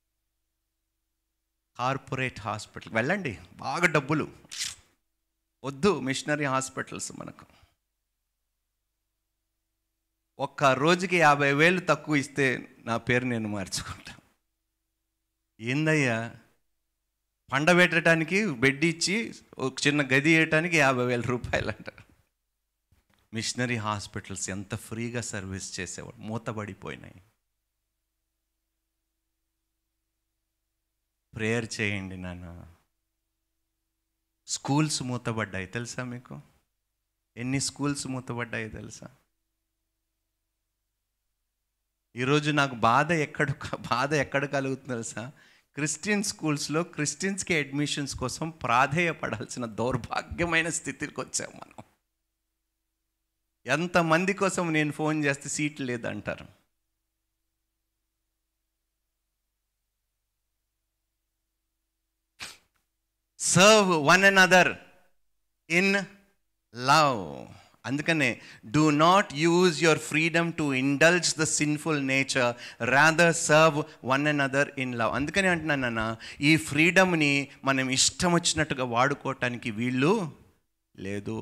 కార్పొరేట్ హాస్పిటల్ వెళ్ళండి బాగా డబ్బులు వద్దు మిషనరీ హాస్పిటల్స్ మనకు ఒక్క రోజుకి యాభై వేలు తక్కువ ఇస్తే నా పేరు నేను మార్చుకుంటా ఏందయ్యా పండబెట్టడానికి బెడ్ ఇచ్చి ఒక చిన్న గది వేయటానికి యాభై వేల రూపాయలు అంట మిషనరీ హాస్పిటల్స్ ఎంత ఫ్రీగా సర్వీస్ చేసేవాడు మూతబడిపోయినాయి ప్రేయర్ చేయండి నాన్న స్కూల్స్ మూతబడ్డాయి తెలుసా మీకు ఎన్ని స్కూల్స్ మూతబడ్డాయి తెలుసా ఈరోజు నాకు బాధ ఎక్కడ బాధ ఎక్కడ కలుగుతుంది తెలుసా క్రిస్టియన్ స్కూల్స్లో క్రిస్టియన్స్కి అడ్మిషన్స్ కోసం ప్రాధేయపడాల్సిన దౌర్భాగ్యమైన స్థితికి వచ్చాం మనం ఎంతమంది కోసం నేను ఫోన్ చేస్తే సీట్ లేదంటారు serve one and other in love అందుకనే do not use your freedom to indulge the sinful nature rather serve one and other in love అందుకని అంటున్నానన్న ఈ ఫ్రీడమ్ని మనం ఇష్టం వచ్చినట్టుగా వాడుకోవటానికి వీళ్ళు లేదు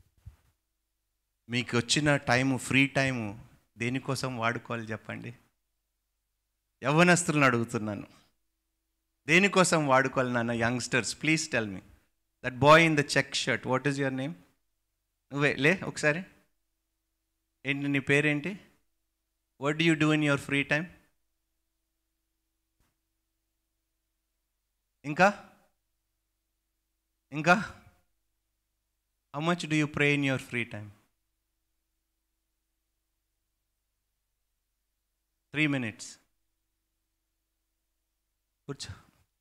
మీకు వచ్చిన టైము ఫ్రీ టైము దేనికోసం వాడుకోవాలి చెప్పండి యవ్వనస్తులను అడుగుతున్నాను దేనికోసం వాడుకోవాలి నాన్న youngsters please tell me that boy in the check shirt what is your name నువ్వే లే ఒకసారి ఏంటి నీ పేరేంటి what do you do in your free time ఇంకా ఇంకా how much do you pray in your free time three minutes కూర్చో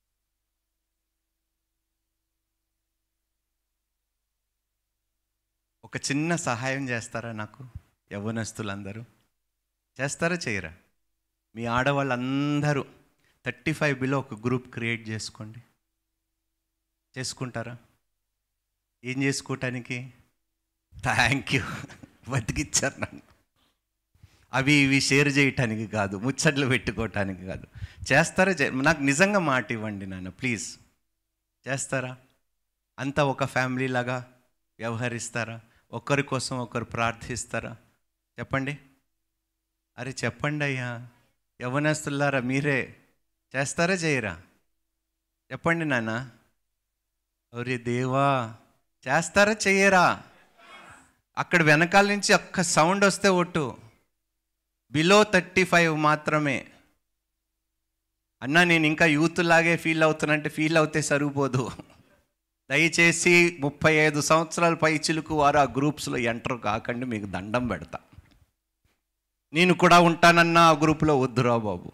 ఒక చిన్న సహాయం చేస్తారా నాకు యవ్వనస్తులందరూ చేస్తారా చేయరా మీ ఆడవాళ్ళందరూ థర్టీ ఫైవ్ బిలో ఒక గ్రూప్ క్రియేట్ చేసుకోండి చేసుకుంటారా ఏం చేసుకోవటానికి థ్యాంక్ యూ బతికిచ్చారు నన్ను అవి ఇవి షేర్ చేయటానికి కాదు ముచ్చట్లు పెట్టుకోవటానికి కాదు చేస్తారా చే నాకు నిజంగా మాట ఇవ్వండి నాన్న ప్లీజ్ చేస్తారా అంతా ఒక ఫ్యామిలీ లాగా వ్యవహరిస్తారా ఒకరి కోసం ఒకరు ప్రార్థిస్తారా చెప్పండి అరే చెప్పండి అయ్యా యవనస్తులారా మీరే చేస్తారా చేయరా చెప్పండి నాన్న ఒరే దేవా చేస్తారా చెయ్యరా అక్కడ వెనకాల నుంచి ఒక్క సౌండ్ వస్తే ఒట్టు బిలో థర్టీ ఫైవ్ మాత్రమే అన్నా నేను ఇంకా యూత్ లాగే ఫీల్ అవుతున్నంటే ఫీల్ అవుతే సరిపోదు దయచేసి ముప్పై ఐదు సంవత్సరాల పై చిలుకు వారు ఆ గ్రూప్స్లో ఎంటర్ కాకండి మీకు దండం పెడతా నేను కూడా ఉంటానన్నా ఆ గ్రూప్లో వద్దురా బాబు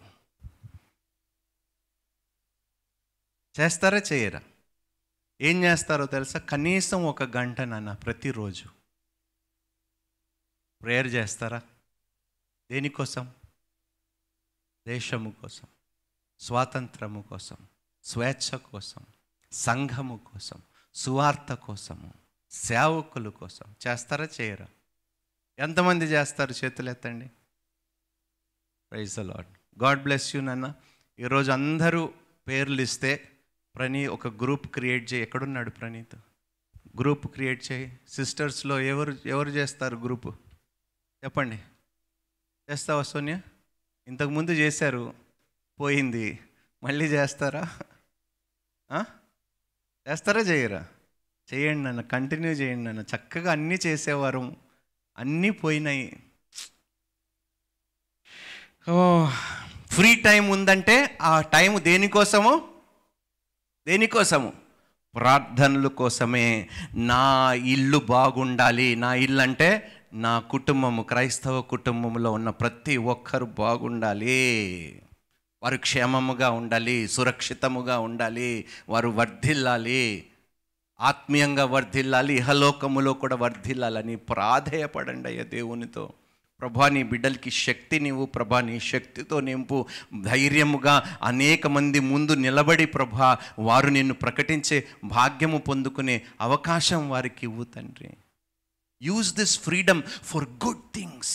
చేస్తారా చేయరా ఏం చేస్తారో తెలుసా కనీసం ఒక గంట నాన్న ప్రతిరోజు ప్రేయర్ చేస్తారా దేనికోసం దేశము కోసం స్వాతంత్రము కోసం స్వేచ్ఛ కోసం సంఘము కోసం సువార్త కోసము సేవకుల కోసం చేస్తారా చేయరా ఎంతమంది చేస్తారు చేతులు ఎత్తండి praise Lord God bless you నాన్న ఈరోజు అందరూ పేర్లు ఇస్తే ప్రణీ ఒక గ్రూప్ క్రియేట్ చేయి ఎక్కడున్నాడు ప్రణీత్ గ్రూప్ క్రియేట్ చేయి సిస్టర్స్లో ఎవరు ఎవరు చేస్తారు గ్రూప్ చెప్పండి చేస్తావా సోనియా ఇంతకుముందు చేశారు పోయింది మళ్ళీ చేస్తారా ఆ? చేస్తారా చేయరా చేయండి నన్ను కంటిన్యూ చేయండి నన్ను చక్కగా అన్నీ చేసేవారు అన్నీ పోయినాయి ఓ ఫ్రీ టైం ఉందంటే ఆ టైం దేనికోసము దేనికోసము ప్రార్థనల కోసమే నా ఇల్లు బాగుండాలి నా ఇల్లు అంటే నా కుటుంబము క్రైస్తవ కుటుంబంలో ఉన్న ప్రతి ఒక్కరు బాగుండాలి వారు క్షేమముగా ఉండాలి సురక్షితముగా ఉండాలి వారు వర్ధిల్లాలి ఆత్మీయంగా వర్ధిల్లాలి ఇహలోకములో కూడా వర్ధిల్లాలని ప్రాధేయపడండి అయ్యా దేవునితో ప్రభా నీ బిడ్డలకి శక్తి నీవు ప్రభా నీ శక్తితో నింపు ధైర్యముగా అనేక మంది ముందు నిలబడి ప్రభా వారు నిన్ను ప్రకటించే భాగ్యము పొందుకునే అవకాశం వారికి ఇవ్వు తండ్రి use this freedom for good things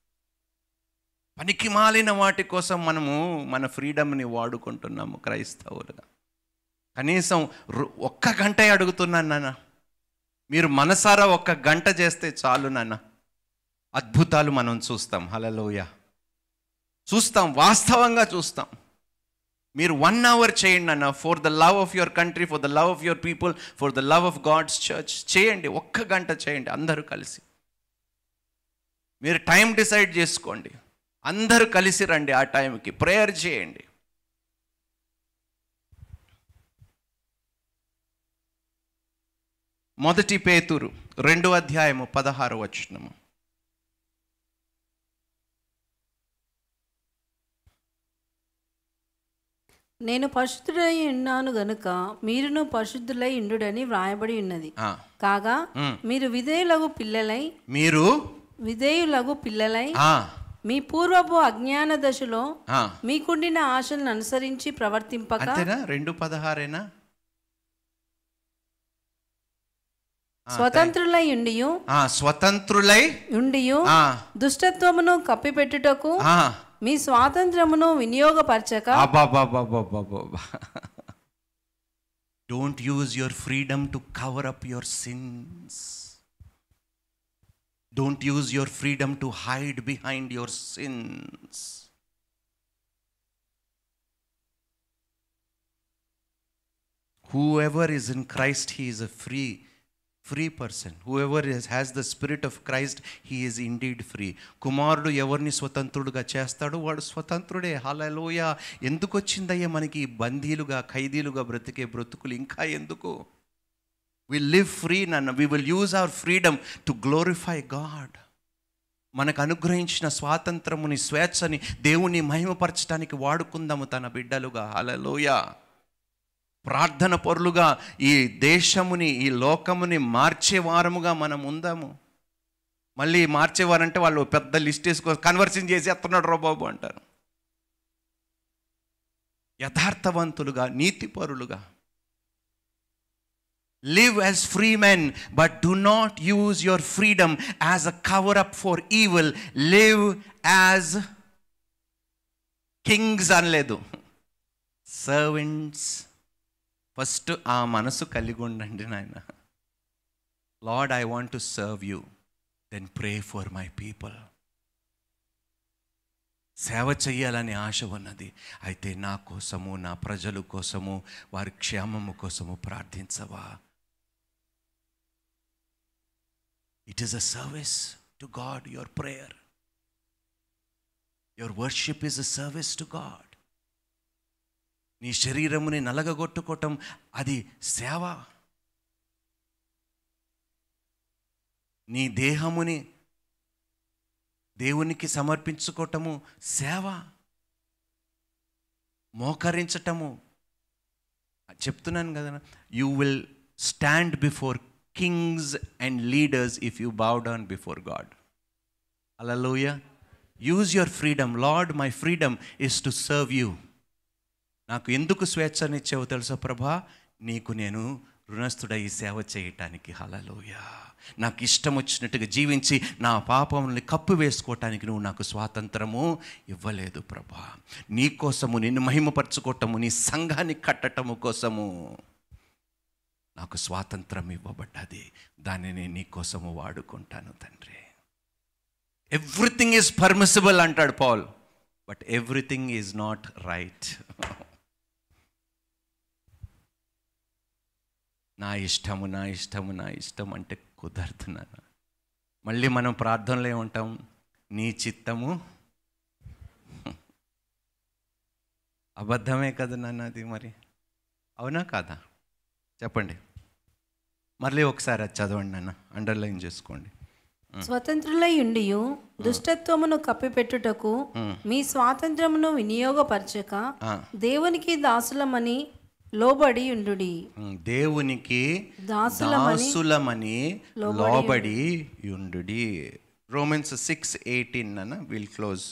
పనికి మాలిన వాటి కోసం మనము మన ఫ్రీడమ్ని వాడుకుంటున్నాము క్రైస్తవులుగా కనీసం రు- ఒక్క గంటే అడుగుతున్నాను నాన్న మీరు మనసారా ఒక్క గంట చేస్తే చాలు నాన్న అద్భుతాలు మనం చూస్తాం హలలోయ చూస్తాం వాస్తవంగా చూస్తాం మీరు వన్ అవర్ చేయండి అన్న for the love of your country for the love of your people for the love of God's church చేయండి ఒక్క గంట చేయండి అందరూ కలిసి మీరు టైం డిసైడ్ చేసుకోండి అందరూ కలిసి రండి ఆ టైంకి ప్రేయర్ చేయండి మొదటి పేతురు రెండు అధ్యాయము పదహారు వచనము నేను పరిశుద్ధుడై ఉన్నాను గనుక మీరును పరిశుద్ధులై ఉండుడని వ్రాయబడి ఉన్నది ఆ, కాగా మ్. మీరు విధేయులగు పిల్లలై మీరు విధేయులగు పిల్లలై ఆ, మీ పూర్వపు అజ్ఞాన దశలో ఆ, మీకుండిన ఆశలను అనుసరించి ప్రవర్తింపక అంతేనా రెండు పదహారేనా స్వతంత్రులై ఉండియు ఆ, స్వతంత్రులై ఉండియు ఆ, దుష్టత్వమును కప్పిపెట్టుటకు ఆ, మీ స్వాతంత్రమును వినియోగపరచక అబాబాబాబాబాబా. Don't use your freedom to cover up your sins. Don't use your freedom to hide behind your sins. Whoever is in Christ, he is a free, free person. Whoever is, has the spirit of Christ, he is indeed free. కుమారుడు ఎవరిని స్వతంత్రుడుగా చేస్తాడో వాడు స్వతంత్రుడే హలలోయ ఎందుకు వచ్చిందయ్యా మనకి ఈ బందీలుగా ఖైదీలుగా బ్రతికే బ్రతుకులు ఇంకా ఎందుకు వి లివ్ ఫ్రీ నన్ను we will use our freedom to glorify God మనకు అనుగ్రహించిన స్వాతంత్రముని స్వేచ్ఛని దేవుని మహిమపరచడానికి వాడుకుందాము తన బిడ్డలుగా హలలోయ ప్రార్థన పరులుగా ఈ దేశముని ఈ లోకముని మార్చే వారముగా మనం ఉందాము మళ్ళీ మార్చేవారంటే వాళ్ళు పెద్ద లిస్ట్ వేసుకో కన్వర్షన్ చేసి ఎత్తున్నాడు రా బాబు అంటారు యథార్థవంతులుగా నీతిపరులుగా live as free men but do not use your freedom as a cover up for evil live as kings అనలేదు సర్వెంట్స్ ఫస్ట్ ఆ మనసు కలిగి ఉండండి నాయన Lord I want to serve you then pray for my people సేవ చెయ్యాలని ఆశ ఉన్నది అయితే నా కోసము నా ప్రజల కోసము వారి క్షేమము కోసము ప్రార్థించవా it is a service to God your prayer your worship is a service to God నీ శరీరముని నలగగొట్టుకోవటం అది సేవ నీ దేహముని దేవునికి సమర్పించుకోవటము సేవ మోకరించటము చెప్తున్నాను కదా you will stand before kings and leaders if you bow down before God అలలోయ use your freedom Lord my freedom is to serve you నాకు ఎందుకు స్వేచ్ఛనిచ్చావో తెలుసా ప్రభా నీకు నేను రుణస్థుడై సేవ చేయటానికి హలలోయ నాకు ఇష్టం వచ్చినట్టుగా జీవించి నా పాపముల్ని కప్పు వేసుకోవటానికి నువ్వు నాకు స్వాతంత్రము ఇవ్వలేదు ప్రభా నీ కోసము నిన్ను మహిమపరచుకోవటము నీ సంఘాన్ని కట్టటము కోసము నాకు స్వాతంత్రం ఇవ్వబడ్డది దానిని నీ కోసము వాడుకుంటాను తండ్రి ఎవ్రీథింగ్ ఈజ్ పర్మిసిబుల్ అంటాడు Paul but everything is not right నా ఇష్టము నా ఇష్టము నా ఇష్టం అంటే కుదరదు నాన్న మళ్ళీ మనం ప్రార్థనలో ఏమంటాం నీ చిత్తము అబద్ధమే కదా నాన్న అది మరి అవునా కాదా చెప్పండి మళ్ళీ ఒకసారి అది చదవండి నాన్న అండర్లైన్ చేసుకోండి స్వతంత్రులై ఉండియు దుష్టత్వమును కప్పిపెట్టుటకు మీ స్వాతంత్రమును వినియోగపరచక ఆ. దేవునికి దాసులమని లోబడి ఉండుడి ఉమ్, దేవునికి దాసులమని దాసులమని లోబడి లోబడి యుండుడి రోమన్స్ సిక్స్ ఎయిటీన్ అన్న విల్ క్లోజ్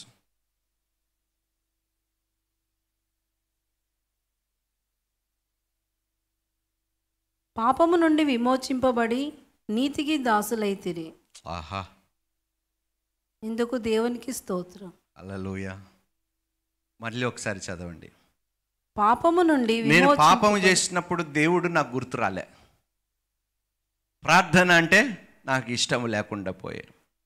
పాపము నుండి విమోచింపబడి నీతికి దాసులైతిరి ఆహా ఇందుకు దేవునికి స్తోత్రం అలలోయ మళ్ళీ ఒకసారి చదవండి పాపము నుండి నేను విమోచింప- పాపం చేసినప్పుడు దేవుడు నాకు గుర్తు రాలే ప్రార్థన అంటే నాకు ఇష్టం లేకుండా పోయే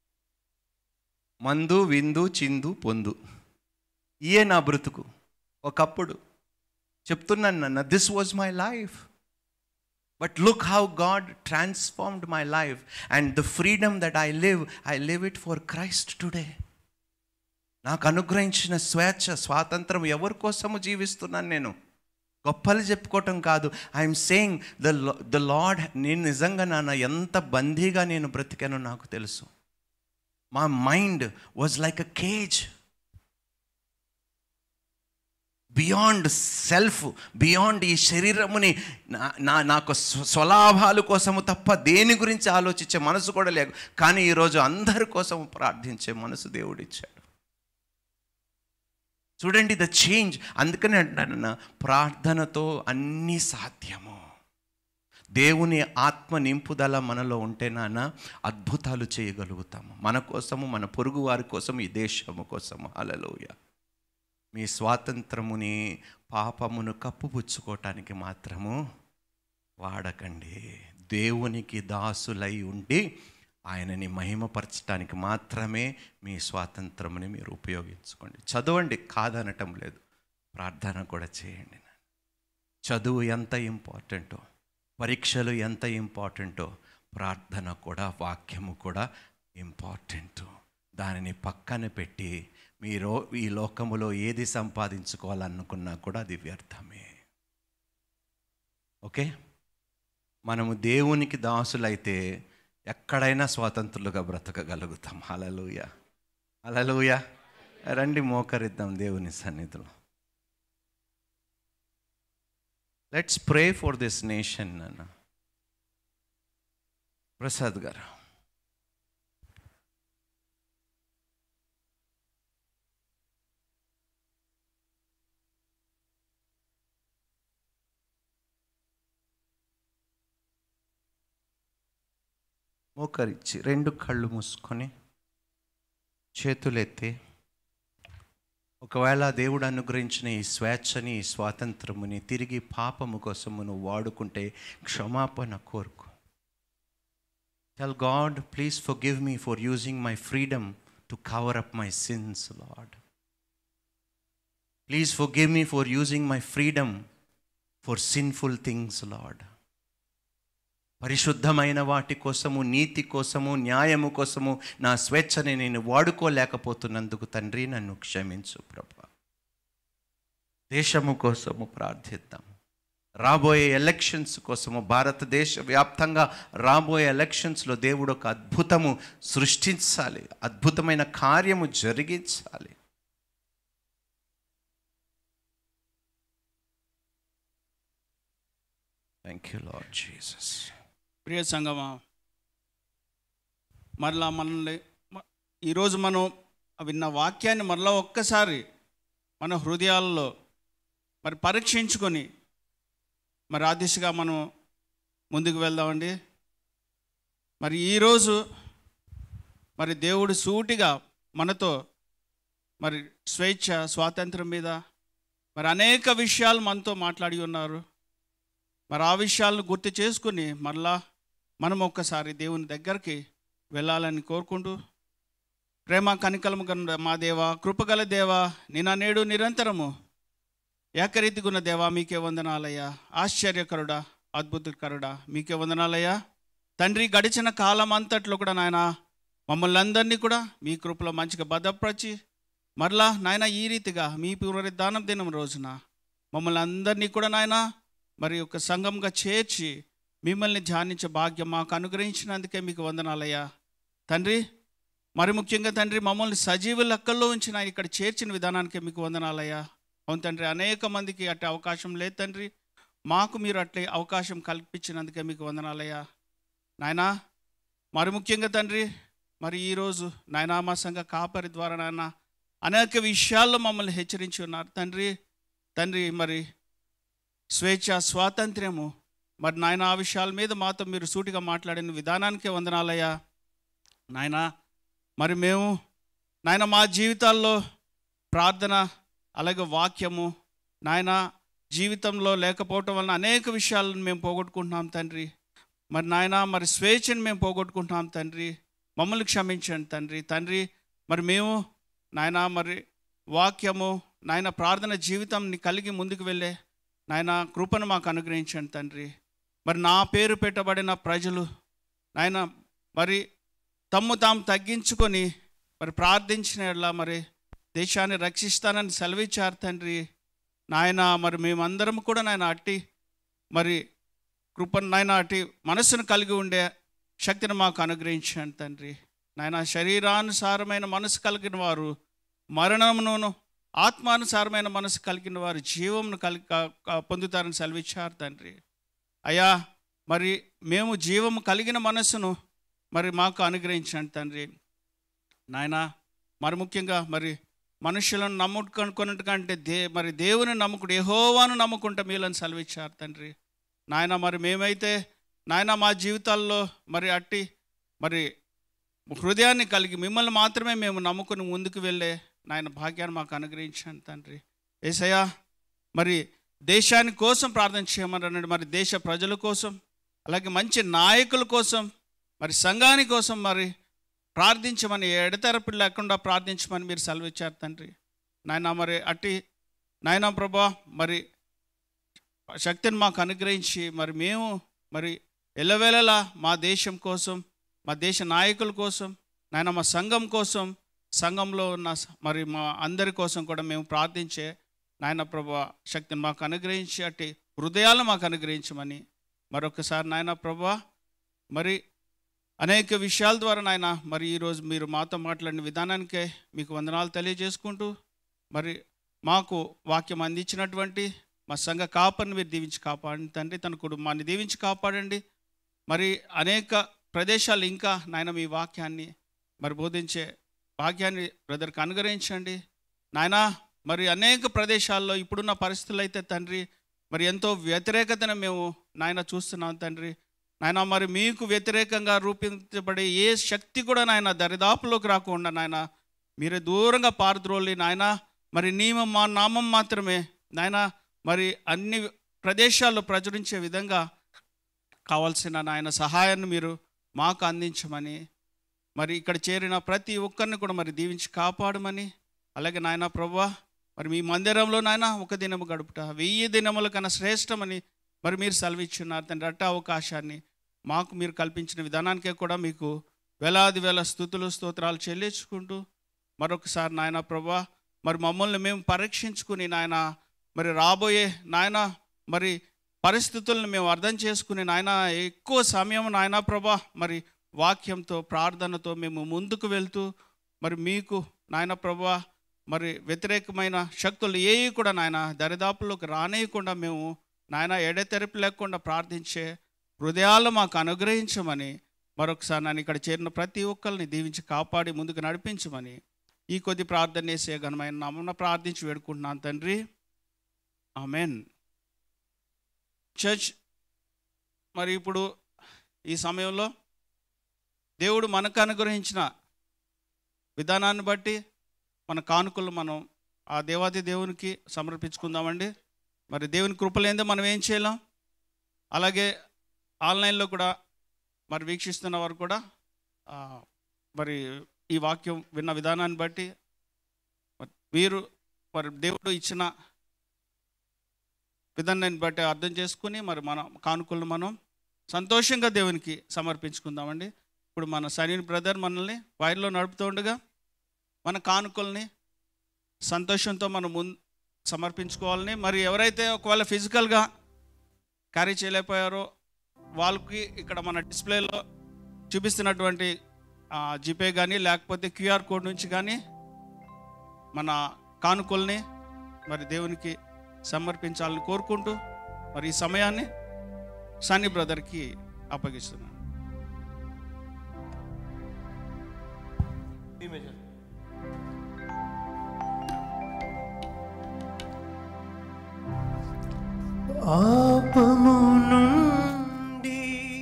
మందు విందు చిందు పొందు ఇయే నా బ్రతుకు ఒకప్పుడు చెప్తున్నాను నన్న this was my life but look how God transformed my life and the freedom that I live I live it for Christ today నాకు అనుగ్రహించిన స్వేచ్ఛ స్వాతంత్రం ఎవరి కోసము జీవిస్తున్నాను నేను గొప్పలు చెప్పుకోవటం కాదు I'm saying the the Lord నేను నిజంగా నాన్న ఎంత బందీగా నేను బ్రతికానో నాకు తెలుసు మా mind was like a cage beyond self beyond ఈ శరీరముని నా- నా నాకు స్వ- స్వలాభాలు కోసము తప్ప దేని గురించి ఆలోచించే మనసు కూడా లేదు కానీ ఈరోజు అందరి కోసం ప్రార్థించే మనసు దేవుడిచ్చాడు చూడండి ద చేంజ్ అందుకనే అంటున్నాను ప్రార్థనతో అన్నీ సాధ్యము దేవుని ఆత్మ నింపుదల మనలో ఉంటే నాన్న అద్భుతాలు చేయగలుగుతాము మన కోసము మన పొరుగు వారి కోసం ఈ దేశము కోసము అలలోయ మీ స్వాతంత్రముని పాపమును కప్పుపుచ్చుకోవటానికి మాత్రము వాడకండి దేవునికి దాసులై ఉండి ఆయనని మహిమపరచడానికి మాత్రమే మీ స్వాతంత్రముని మీరు ఉపయోగించుకోండి చదవండి కాదనటం లేదు ప్రార్థన కూడా చేయండి చదువు ఎంత ఇంపార్టెంటో పరీక్షలు ఎంత ఇంపార్టెంటో ప్రార్థన కూడా వాక్యము కూడా ఇంపార్టెంట్ దానిని పక్కన పెట్టి మీరు ఈ లోకములో ఏది సంపాదించుకోవాలనుకున్నా కూడా అది వ్యర్థమే ఓకే మనము దేవునికి దాసులైతే ఎక్కడైనా స్వాతంత్రులుగా బ్రతకగలుగుతాం అలలుయ అలలుయ రండి మోకరిద్దాం దేవుని సన్నిధిలో let's pray for this nation అన్న ప్రసాద్ గారు మోకరిచ్చి రెండు కళ్ళు మూసుకొని చేతులెత్తి ఒకవేళ దేవుడు అనుగ్రహించిన ఈ స్వేచ్ఛని ఈ స్వాతంత్రముని తిరిగి పాపము కోసము నువ్వు వాడుకుంటే క్షమాపణ కోరుకు tell God please forgive me for using my freedom to cover up my sins Lord please forgive me for using my freedom for sinful things Lord పరిశుద్ధమైన వాటి కోసము నీతి కోసము న్యాయము కోసము నా స్వేచ్ఛని నేను వాడుకోలేకపోతున్నందుకు తండ్రి నన్ను క్షమించు ప్రభా దేశము కోసము ప్రార్థిద్దాం రాబోయే ఎలక్షన్స్ కోసము భారతదేశ వ్యాప్తంగా రాబోయే ఎలక్షన్స్లో దేవుడు ఒక అద్భుతము సృష్టించాలి అద్భుతమైన కార్యము జరిగించాలి థ్యాంక్ యూ లార్డ్ జీసస్ ప్రియ సంగమా మరలా మనల్ని మ- ఈరోజు మనం విన్న వాక్యాన్ని మరలా ఒక్కసారి మన హృదయాల్లో మరి పరీక్షించుకొని మరి ఆ దిశగా మనం ముందుకు వెళ్దామండి మరి ఈరోజు మరి దేవుడు సూటిగా మనతో మరి స్వేచ్ఛ స్వాతంత్రం మీద మరి అనేక విషయాలు మనతో మాట్లాడి ఉన్నారు మరి ఆ విషయాలను గుర్తు చేసుకుని మరలా మనం ఒక్కసారి దేవుని దగ్గరికి వెళ్ళాలని కోరుకుంటూ ప్రేమ కనికలము గల మా దేవ కృపగల దేవ నిన్న నేడు నిరంతరము ఏకరీతిగున్న దేవా మీకే వందనాలయ్యా ఆశ్చర్యకరుడా అద్భుతకరుడా మీకే వందనాలయ్యా తండ్రి గడిచిన కాలం అంతట్లో కూడా నాయన మమ్మల్ని అందరినీ కూడా మీ కృపలో మంచిగా భద్రపరిచి మరలా నాయన ఈ రీతిగా మీ పునరుద్ధానం దినం రోజున మమ్మల్ని అందరినీ కూడా నాయన మరి ఒక సంఘంగా చేర్చి మిమ్మల్ని ధ్యానించే భాగ్యం మాకు అనుగ్రహించినందుకే మీకు వందనాలయ్యా తండ్రి మరి ముఖ్యంగా తండ్రి మమ్మల్ని సజీవ లెక్కల్లో ఉంచిన ఇక్కడ చేర్చిన విధానానికి మీకు వందనాలయ్యా అవును తండ్రి అనేక మందికి అట్టే అవకాశం లేదు తండ్రి మాకు మీరు అట్లే అవకాశం కల్పించినందుకే మీకు వందనాలయ్యా నాయనా మరి ముఖ్యంగా తండ్రి మరి ఈరోజు నాయనా మా సంఘ కాపరి ద్వారా నాయన అనేక విషయాల్లో మమ్మల్ని హెచ్చరించి ఉన్నారు తండ్రి తండ్రి మరి స్వేచ్ఛ స్వాతంత్ర్యము మరి నాయన ఆ విషయాల మీద మాతో మీరు సూటిగా మాట్లాడిన విధానానికే వందనాలయ్యా నాయన మరి మేము నాయన మా జీవితాల్లో ప్రార్థన అలాగే వాక్యము నాయన జీవితంలో లేకపోవటం వలన అనేక విషయాలను మేము పోగొట్టుకుంటున్నాం తండ్రి మరి నాయన మరి స్వేచ్ఛను మేము పోగొట్టుకుంటున్నాం తండ్రి మమ్మల్ని క్షమించండి తండ్రి తండ్రి మరి మేము నాయన మరి వాక్యము నాయన ప్రార్థన జీవితంని కలిగి ముందుకు వెళ్ళే నాయన కృపను మాకు అనుగ్రహించండి తండ్రి మరి నా పేరు పెట్టబడిన ప్రజలు నాయన మరి తమ్ము తాము తగ్గించుకొని మరి ప్రార్థించిన యెడల మరి దేశాన్ని రక్షిస్తానని సెలవిచ్చారు తండ్రి నాయన మరి మేమందరం కూడా నాయన అట్టి మరి కృపను నాయన అట్టి మనస్సును కలిగి ఉండే శక్తిని మాకు అనుగ్రహించండి తండ్రి నాయన శరీరానుసారమైన మనసు కలిగిన వారు మరణమును ఆత్మానుసారమైన మనసు కలిగిన వారు జీవమును కలి క- క- పొందుతారని సెలవిచ్చారు తండ్రి అయ్యా మరి మేము జీవము కలిగిన మనస్సును మరి మాకు అనుగ్రహించండి తండ్రి నాయన మరి ముఖ్యంగా మరి మనుషులను నమ్ముకున్నట్టు కంటే దే మరి దేవుని నమ్ముకుడు యెహోవాను నమ్ముకుంటే మీలను సెలవిచ్చారు తండ్రి నాయన మరి మేమైతే నాయన మా జీవితాల్లో మరి అట్టి మరి హృదయాన్ని కలిగి మిమ్మల్ని మాత్రమే మేము నమ్ముకుని ముందుకు వెళ్ళే నాయన భాగ్యాన్ని మాకు అనుగ్రహించండి తండ్రి ఏసయ్యా మరి దేశాని కోసం ప్రార్థన చేయమన్నాడు మరి దేశ ప్రజల కోసం అలాగే మంచి నాయకుల కోసం మరి సంఘాని కోసం మరి ప్రార్థించమని ఎడతెరపి లేకుండా ప్రార్థించమని మీరు సెలవిచ్చారు తండ్రి నాయన మరి అట్టి నాయన ప్రభా మరి శక్తిని మాకు అనుగ్రహించి మరి మేము మరి ఎల్లవేళలా మా దేశం కోసం మా దేశ నాయకుల కోసం నాయన మా సంఘం కోసం సంఘంలో ఉన్న స- మరి మా అందరి కోసం కూడా మేము ప్రార్థించే నాయన ప్రభా శక్తిని మాకు అనుగ్రహించి అట్టి హృదయాలు మాకు అనుగ్రహించమని మరొకసారి నాయన ప్రభా మరి అనేక విషయాల ద్వారా నాయన మరి ఈరోజు మీరు మాతో మాట్లాడిన విధానానికే మీకు వందనాలు తెలియజేసుకుంటూ మరి మాకు వాక్యం అందించినటువంటి మా సంఘ కాపరిని మీరు దీవించి కాపాడండి తండ్రి తన కుటుంబాన్ని దీవించి కాపాడండి మరి అనేక ప్రదేశాలు ఇంకా నాయన మీ వాక్యాన్ని మరి బోధించే భాగ్యాన్ని బ్రదర్కి అనుగ్రహించండి నాయనా మరి అనేక ప్రదేశాల్లో ఇప్పుడున్న పరిస్థితులు అయితే తండ్రి మరి ఎంతో వ్యతిరేకతను మేము నాయన చూస్తున్నాం తండ్రి నాయన మరి మీకు వ్యతిరేకంగా రూపించబడే ఏ శక్తి కూడా నాయన దరిదాపులోకి రాకుండా నాయన మీరే దూరంగా పారద్రోలి నాయన మరి నియమం మా నామం మాత్రమే నాయన మరి అన్ని ప్రదేశాల్లో ప్రచురించే విధంగా కావాల్సిన నాయన సహాయాన్ని మీరు మాకు అందించమని మరి ఇక్కడ చేరిన ప్రతి ఒక్కరిని కూడా మరి దీవించి కాపాడమని అలాగే నాయన ప్రభా మరి మీ మందిరంలో నాయన ఒక దినము గడుపుట వెయ్యి దినముల కన్నా శ్రేష్టమని మరి మీరు సెలవిచ్చున్నారు తండ్రి అట్ట అవకాశాన్ని మాకు మీరు కల్పించిన విధానానికే కూడా మీకు వేలాది వేల స్థుతులు స్తోత్రాలు చెల్లించుకుంటూ మరొకసారి నాయన ప్రభా మరి మమ్మల్ని మేము పరీక్షించుకుని నాయన మరి రాబోయే నాయన మరి పరిస్థితులను మేము అర్థం చేసుకుని నాయన ఎక్కువ సమయం నాయన ప్రభా మరి వాక్యంతో ప్రార్థనతో మేము ముందుకు వెళ్తూ మరి మీకు నాయన ప్రభా మరి వ్యతిరేకమైన శక్తులు ఏవి కూడా నాయన దరిదాపుల్లోకి రానేయకుండా మేము నాయన ఎడతెరపి లేకుండా ప్రార్థించే హృదయాలు మాకు అనుగ్రహించమని మరొకసారి నేను ఇక్కడ చేరిన ప్రతి ఒక్కరిని దీవించి కాపాడి ముందుకు నడిపించమని ఈ కొద్ది ప్రార్థన చేసే ఘనమైన నామమున ప్రార్థించి వేడుకుంటున్నాను తండ్రి ఆమెన్ చర్చ్ మరి ఇప్పుడు ఈ సమయంలో దేవుడు మనకు అనుగ్రహించిన విధానాన్ని బట్టి మన కానుకలు మనం ఆ దేవాది దేవునికి సమర్పించుకుందామండి మరి దేవుని కృపలేందో మనం ఏం చేయలేం అలాగే ఆన్లైన్లో కూడా మరి వీక్షిస్తున్న వారు కూడా ఆ, మరి ఈ వాక్యం విన్న విధానాన్ని బట్టి మరి మీరు మరి దేవుడు ఇచ్చిన విధానాన్ని బట్టి అర్థం చేసుకుని మరి మన కానుకలను మనం సంతోషంగా దేవునికి సమర్పించుకుందామండి ఇప్పుడు మన సనీన్ బ్రదర్ మనల్ని వైర్లో నడుపుతూ ఉండగా మన కానుకల్ని సంతోషంతో మనం ముందు సమర్పించుకోవాలని మరి ఎవరైతే ఒకవేళ ఫిజికల్గా క్యారీ చేయలేకపోయారో వాళ్ళకి ఇక్కడ మన డిస్ప్లేలో చూపిస్తున్నటువంటి ఆ, జీపే కానీ లేకపోతే క్యూఆర్ కోడ్ నుంచి కానీ మన కానుకల్ని మరి దేవునికి సమర్పించాలని కోరుకుంటూ మరి ఈ సమయాన్ని సన్నీ బ్రదర్కి అప్పగిస్తున్నాను ఇమేజ్ పాపము నుండి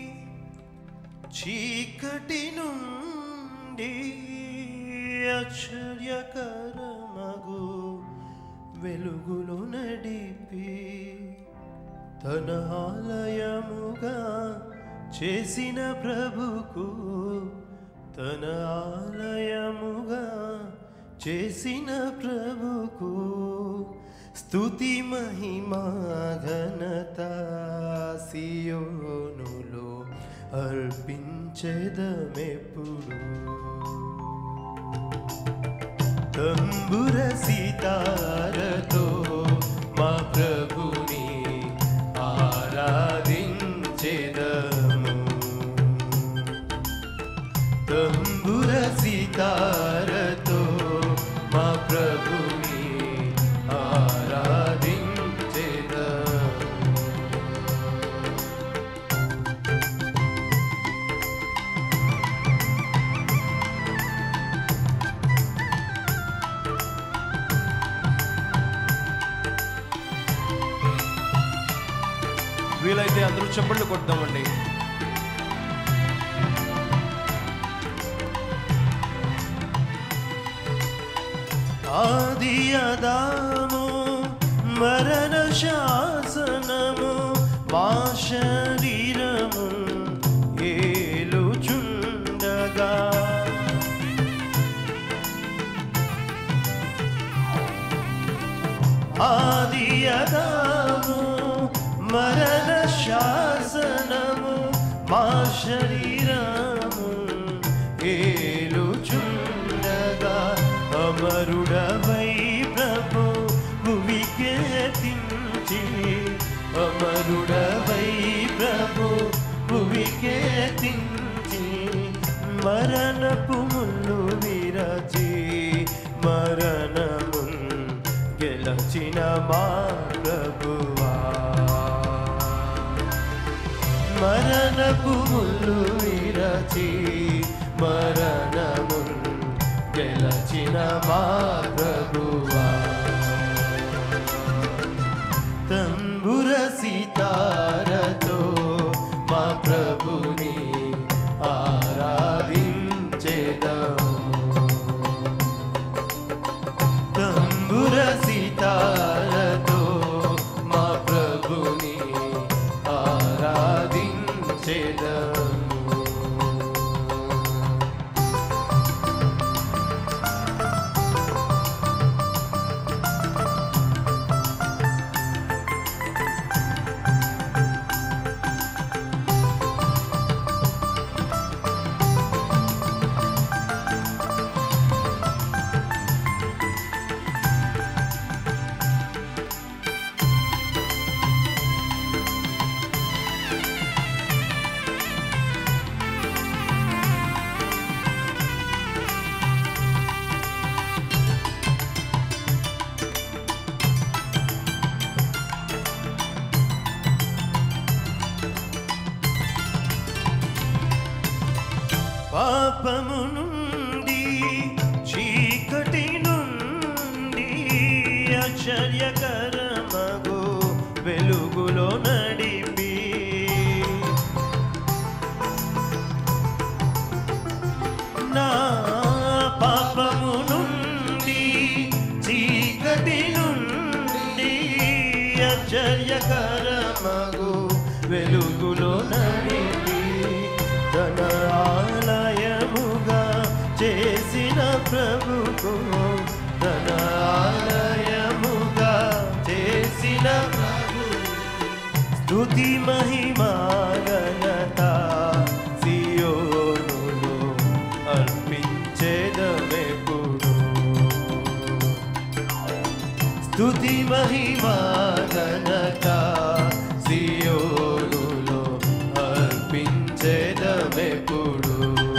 చీకటి నుండి ఆశ్చర్యకరమగు వెలుగులు నడిపి తన ఆలయముగా చేసిన ప్రభుకు తన ఆలయముగా చేసిన ప్రభుకు స్తుతి మహిమా ఘనత సియోనులో అర్పించెదమెప్పుడు తంబుర సితారతో మా ప్రభుని ఆరాధించెదము తంబుర సితారతో మా ప్రభుని ఆరాధించెదము వీలైతే అందరూ చప్పట్లు కొడదామండి ఆది అదాము మరణ శాసనము మా శరీరము ఏలుచుండగా ఆది అదాము మరణ శాసనము మా శరీరము ఏలుచుండగా అమరుడవై ప్రభు భువికేతించి అమరుడవై ప్రభు భువికేతించి మరణపు ముళ్ళు విరచి మరణము గెలచిన మా ప్రభువా మరణపు ముళ్ళు విరచి మరణము గెలచిన మా ప్రభువా తంబుర సితారతో మా ప్రభుని ఆరాధించేదము తంబుర సితారతో మా ప్రభుని ఆరాధించేదము పాపము నుండి చీకటి నుండి ఆశ్చర్యకరమగు వెలుగులో నడిపి నా పాపము నుండి చీకటి నుండి ఆశ్చర్యకరమగు వెలుగులో నడిపి తన ఆలయముగా చేసిన ప్రభుకు తన ఆలయముగా చేసిన ప్రభు స్తుతి మహిమా ఘనత సియోనులో అర్పించేదమెప్పుడు స్తుతి మహిమా ఘనత సియోనులో అర్పించేదమెప్పుడు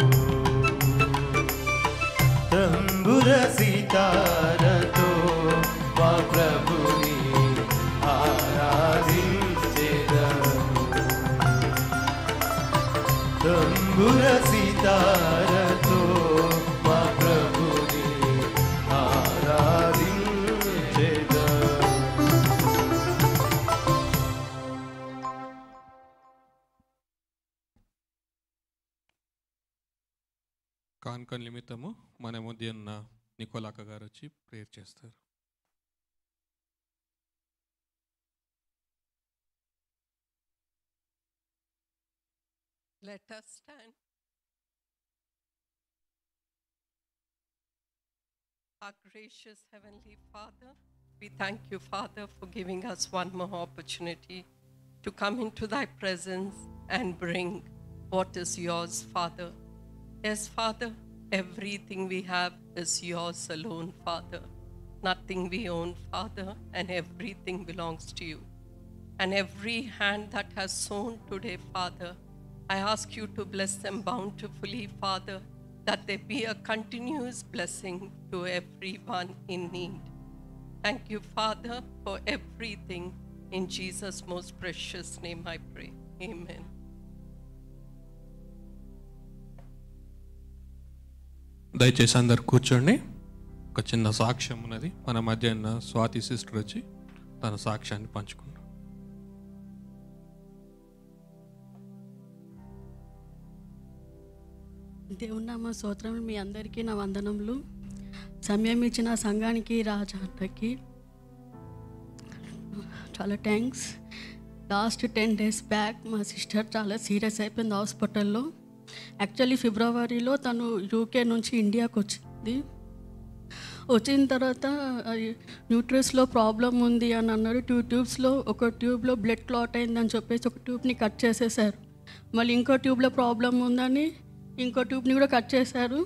తంబుర సితారతో మా ప్రభుని ఆరాధించేదము తంబుర సితారతో మా ప్రభుని ఆరాధించేదము కాన్కన్ నిమిత్తము మన మధ్య ఉన్న నికోలాక గారు వచ్చి ప్రేయర్ చేస్తారు Let us stand. Our gracious Heavenly Father, we thank you, Father, for giving us one more opportunity to come into Thy presence and bring what is yours, Father. Yes, Father, everything we have is yours alone, Father. Nothing we own, Father, and everything belongs to you. And every hand that has sown today, Father, I ask you to bless them bountifully, Father, that there be a continuous blessing to everyone in need. Thank you, Father, for everything. In Jesus' most precious name I pray. Amen. దయచేసి అందరు కూర్చోండి ఒక చిన్న సాక్ష్యం ఉన్నది మన మధ్య ఉన్న స్వాతి సిస్టర్ వచ్చి తన సాక్ష్యాన్ని పంచుకుంటాం దేవుని నామ స్తోత్రములు మీ అందరికీ నా వందనములు సమయం ఇచ్చిన సంఘానికి రాజాకి చాలా thanks last ten days back మా సిస్టర్ చాలా సీరియస్ అయిపోయింది హాస్పిటల్లో యాక్చువల్లీ ఫిబ్రవరిలో తను యూకే నుంచి ఇండియాకి వచ్చింది వచ్చిన తర్వాత న్యూట్రస్లో ప్రాబ్లం ఉంది అని అన్నారు టూ ట్యూబ్స్లో ఒక ట్యూబ్లో బ్లడ్ క్లాట్ అయిందని చెప్పేసి ఒక ట్యూబ్ని కట్ చేసేసారు మళ్ళీ ఇంకో ట్యూబ్లో ప్రాబ్లం ఉందని ఇంకో ట్యూబ్ని కూడా కట్ చేశారు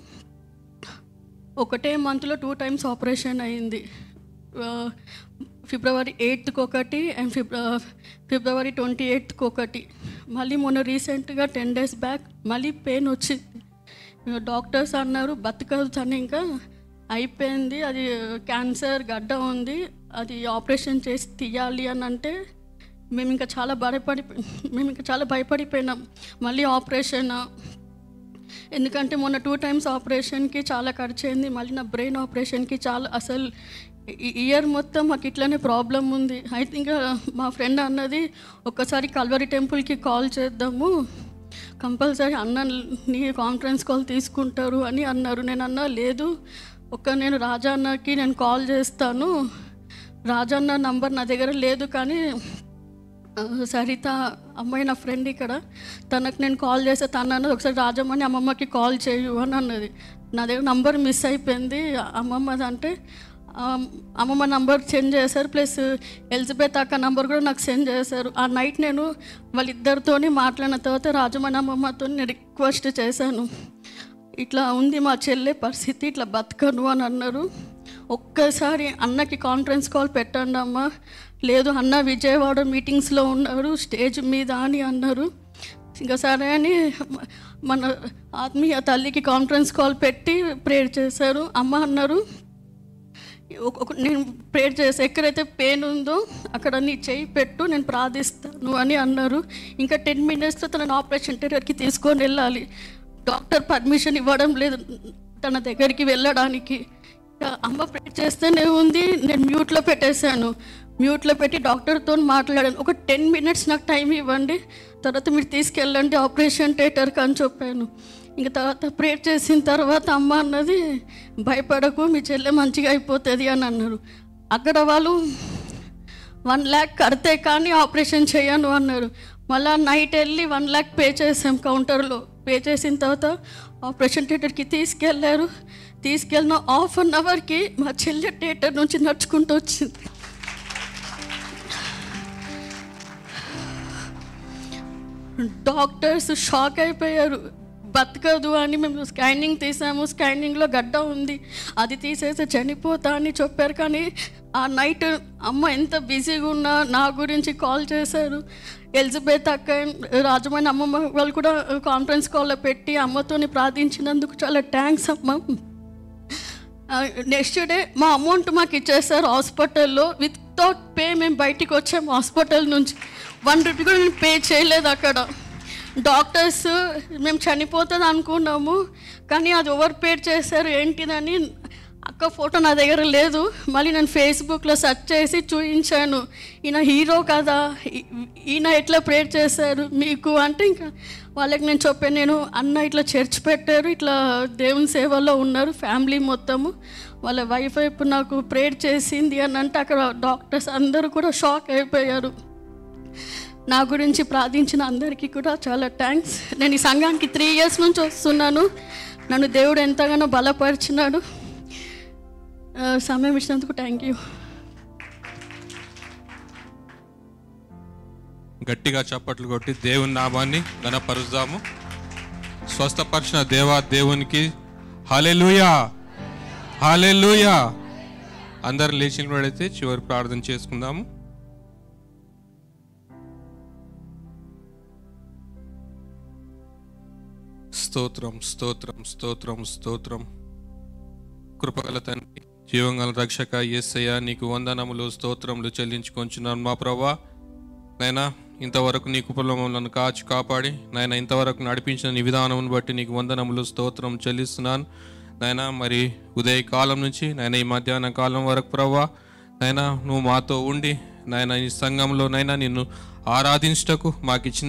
ఒకటే మంత్లో టూ టైమ్స్ ఆపరేషన్ అయింది ఆ, ఫిబ్రవరి ఎయిత్కి ఒకటి అండ్ ఫిబ్ర ఫిబ్రవరి ట్వంటీ ఎయిత్కి ఒకటి మళ్ళీ మొన్న రీసెంట్గా టెన్ డేస్ బ్యాక్ మళ్ళీ పెయిన్ వచ్చింది డాక్టర్స్ అన్నారు బతకదు తను ఇంకా అయిపోయింది అది క్యాన్సర్ గడ్డ ఉంది అది ఆపరేషన్ చేసి తీయాలి అని అంటే మేము ఇంకా చాలా భయపడి మేము ఇంకా చాలా భయపడిపోయినాం మళ్ళీ ఆపరేషన్ ఎందుకంటే మొన్న టూ టైమ్స్ ఆపరేషన్కి చాలా ఖర్చు అయింది మళ్ళీ నా బ్రెయిన్ ఆపరేషన్కి చాలా అసలు ఈ ఇయర్ మొత్తం మాకు ఇట్లానే ప్రాబ్లం ఉంది ఐ థింక్ మా ఫ్రెండ్ అన్నది ఒక్కసారి కల్వరి టెంపుల్కి కాల్ చేద్దాము కంపల్సరీ అన్న నీ కాన్ఫరెన్స్ కాల్ తీసుకుంటారు అని అన్నారు నేను అన్నా లేదు ఒక నేను రాజా అన్నకి నేను కాల్ చేస్తాను రాజన్న నంబర్ నా దగ్గర లేదు కానీ ఆ, సరిత అమ్మాయి నా ఫ్రెండ్ ఇక్కడ తనకు నేను కాల్ చేస్తే తను అన్నది ఒకసారి రాజమ్మని అమ్మమ్మకి కాల్ చేయు అని అన్నది నా దగ్గర నంబర్ మిస్ అయిపోయింది అమ్మమ్మది అంటే ఆ, అమ్మమ్మ నంబర్ సెండ్ చేశారు ప్లస్ ఎలిజబెత్ అక్క నంబర్ కూడా నాకు సెండ్ చేశారు ఆ నైట్ నేను వాళ్ళిద్దరితోని మాట్లాడిన తర్వాత రాజమణి అమ్మమ్మతో నేను రిక్వెస్ట్ చేశాను ఇట్లా ఉంది మా చెల్లె పరిస్థితి ఇట్లా బతకను అని అన్నారు ఒక్కసారి అన్నకి కాన్ఫరెన్స్ కాల్ పెట్టండి అమ్మ లేదు అన్న విజయవాడ మీటింగ్స్లో ఉన్నారు స్టేజ్ మీద అని అన్నారు ఇంకా సరే అని మన ఆత్మీయ తల్లికి కాన్ఫరెన్స్ కాల్ పెట్టి ప్రేయర్ చేశారు అమ్మ అన్నారు ఒక- ఒక- నేను ప్రేయర్ చేసి ఎక్కడైతే పెయిన్ ఉందో అక్కడ నీ చేయి పెట్టు నేను ప్రార్థిస్తాను అని అన్నారు ఇంకా టెన్ మినిట్స్లో తనని ఆపరేషన్ థియేటర్కి తీసుకొని వెళ్ళాలి డాక్టర్ పర్మిషన్ ఇవ్వడం లేదు తన దగ్గరికి వెళ్ళడానికి ఇక అమ్మ ప్రేయర్ చేస్తేనే ఉంది నేను మ్యూట్లో పెట్టేశాను మ్యూట్లో పెట్టి డాక్టర్తో మాట్లాడాను ఒక టెన్ మినిట్స్ నాకు టైం ఇవ్వండి తర్వాత మీరు తీసుకెళ్ళండి ఆపరేషన్ థియేటర్కి అని చెప్పాను ఇంకా తర్వాత ప్రేయర్ చేసిన తర్వాత అమ్మ అన్నది భయపడకు మీ చెల్లె మంచిగా అయిపోతుంది అని అన్నారు అక్కడ వాళ్ళు వన్ ల్యాక్ కడితే కానీ ఆపరేషన్ చేయను అన్నారు మళ్ళా నైట్ వెళ్ళి వన్ ల్యాక్ పే చేసాం కౌంటర్లో పే చేసిన తర్వాత ఆపరేషన్ థియేటర్కి తీసుకెళ్ళారు తీసుకెళ్ళిన హాఫ్ అన్ అవర్కి మా చెల్లె థియేటర్ నుంచి నడుచుకుంటూ వచ్చింది డాక్టర్స్ షాక్ అయిపోయారు బతకదు అని మేము స్కానింగ్ తీసాము స్కానింగ్లో గడ్డ ఉంది అది తీసేసి చనిపోతా అని చెప్పారు కానీ ఆ నైట్ అమ్మ ఎంత బిజీగా ఉన్నా నా గురించి కాల్ చేశారు ఎలిజబెత్ అక్క రాజమైన అమ్మమ్మ వాళ్ళు కూడా కాన్ఫరెన్స్ కాల్లో పెట్టి అమ్మతోని ప్రార్థించినందుకు చాలా థ్యాంక్స్ అమ్మ నెక్స్ట్ డే మా అమౌంట్ మాకు ఇచ్చేసారు హాస్పిటల్లో వితౌట్ పే మేము బయటికి వచ్చాము హాస్పిటల్ నుంచి వన్ రూపీ కూడా నేను పే చేయలేదు అక్కడ డాక్టర్స్ మేము చనిపోతుంది అనుకున్నాము కానీ అది ఓవర్ పేడ్ చేశారు ఏంటిదని అక్క ఫోటో నా దగ్గర లేదు మళ్ళీ నేను ఫేస్బుక్లో సెర్చ్ చేసి చూపించాను ఈయన హీరో కదా ఈ- ఈయన ఎట్లా ప్రేర్ చేశారు మీకు అంటే ఇంకా వాళ్ళకి నేను చెప్పాను నేను అన్న ఇట్లా చర్చ్ పెట్టారు ఇట్లా దేవుని సేవలో ఉన్నారు ఫ్యామిలీ మొత్తము వాళ్ళ వైఫ్ ఇప్పుడు నాకు ప్రేర్ చేసింది అని అంటే అక్కడ డాక్టర్స్ అందరూ కూడా షాక్ అయిపోయారు నా గురించి ప్రార్థించిన అందరికీ కూడా చాలా థ్యాంక్స్ నేను ఈ సంఘానికి త్రీ ఇయర్స్ నుంచి వస్తున్నాను నన్ను దేవుడు ఎంతగానో బలపరిచినాడు ఆ, సమయం ఇచ్చినందుకు థ్యాంక్ యూ గట్టిగా చప్పట్లు కొట్టి దేవుని నామాన్ని గణపరుద్దాము స్వస్థపరిచిన దేవా దేవునికి హాలెలూయా హాలెలూయా అందరు లేచిన వాడైతే చివరి ప్రార్థన చేసుకుందాము స్తోత్రం స్తోత్రం స్తోత్రం స్తోత్రం కృపగల తండ్రి జీవంగల రక్షక యేసయ్య నీకు వందనములు స్తోత్రములు చెల్లించుకొంచున్నాను మా ప్రభా నాయనా ఇంతవరకు నీ కృపలో మమ్మల్ని కాచి కాపాడి నాయన ఇంతవరకు నడిపించిన నీ విధానమును బట్టి నీకు వందనములు స్తోత్రం చెల్లిస్తున్నాను నాయన మరి ఉదయ కాలం నుంచి నాయన ఈ మధ్యాహ్న కాలం వరకు ప్రభా నాయన నువ్వు మాతో ఉండి నాయన ఈ సంఘంలో నైనా నిన్ను ఆరాధించటకు మాకు ఇచ్చిన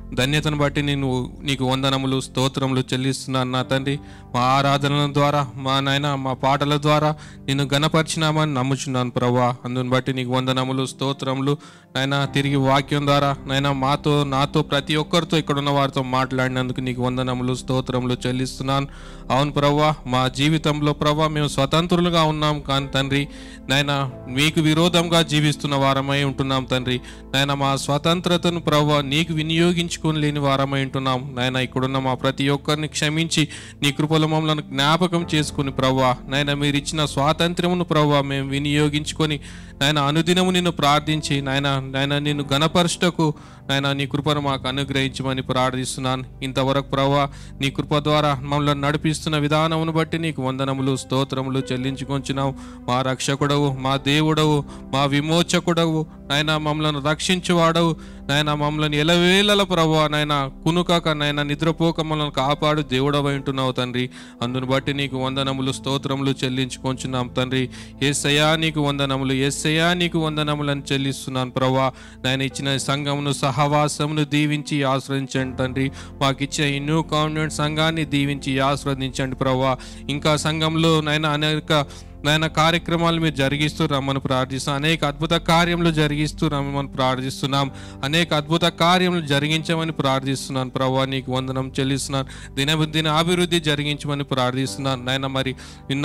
ధన్యతను బట్టి నేను నీకు వందనములు స్తోత్రములు చెల్లిస్తున్నాను నా తండ్రి మా ఆరాధనల ద్వారా మా నాయన మా పాటల ద్వారా నేను గణపరిచినామని నమ్ముచున్నాను ప్రభా అందుని బట్టి నీకు వందనములు స్తోత్రములు నాయన తిరిగి వాక్యం ద్వారా నాయన మాతో నాతో ప్రతి ఒక్కరితో ఇక్కడ ఉన్న వారితో మాట్లాడినందుకు నీకు వందనములు స్తోత్రములు చెల్లిస్తున్నాను అవును ప్రభా మా జీవితంలో ప్రభా మేము స్వతంత్రులుగా ఉన్నాం కానీ తండ్రి నాయన మీకు విరోధంగా జీవిస్తున్న వారమై ఉంటున్నాం తండ్రి నాయన మా స్వతంత్రతను ప్రభా నీకు వినియోగించుకొని లేని వారమై ఉంటున్నాం నాయన ఇక్కడున్న మా ప్రతి ఒక్కరిని క్షమించి నీ కృపల మమ్మల్ని జ్ఞాపకం చేసుకుని ప్రభా నాయన మీరు ఇచ్చిన స్వాతంత్ర్యమును ప్రభా మేము వినియోగించుకొని నాయన అనుదినము నిన్ను ప్రార్థించి నాయన నాయన నిన్ను గణపరచుటకు నాయన నీ కృపను మాకు అనుగ్రహించమని ప్రార్థిస్తున్నాను ఇంతవరకు ప్రభా నీ కృప ద్వారా మమ్మల్ని నడిపిస్తున్న విధానమును బట్టి నీకు వందనములు స్తోత్రములు చెల్లించుకొంచున్నావు మా రక్షకుడవు మా దేవుడవు మా విమోచకుడవు నాయన మమ్మల్ని రక్షించువాడవు నాయన మమ్మల్ని ఎలవేళల ప్రభా నాయన కునుకాక నాయన నిద్రపోక మమ్మల్ని కాపాడు దేవుడవై ఉంటున్నావు తండ్రి అందును బట్టి నీకు వందనములు స్తోత్రములు చెల్లించుకొంచున్నాం తండ్రి ఏసయ్యా నీకు వందనములు ఏసయ్యా నీకు వందనములను చెల్లిస్తున్నాను ప్రభా నాయన ఇచ్చిన సంఘమును సహవాసమును దీవించి ఆశ్రయించండి తండ్రి మాకు ఇచ్చిన ఈ న్యూ కాన్వెంట్ సంఘాన్ని దీవించి ఆశ్రవదించండి ప్రభా ఇంకా సంఘంలో నాయన అనేక నాయన కార్యక్రమాలు మీరు జరిగిస్తూ రమ్మని ప్రార్థిస్తున్నాం అనేక అద్భుత కార్యములు జరిగిస్తూ రమ్మని ప్రార్థిస్తున్నాం అనేక అద్భుత కార్యములు జరిగించమని ప్రార్థిస్తున్నాను ప్రభా నీకు వందనం చెల్లిస్తున్నాను దినదిన అభివృద్ధి జరిగించమని ప్రార్థిస్తున్నాను నాయన మరి నిన్న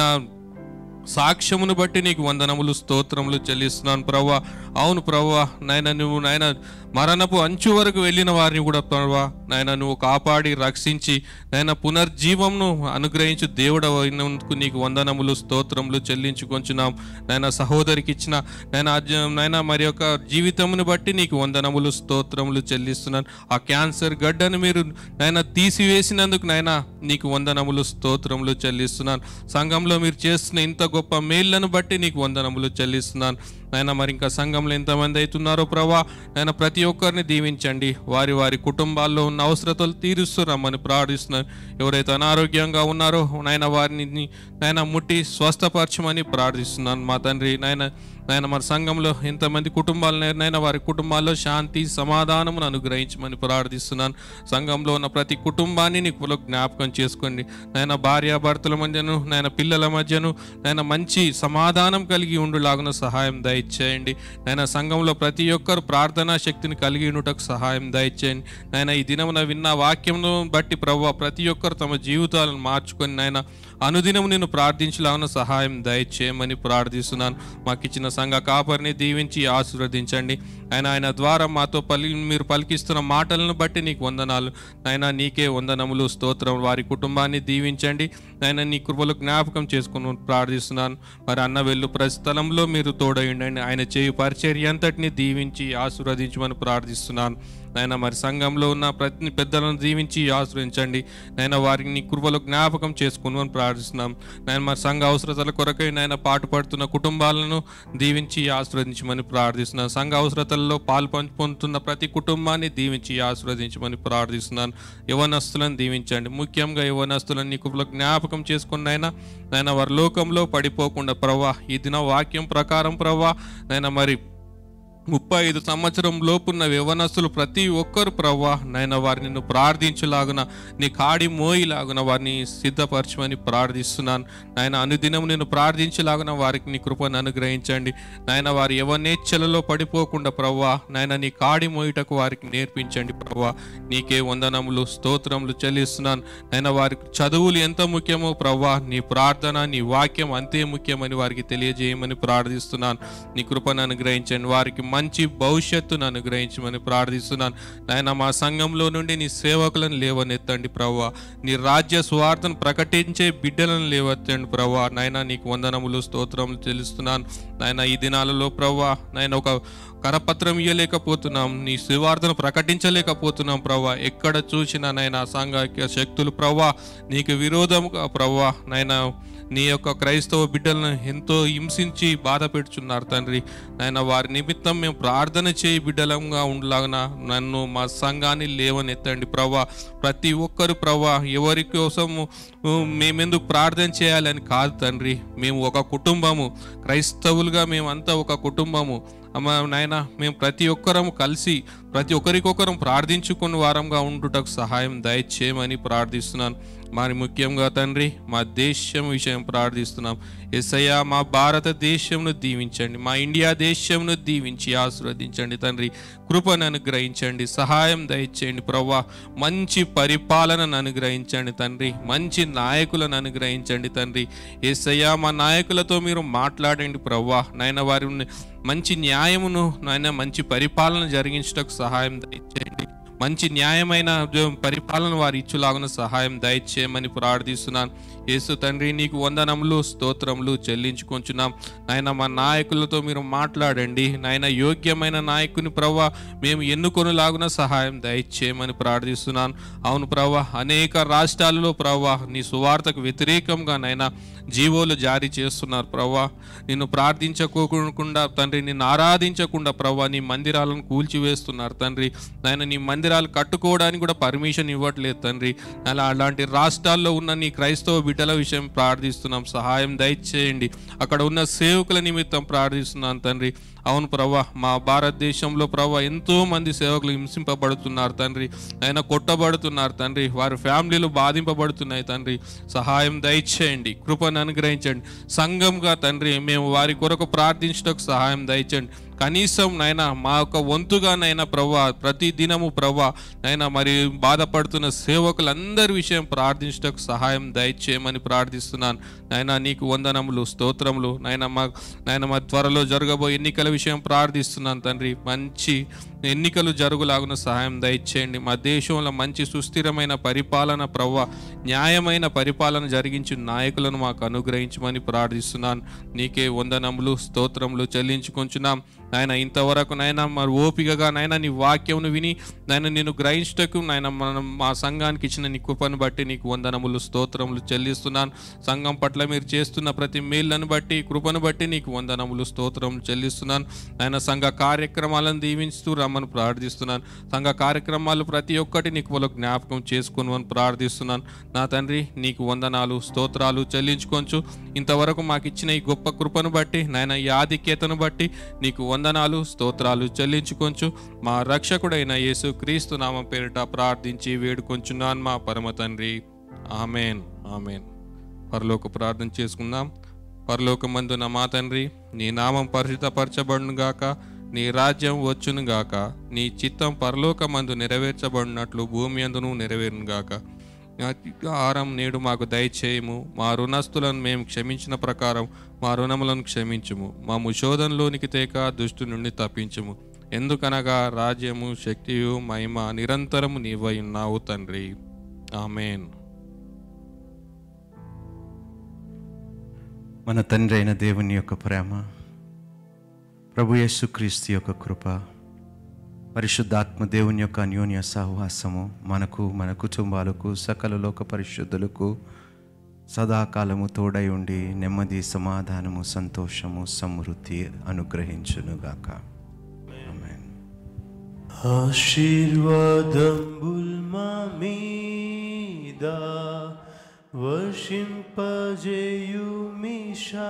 సాక్ష్యమును బట్టి నీకు వందనములు స్తోత్రములు చెల్లిస్తున్నాను ప్రభా అవును ప్రభా నాయన నువ్వు నాయన మరణపు అంచు వరకు వెళ్ళిన వారిని కూడా ప్రభా నాయన నువ్వు కాపాడి రక్షించి నాయన పునర్జీవంను అనుగ్రహించు దేవుడవైనందుకు నీకు వందనములు స్తోత్రములు చెల్లించుకొంచున్నాం నాయన సహోదరికి ఇచ్చిన నాయన అజ్ఞ- నాయన మరి యొక్క జీవితమును బట్టి నీకు వందనములు స్తోత్రములు చెల్లిస్తున్నాను ఆ క్యాన్సర్ గడ్డను మీరు నాయన తీసివేసినందుకు నాయన నీకు వందనములు స్తోత్రములు చెల్లిస్తున్నాను సంఘంలో మీరు చేస్తున్న ఇంత గొప్ప మేళ్లను బట్టి నీకు వందనములు చెల్లిస్తున్నాను నాయన మరి ఇంకా సంఘంలో ఎంతమంది అవుతున్నారో ప్రభా నాయన ప్రతి ఒక్కరిని దీవించండి వారి వారి కుటుంబాల్లో ఉన్న అవసరతలు తీరుస్తూ రమ్మని ప్రార్థిస్తున్నాను ఎవరైతే అనారోగ్యంగా ఉన్నారో నాయన వారిని నాయన ముట్టి స్వస్థపరచమని ప్రార్థిస్తున్నాను మా తండ్రి నాయన నాయన మరి సంఘంలో ఎంతమంది కుటుంబాలు నాయన వారి కుటుంబాల్లో శాంతి సమాధానమును అనుగ్రహించమని ప్రార్థిస్తున్నాను సంఘంలో ఉన్న ప్రతి కుటుంబాన్ని నీకు జ్ఞాపకం చేసుకోండి నాయన భార్యాభర్తల మధ్యను నాయన పిల్లల మధ్యను నాయన మంచి సమాధానం కలిగి ఉండులాగున సహాయం దయచేయండి నాయన సంఘంలో ప్రతి ఒక్కరు ప్రార్థనా శక్తిని కలిగి ఉండుటకు సహాయం దయచేయండి నాయన ఈ దినమున విన్న వాక్యమును బట్టి ప్రభు ప్రతి ఒక్కరు తమ జీవితాలను మార్చుకొని నాయన అనుదినం నేను ప్రార్థించలాగిన సహాయం దయచేయమని ప్రార్థిస్తున్నాను మాకు ఇచ్చిన సంఘ కాపరిని దీవించి ఆశీర్వదించండి ఆయన ఆయన ద్వారా మాతో పలి మీరు పలికిస్తున్న మాటలను బట్టి నీకు వందనాలు నాయన నీకే వందనములు స్తోత్రం వారి కుటుంబాన్ని దీవించండి నాయన నీ కృపలు జ్ఞాపకం చేసుకుని ప్రార్థిస్తున్నాను మరి అన్న వెళ్ళు ప్రస్థలంలో మీరు తోడయండి ఆయన చేయు పరిచర్య అంతటిని దీవించి ఆశీర్వదించమని ప్రార్థిస్తున్నాను నాయన మరి సంఘంలో ఉన్న ప్రతి పెద్దలను దీవించి ఆశ్రయించండి నాయన వారికి నీ కృపలో జ్ఞాపకం చేసుకుని ప్రార్థిస్తున్నాం నాయన మరి సంఘ అవసరతల కొరకై నాయన పాటు పడుతున్న కుటుంబాలను దీవించి ఆశ్రవదించమని ప్రార్థిస్తున్నాను సంఘ అవసరతల్లో పాలు పంచుకుంటున్న ప్రతి కుటుంబాన్ని దీవించి ఆశీర్వదించమని ప్రార్థిస్తున్నాను యవనస్తులను దీవించండి ముఖ్యంగా యవనస్తులను నీ కృపలో జ్ఞాపకం చేసుకున్న నాయన నాయన వారి లోకంలో పడిపోకుండా ప్రవా ఈ దిన వాక్యం ప్రకారం ప్రవా నాయన మరి ముప్పై ఐదు సంవత్సరం లోపున్న యవనస్తులు ప్రతి ఒక్కరు ప్రవ్వా నాయన వారిని నిన్ను ప్రార్థించలాగున నీ కాడి మోయిలాగున వారిని సిద్ధపరచమని ప్రార్థిస్తున్నాను నాయన అనుదినం నేను ప్రార్థించలాగున వారికి నీ కృపను అనుగ్రహించండి నాయన వారి యవనేచ్ఛలలో పడిపోకుండా ప్రవ్వా నాయన నీ కాడి మోయిటకు వారికి నేర్పించండి ప్రవ్వా నీకే వందనములు స్తోత్రములు చెల్లిస్తున్నాను నాయన వారికి చదువులు ఎంత ముఖ్యమో ప్రవ్వా నీ ప్రార్థన నీ వాక్యం అంతే ముఖ్యమని వారికి తెలియజేయమని ప్రార్థిస్తున్నాను నీ కృపను అనుగ్రహించండి వారికి మంచి భవిష్యత్తును అనుగ్రహించమని ప్రార్థిస్తున్నాను నాయన మా సంఘంలో నుండి నీ సేవకులను లేవనెత్తండి ప్రవ్వా నీ రాజ్య స్వార్థను ప్రకటించే బిడ్డలను లేవెత్తండి ప్రవ్వా నాయన నీకు వందనములు స్తోత్రములు తెలుస్తున్నాను నాయన ఈ దినాలలో ప్రవ్వా నాయన ఒక కరపత్రం ఇవ్వలేకపోతున్నాం నీ సువార్తను ప్రకటించలేకపోతున్నాం ప్రవ్వా ఎక్కడ చూసినా నాయన సాంఘిక శక్తులు ప్రవ్వా నీకు విరోధముగా ప్రవ్వా నాయన నీ యొక్క క్రైస్తవ బిడ్డలను ఎంతో హింసించి బాధ పెడుచున్నారు తండ్రి నాయన వారి నిమిత్తం మేము ప్రార్థన చేయి బిడ్డలంగా ఉండలాగిన నన్ను మా సంఘాన్ని లేవనెత్తండి ప్రభా ప్రతి ఒక్కరు ప్రభా ఎవరి కోసము ఉ, మేమెందుకు ప్రార్థన చేయాలని కాదు తండ్రి మేము ఒక కుటుంబము క్రైస్తవులుగా మేమంతా ఒక కుటుంబము అమ్మ నాయన మేము ప్రతి ఒక్కరం కలిసి ప్రతి ఒక్కరికొకరం ప్రార్థించుకుని వారంగా ఉండుటకు సహాయం దయచేయమని ప్రార్థిస్తున్నాను మరి ముఖ్యంగా తండ్రి మా దేశం విషయం ప్రార్థిస్తున్నాం ఎస్ఐయా మా భారతదేశంను దీవించండి మా ఇండియా దేశంను దీవించి ఆశీర్వదించండి తండ్రి కృపను అనుగ్రహించండి సహాయం దయచేయండి ప్రవ్వా మంచి పరిపాలనను అనుగ్రహించండి తండ్రి మంచి నాయకులను అనుగ్రహించండి తండ్రి ఏసయ్యా మా నాయకులతో మీరు మాట్లాడండి ప్రవ్వా నాయన వారి మంచి న్యాయమును నాయన మంచి పరిపాలన జరిగించటకు సహాయం దయచేయండి మంచి న్యాయమైన పరిపాలన వారి ఇచ్చులాగున సహాయం దయచేయమని ప్రార్థిస్తున్నాను యేసు తండ్రి నీకు వందనములు స్తోత్రములు చెల్లించుకొంచున్నాం నాయన మా నాయకులతో మీరు మాట్లాడండి నాయన యోగ్యమైన నాయకుని ప్రవ్వ మేము ఎన్నుకొనిలాగున సహాయం దయచేయమని ప్రార్థిస్తున్నాను అవును ప్రవ్వ అనేక రాష్ట్రాలలో ప్రవ్వ నీ సువార్తకు వ్యతిరేకంగా నైనా జీవోలు జారీ చేస్తున్నారు ప్రవ్వా నిన్ను ప్రార్థించకోకుండా తండ్రి నిన్ను ఆరాధించకుండా ప్రవ్వా నీ మందిరాలను కూల్చివేస్తున్నారు తండ్రి నాయన నీ మందిరాలు కట్టుకోవడానికి కూడా పర్మిషన్ ఇవ్వట్లేదు తండ్రి అలా అలాంటి రాష్ట్రాల్లో ఉన్న నీ క్రైస్తవ బిడ్డల విషయం ప్రార్థిస్తున్నాం సహాయం దయచేయండి అక్కడ ఉన్న సేవకుల నిమిత్తం ప్రార్థిస్తున్నాను తండ్రి అవును ప్రవ్వా మా భారతదేశంలో ప్రవ్వా ఎంతో మంది సేవకులు హింసింపబడుతున్నారు తండ్రి ఆయన కొట్టబడుతున్నారు తండ్రి వారి ఫ్యామిలీలు బాధింపబడుతున్నాయి తండ్రి సహాయం దయచేయండి కృపను అనుగ్రహించండి సంఘంగా తండ్రి మేము వారి కొరకు ప్రార్థించడానికి సహాయం దయచేయండి కనీసం నైనా మా యొక్క వంతుగా నైనా ప్రవ్వా ప్రతి దినము ప్రవ్వా నైనా మరి బాధపడుతున్న సేవకులందరి విషయం ప్రార్థించడానికి సహాయం దయచేయమని ప్రార్థిస్తున్నాను నాయన నీకు వందనములు స్తోత్రములు నాయన మా నాయన మా త్వరలో జరగబోయే ఎన్నికల విషయం ప్రార్థిస్తున్నాను తండ్రి మంచి ఎన్నికలు జరుగులాగున సహాయం దయచేయండి మా దేశంలో మంచి సుస్థిరమైన పరిపాలన ప్రవ్వ న్యాయమైన పరిపాలన జరిగించి నాయకులను మాకు అనుగ్రహించమని ప్రార్థిస్తున్నాను నీకే వందనములు స్తోత్రములు చెల్లించుకుంటున్నాం నాయన ఇంతవరకు నాయన మరి ఓపికగా నాయన నీ వాక్యమును విని నాయన నేను గ్రహించటకు నాయన మనం మా సంఘానికి ఇచ్చిన నీ కృపను బట్టి నీకు వందనములు స్తోత్రములు చెల్లిస్తున్నాను సంఘం పట్ల మీరు చేస్తున్న ప్రతి మేళ్లను బట్టి కృపను బట్టి నీకు వందనములు స్తోత్రములు చెల్లిస్తున్నాను నాయన సంఘ కార్యక్రమాలను దీవించుతూ రమ్మని ప్రార్థిస్తున్నాను సంఘ కార్యక్రమాలు ప్రతి ఒక్కటి నీకు వాళ్ళ జ్ఞాపకం చేసుకోను ప్రార్థిస్తున్నాను నా తండ్రి నీకు వందనాలు స్తోత్రాలు చెల్లించుకోవచ్చు ఇంతవరకు మాకు ఇచ్చిన ఈ గొప్ప కృపను బట్టి నాయన ఈ ఆధిక్యతను బట్టి నీకు వందనాలు స్తోత్రాలు చెల్లించుకొంచు మా రక్షకుడైన యేసు క్రీస్తు నామం పేరిట ప్రార్థించి వేడుకొంచున్నాను మా పరమ తండ్రి ఆమెన్ ఆమెన్ పరలోక ప్రార్థన చేసుకుందాం పరలోకమందున మా తండ్రి నీ నామం పరిశుద్ధపరచబడును గాక నీ రాజ్యం వచ్చును గాక నీ చిత్తం పరలోకమందు నెరవేర్చబడినట్లు భూమి అందును నెరవేరును గాక ఆహారం నేడు మాకు దయచేయము మా రుణస్తులను మేము క్షమించిన ప్రకారం మా రుణములను క్షమించుము మా ముశోధనలోనికి తేక దుష్టు నుండి తప్పించుము ఎందుకనగా రాజ్యము శక్తియు మహిమ నిరంతరము నీవై ఉన్నావు తండ్రి ఆమెన్ మన తండ్రి అయిన దేవుని యొక్క ప్రేమ ప్రభు యేసుక్రీస్తు యొక్క కృప పరిశుద్ధాత్మ దేవుని యొక్క అన్యోన్య సహవాసము మనకు మన కుటుంబాలకు సకల లోక పరిశుద్ధులకు సదాకాలము తోడై ఉండి నెమ్మది సమాధానము సంతోషము సమృద్ధి అనుగ్రహించునుగాక ఆశీర్వాదంబుల్ మా మీద వర్షింపజేయుమిషా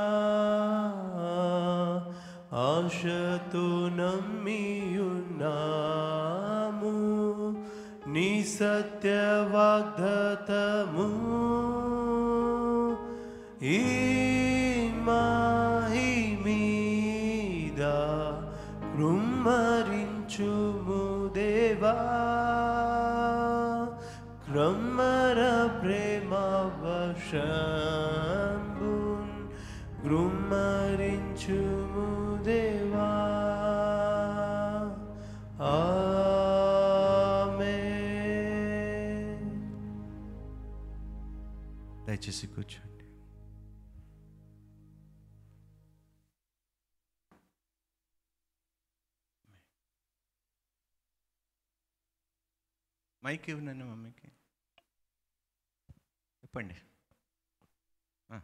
ఆశతో నమ్మియున్నాము నీ సత్య వాగ్దతము ఈ మాహి మీద కృమ్మరించుము దేవా క్రమ్మర ప్రేమ వశంబున్ కృమ్మరించుము దేవా ఆమేన్ దయచేసి కూర్చోండి మైక్ ఇవ్వనండి మమ్మీకి చెప్పండి ఆ.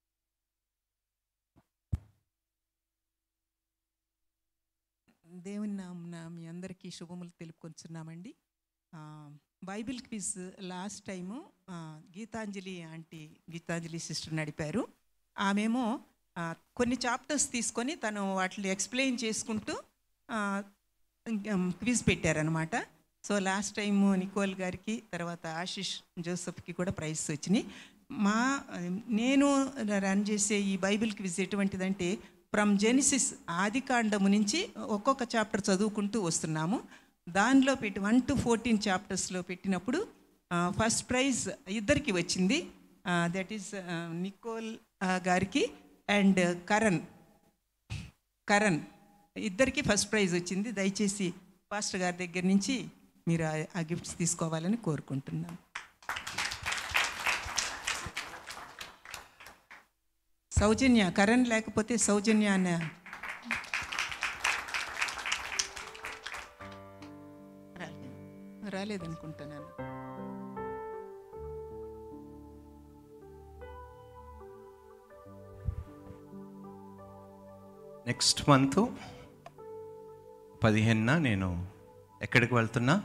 దేవుని నామున మీ అందరికీ శుభములు తెలుపుకొంచున్నామండి ఆ, బైబిల్ క్విజ్ లాస్ట్ టైము ఆ, గీతాంజలి ఆంటీ గీతాంజలి సిస్టర్ నడిపారు ఆమెమో ఆ, కొన్ని చాప్టర్స్ తీసుకొని తను వాటిని ఎక్స్ప్లెయిన్ చేసుకుంటూ క్విజ్ పెట్టారనమాట సో లాస్ట్ టైం నికోల్ గారికి తర్వాత ఆశిష్ జోసఫ్కి కూడా ప్రైజ్ వచ్చినాయి మా నేను రన్ చేసే ఈ బైబిల్ క్విజ్ ఎటువంటిదంటే ఫ్రమ్ జెనిసిస్ ఆది కాండము నుంచి ఒక్కొక్క చాప్టర్ చదువుకుంటూ వస్తున్నాము దానిలో పెట్టి వన్ టు ఫోర్టీన్ చాప్టర్స్లో పెట్టినప్పుడు ఫస్ట్ ప్రైజ్ ఇద్దరికి వచ్చింది దట్ ఈస్ నికోల్ ఆ, గారికి అండ్ కరణ్ కరణ్ ఇద్దరికి ఫస్ట్ ప్రైజ్ వచ్చింది దయచేసి పాస్టర్ గారి దగ్గర నుంచి మీరు ఆ- ఆ గిఫ్ట్స్ తీసుకోవాలని కోరుకుంటున్నాను సౌజన్య కరణ్ లేకపోతే సౌజన్య అనే రాలేదు. రాలేదనుకుంటున్నాను నెక్స్ట్ మంత్ పదిహేనున నేను ఎక్కడికి వెళ్తున్నా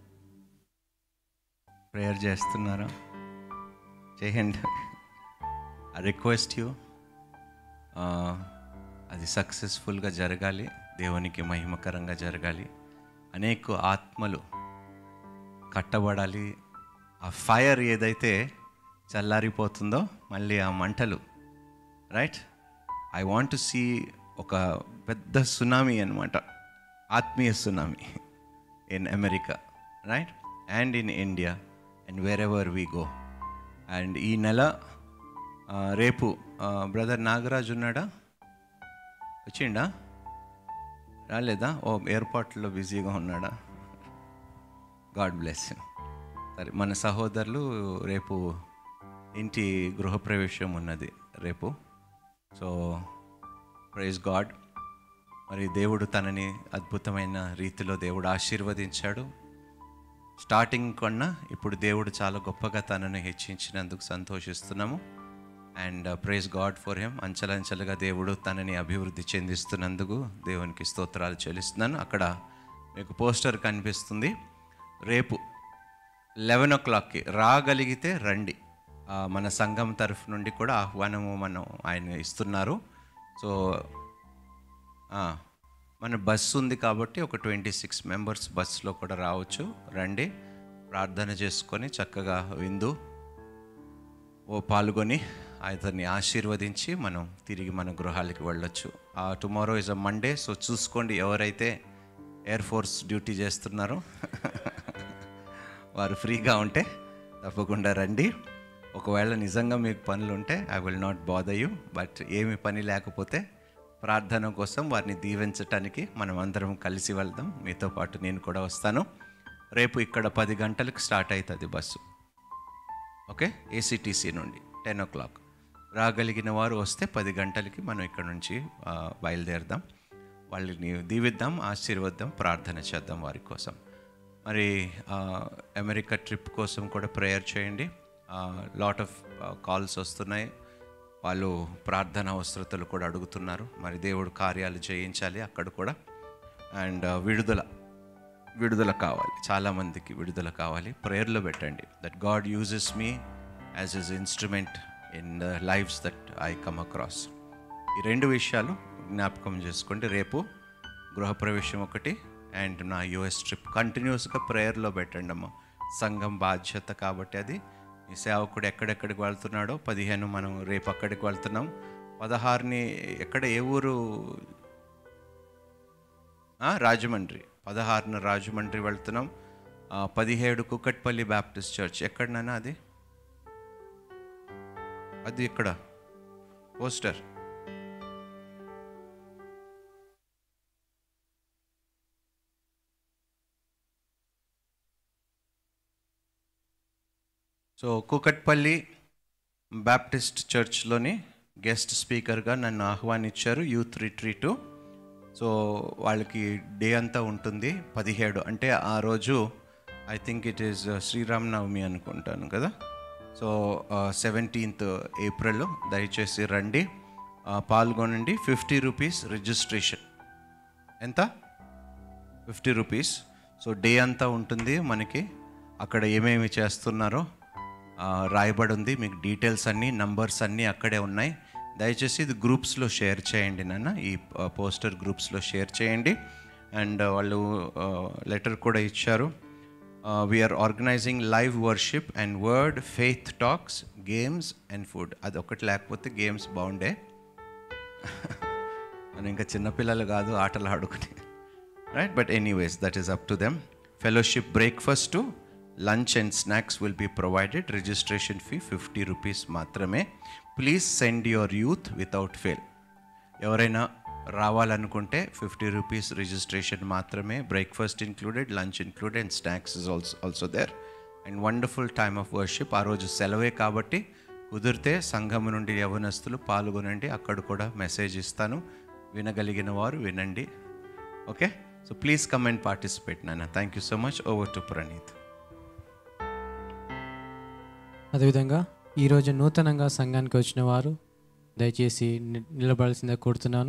ప్రేయర్ చేస్తున్నారా చేయండి ఐ రిక్వెస్ట్ యూ అది సక్సెస్ఫుల్గా జరగాలి దేవునికి మహిమకరంగా జరగాలి అనేక ఆత్మలు కట్టబడాలి ఆ ఫైర్ ఏదైతే చల్లారిపోతుందో మళ్ళీ ఆ మంటలు right I want to see ఒక పెద్ద సునామీ అనమాట ఆత్మీయ tsunami in America right and in India and wherever we go and ఈ నెల ఆ, రేపు బ్రదర్ నాగరాజు ఉన్నాడా వచ్చిండా రాలేదా ఓ ఎయిర్పోర్ట్లో బిజీగా ఉన్నాడా గాడ్ బ్లెస్ సరే మన సహోదరులు రేపు ఇంటి గృహప్రవేశం ఉన్నది రేపు సో ప్రైజ్ గాడ్ మరి దేవుడు తనని అద్భుతమైన రీతిలో దేవుడు ఆశీర్వదించాడు స్టార్టింగ్ కన్నా ఇప్పుడు దేవుడు చాలా గొప్పగా తనను హెచ్చించినందుకు సంతోషిస్తున్నాము and praise God for him అంచెలంచెలుగా దేవుడు తనని అభివృద్ధి చెందిస్తున్నందుకు దేవునికి స్తోత్రాలు చెల్లిస్తున్నాను అక్కడ మీకు పోస్టర్ కనిపిస్తుంది రేపు లెవెన్ ఓ క్లాక్కి రాగలిగితే రండి ఆ, మన సంఘం తరఫు నుండి కూడా ఆహ్వానము మనం ఆయన ఇస్తున్నారు సో ఆ, మన బస్సు ఉంది కాబట్టి ఒక ట్వంటీ సిక్స్ మెంబర్స్ బస్సులో కూడా రావచ్చు రండి ప్రార్థన చేసుకొని చక్కగా విందు ఓ పాల్గొని అతన్ని ఆశీర్వదించి మనం తిరిగి మన గృహాలకి వెళ్ళొచ్చు tomorrow is a Monday so చూసుకోండి ఎవరైతే ఎయిర్ ఫోర్స్ డ్యూటీ చేస్తున్నారో వారు ఫ్రీగా ఉంటే తప్పకుండా రండి ఒకవేళ నిజంగా మీకు పనులు ఉంటే I will not bother you but ఏమి పని లేకపోతే ప్రార్థన కోసం వారిని దీవించటానికి మనం అందరం కలిసి వెళ్దాం మీతో పాటు నేను కూడా వస్తాను రేపు ఇక్కడ పది గంటలకు స్టార్ట్ అవుతుంది బస్సు ఓకే ఏసీటీసీ నుండి టెన్ ఓ క్లాక్ రాగలిగిన వారు వస్తే పది గంటలకి మనం ఇక్కడ నుంచి ఆ, బయలుదేరదాం వాళ్ళని దీవిద్దాం ఆశీర్వద్దాం ప్రార్థన చేద్దాం వారి కోసం మరి ఆ, అమెరికా ట్రిప్ కోసం కూడా ప్రేయర్ చేయండి లాట్ ఆఫ్ కాల్స్ వస్తున్నాయి వాళ్ళు ప్రార్థన అవసరతలు కూడా అడుగుతున్నారు మరి దేవుడు కార్యాలు చేయించాలి అక్కడ కూడా అండ్ విడుదల విడుదల కావాలి చాలామందికి విడుదల కావాలి ప్రేయర్లో పెట్టండి that God uses me as is instrument in the lives that I come across ఈ రెండు విషయాలు జ్ఞాపకం చేసుకోండి రేపు గృహప్రవేశం ఒకటి అండ్ నా యుఎస్ ట్రిప్ కంటిన్యూస్గా ప్రేయర్లో పెట్టండి అమ్మ సంఘం బాధ్యత కాబట్టి అది ఈ సేవకుడు ఎక్కడెక్కడికి వెళ్తున్నాడో పదిహేను మనం రేపు అక్కడికి వెళ్తున్నాం పదహారుని ఎక్కడ ఏ ఊరు ఆ, రాజమండ్రి పదహారున రాజమండ్రి వెళ్తున్నాం ఆ, పదిహేడు కుక్కట్పల్లి బ్యాప్టిస్ట్ చర్చ్ ఎక్కడనైనా అది అది ఇక్కడ పోస్టర్ సో కూకట్పల్లి బ్యాప్టిస్ట్ చర్చ్లోని గెస్ట్ స్పీకర్గా నన్ను ఆహ్వానించారు యూత్ రిట్రీటు సో వాళ్ళకి డే అంతా ఉంటుంది పదిహేడు అంటే ఆ రోజు I think it is Sri Rama Navami అనుకుంటాను కదా సో సెవెంటీన్త్ ఏప్రిల్ దయచేసి రండి ఆ, పాల్గొనండి ఫిఫ్టీ రూపీస్ రిజిస్ట్రేషన్ ఎంత ఫిఫ్టీ రూపీస్ సో డే అంతా ఉంటుంది మనకి అక్కడ ఏమేమి చేస్తున్నారో ఆ, రాయబడి ఉంది మీకు డీటెయిల్స్ అన్నీ నంబర్స్ అన్నీ అక్కడే ఉన్నాయి దయచేసి ఇది గ్రూప్స్లో షేర్ చేయండి నాన్న ఈ పోస్టర్ గ్రూప్స్లో షేర్ చేయండి అండ్ వాళ్ళు లెటర్ కూడా ఇచ్చారు we are organising live worship and word faith talks games and food అది ఒకటి లేకపోతే గేమ్స్ బాగుండే మనం ఇంకా చిన్నపిల్లలు కాదు ఆటలు ఆడుకుని right but anyways that is up to them fellowship breakfast lunch and snacks will be provided registration fee fifty rupees మాత్రమే please send your youth without fail ఎవరైనా రావాలనుకుంటే ఫిఫ్టీ రూపీస్ రిజిస్ట్రేషన్ మాత్రమే breakfast included lunch included and snacks is also also there and wonderful time of worship ఆ రోజు సెలవే కాబట్టి కుదిరితే సంఘం నుండి యవనస్తులు పాల్గొనండి అక్కడ కూడా మెసేజ్ ఇస్తాను వినగలిగిన వారు వినండి okay so please come and participate నాన్న thank you so much over to Praneeth అదేవిధంగా ఈరోజు నూతనంగా సంఘానికి వచ్చిన వారు దయచేసి ని- నిలబడాల్సిందే కోరుతున్నాను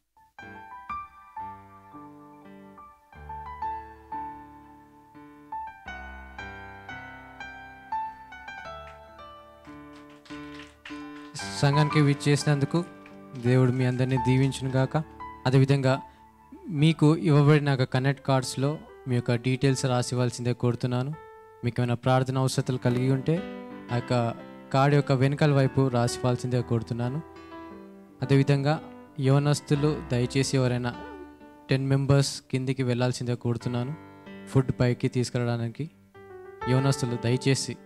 సంఘానికి విచ్చేసినందుకు దేవుడు మీ అందరినీ దీవించును గాక అదేవిధంగా మీకు ఇవ్వబడిన ఒక కనెక్ట్ కార్డ్స్లో మీ యొక్క డీటెయిల్స్ రాసివ్వాల్సిందే కోరుతున్నాను మీకు ఏమైనా ప్రార్థన అవసరతలు కలిగి ఉంటే ఆ యొక్క కార్డ్ యొక్క వెనకాల వైపు రాసివ్వాల్సిందే కోరుతున్నాను అదేవిధంగా యవనస్తులు దయచేసి ఎవరైనా టెన్ మెంబర్స్ కిందికి వెళ్ళాల్సిందే కోరుతున్నాను ఫుడ్ పైకి తీసుకురావడానికి యవనస్తులు దయచేసి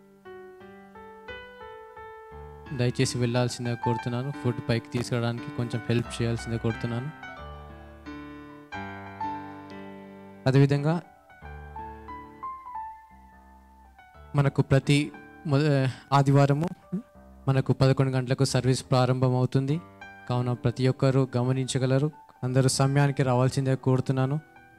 దయచేసి వెళ్ళాల్సిందే కోరుతున్నాను ఫుడ్ పైకి తీసుకురావడానికి కొంచెం హెల్ప్ చేయాల్సిందే కోరుతున్నాను అదేవిధంగా మనకు ప్రతి మొద ఆదివారము మనకు పదకొండు గంటలకు సర్వీస్ ప్రారంభం అవుతుంది కావున ప్రతి ఒక్కరూ గమనించగలరు అందరూ సమయానికి రావాల్సిందే కోరుతున్నాను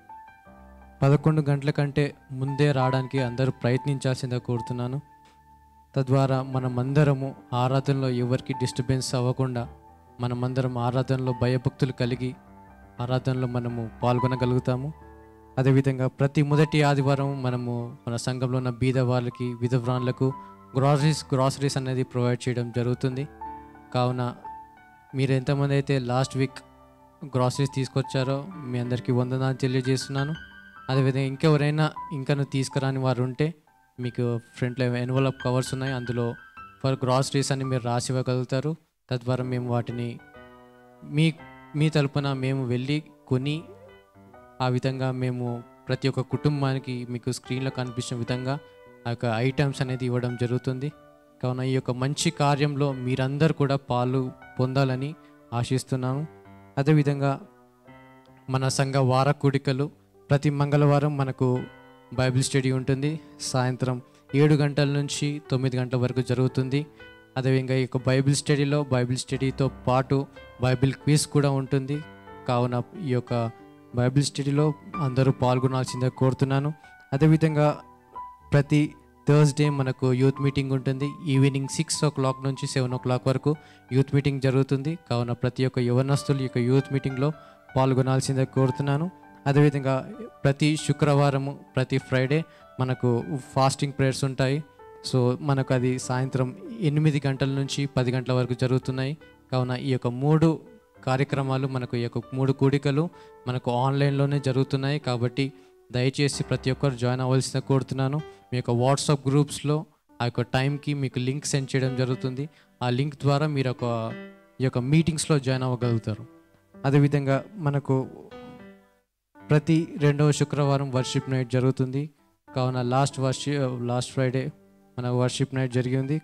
పదకొండు గంటల కంటే ముందే రావడానికి అందరూ ప్రయత్నించాల్సిందే కోరుతున్నాను తద్వారా మనమందరము ఆరాధనలో ఎవరికి డిస్టర్బెన్స్ అవ్వకుండా మనమందరం ఆరాధనలో భయభక్తులు కలిగి ఆరాధనలో మనము పాల్గొనగలుగుతాము అదేవిధంగా ప్రతి మొదటి ఆదివారం మనము మన సంఘంలో ఉన్న బీద వాళ్ళకి విధవ్రాన్లకు గ్రాసరీస్ గ్రాసరీస్ అనేది ప్రొవైడ్ చేయడం జరుగుతుంది కావున మీరు ఎంతమంది అయితే లాస్ట్ వీక్ గ్రాసరీస్ తీసుకొచ్చారో మీ అందరికీ వందనాలు తెలియజేస్తున్నాను అదేవిధంగా ఇంకెవరైనా ఇంకను తీసుకురాని వారు ఉంటే మీకు ఫ్రంట్లో ఎన్వలప్ కవర్స్ ఉన్నాయి అందులో ఫర్ గ్రాసరీస్ అని మీరు రాసి ఇవ్వగలుగుతారు తద్వారా మేము వాటిని మీ మీ తరపున మేము వెళ్ళి కొని ఆ విధంగా మేము ప్రతి ఒక్క కుటుంబానికి మీకు స్క్రీన్లో కనిపించిన విధంగా ఆ యొక్క ఐటమ్స్ అనేది ఇవ్వడం జరుగుతుంది కావున ఈ యొక్క మంచి కార్యంలో మీరందరూ కూడా పాలు పొందాలని ఆశిస్తున్నాను అదేవిధంగా మన సంఘ వార కూడికలు ప్రతి మంగళవారం మనకు బైబిల్ స్టడీ ఉంటుంది సాయంత్రం ఏడు గంటల నుంచి తొమ్మిది గంటల వరకు జరుగుతుంది అదేవిధంగా ఈ యొక్క బైబిల్ స్టడీలో బైబిల్ స్టడీతో పాటు బైబిల్ క్విజ్ కూడా ఉంటుంది కావున ఈ యొక్క బైబిల్ స్టడీలో అందరూ పాల్గొనాల్సిందే కోరుతున్నాను అదేవిధంగా ప్రతి థర్స్డే మనకు యూత్ మీటింగ్ ఉంటుంది ఈవినింగ్ సిక్స్ ఓ క్లాక్ నుంచి సెవెన్ ఓ క్లాక్ వరకు యూత్ మీటింగ్ జరుగుతుంది కావున ప్రతి ఒక్క యవనస్తులు ఈ యొక్క యూత్ మీటింగ్లో పాల్గొనాల్సిందే కోరుతున్నాను అదేవిధంగా ప్రతి శుక్రవారము ప్రతి ఫ్రైడే మనకు ఫాస్టింగ్ ప్రేయర్స్ ఉంటాయి సో మనకు అది సాయంత్రం ఎనిమిది గంటల నుంచి పది గంటల వరకు జరుగుతున్నాయి కావున ఈ యొక్క మూడు కార్యక్రమాలు మనకు ఈ యొక్క మూడు కూడికలు మనకు ఆన్లైన్లోనే జరుగుతున్నాయి కాబట్టి దయచేసి ప్రతి ఒక్కరు జాయిన్ అవ్వాల్సిన కోరుతున్నాను మీ యొక్క వాట్సాప్ గ్రూప్స్లో ఆ యొక్క టైంకి మీకు లింక్ సెండ్ చేయడం జరుగుతుంది ఆ లింక్ ద్వారా మీరు ఒక ఈ యొక్క మీటింగ్స్లో జాయిన్ అవ్వగలుగుతారు అదేవిధంగా మనకు ప్రతి రెండవ శుక్రవారం వర్షిప్ నైట్ జరుగుతుంది కావున లాస్ట్ వర్షి లాస్ట్ ఫ్రైడే మన వర్షిప్ నైట్ జరిగింది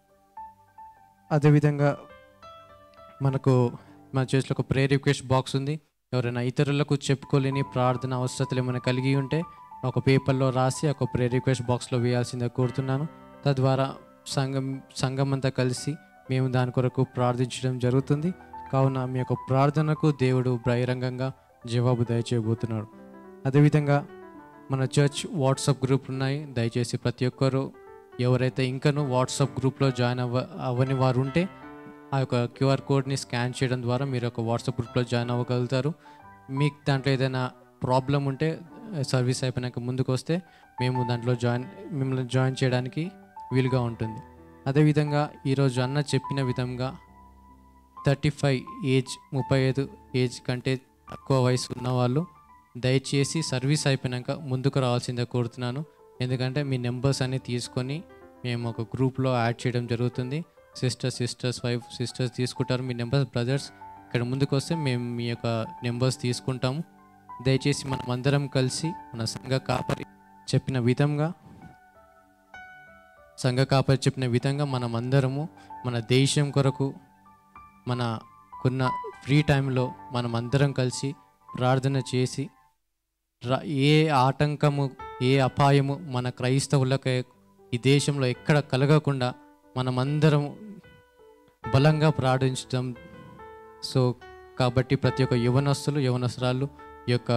అదేవిధంగా మనకు మన చేతిలో ఒక ప్రేయర్ రిక్వెస్ట్ బాక్స్ ఉంది ఎవరైనా ఇతరులకు చెప్పుకోలేని ప్రార్థన అవసరతలు ఏమైనా కలిగి ఉంటే ఒక పేపర్లో రాసి ఒక ప్రేయర్ రిక్వెస్ట్ బాక్స్లో వేయాల్సిందే కోరుతున్నాను తద్వారా సంఘం సంఘం అంతా కలిసి మేము దాని కొరకు ప్రార్థించడం జరుగుతుంది కావున మీ యొక్క ప్రార్థనకు దేవుడు బహిరంగంగా జవాబు దయచేయబోతున్నాడు అదేవిధంగా మన చర్చ్ వాట్సాప్ గ్రూప్ ఉన్నాయి దయచేసి ప్రతి ఒక్కరూ ఎవరైతే ఇంకనూ వాట్సాప్ గ్రూప్లో జాయిన్ అవ్వ అవ్వని వారు ఉంటే ఆ యొక్క క్యూఆర్ కోడ్ని స్కాన్ చేయడం ద్వారా మీరు ఒక వాట్సాప్ గ్రూప్లో జాయిన్ అవ్వగలుగుతారు మీకు దాంట్లో ఏదైనా ప్రాబ్లం ఉంటే సర్వీస్ అయిపోయినాక ముందుకు వస్తే మేము దాంట్లో జాయిన్ మిమ్మల్ని జాయిన్ చేయడానికి వీలుగా ఉంటుంది అదేవిధంగా ఈరోజు అన్న చెప్పిన విధంగా థర్టీ ఫైవ్ ఏజ్ ముప్పై ఐదు ఏజ్ కంటే తక్కువ వయసు ఉన్నవాళ్ళు దయచేసి సర్వీస్ అయిపోయినాక ముందుకు రావాల్సిందే కోరుతున్నాను ఎందుకంటే మీ నెంబర్స్ అన్ని తీసుకొని మేము ఒక గ్రూప్లో యాడ్ చేయడం జరుగుతుంది సిస్టర్స్ సిస్టర్స్ వైఫ్ సిస్టర్స్ తీసుకుంటారు మీ నెంబర్స్ బ్రదర్స్ ఇక్కడ ముందుకు వస్తే మేము మీ యొక్క నెంబర్స్ తీసుకుంటాము దయచేసి మనం అందరం కలిసి మన సంఘ కాపరి చెప్పిన విధంగా సంఘ కాపరి చెప్పిన విధంగా మనం అందరము మన దేశం కొరకు మనకున్న ఫ్రీ టైంలో మనం అందరం కలిసి ప్రార్థన చేసి రా- ఏ ఆటంకము ఏ అపాయము మన క్రైస్తవులకు ఈ దేశంలో ఎక్కడ కలగకుండా మనమందరం బలంగా ప్రార్థించడం సో కాబట్టి ప్రతి ఒక్క యవనస్తులు యవనస్తురాలు ఈ యొక్క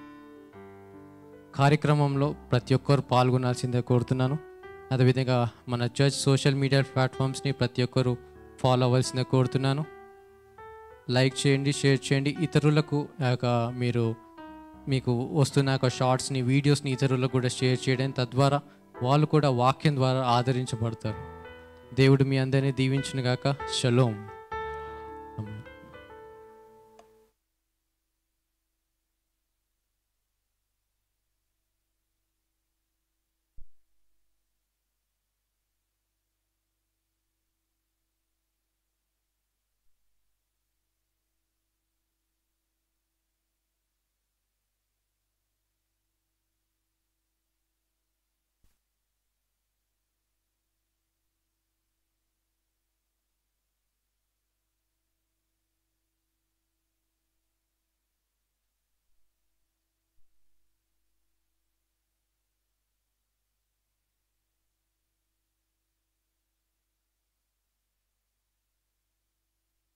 కార్యక్రమంలో ప్రతి ఒక్కరు పాల్గొనాల్సిందే కోరుతున్నాను అదేవిధంగా మన చర్చ్ సోషల్ మీడియా ప్లాట్ఫామ్స్ని ప్రతి ఒక్కరు ఫాలో అవ్వాల్సిందే కోరుతున్నాను లైక్ చేయండి షేర్ చేయండి ఇతరులకు ఆ యొక్క మీరు మీకు వస్తున్న యొక్క షార్ట్స్ని వీడియోస్ని ఇతరులకు కూడా షేర్ చేయడం తద్వారా వాళ్ళు కూడా వాక్యం ద్వారా ఆదరించబడతారు దేవుడు మీ అందరినీ దీవించును గాక షలోం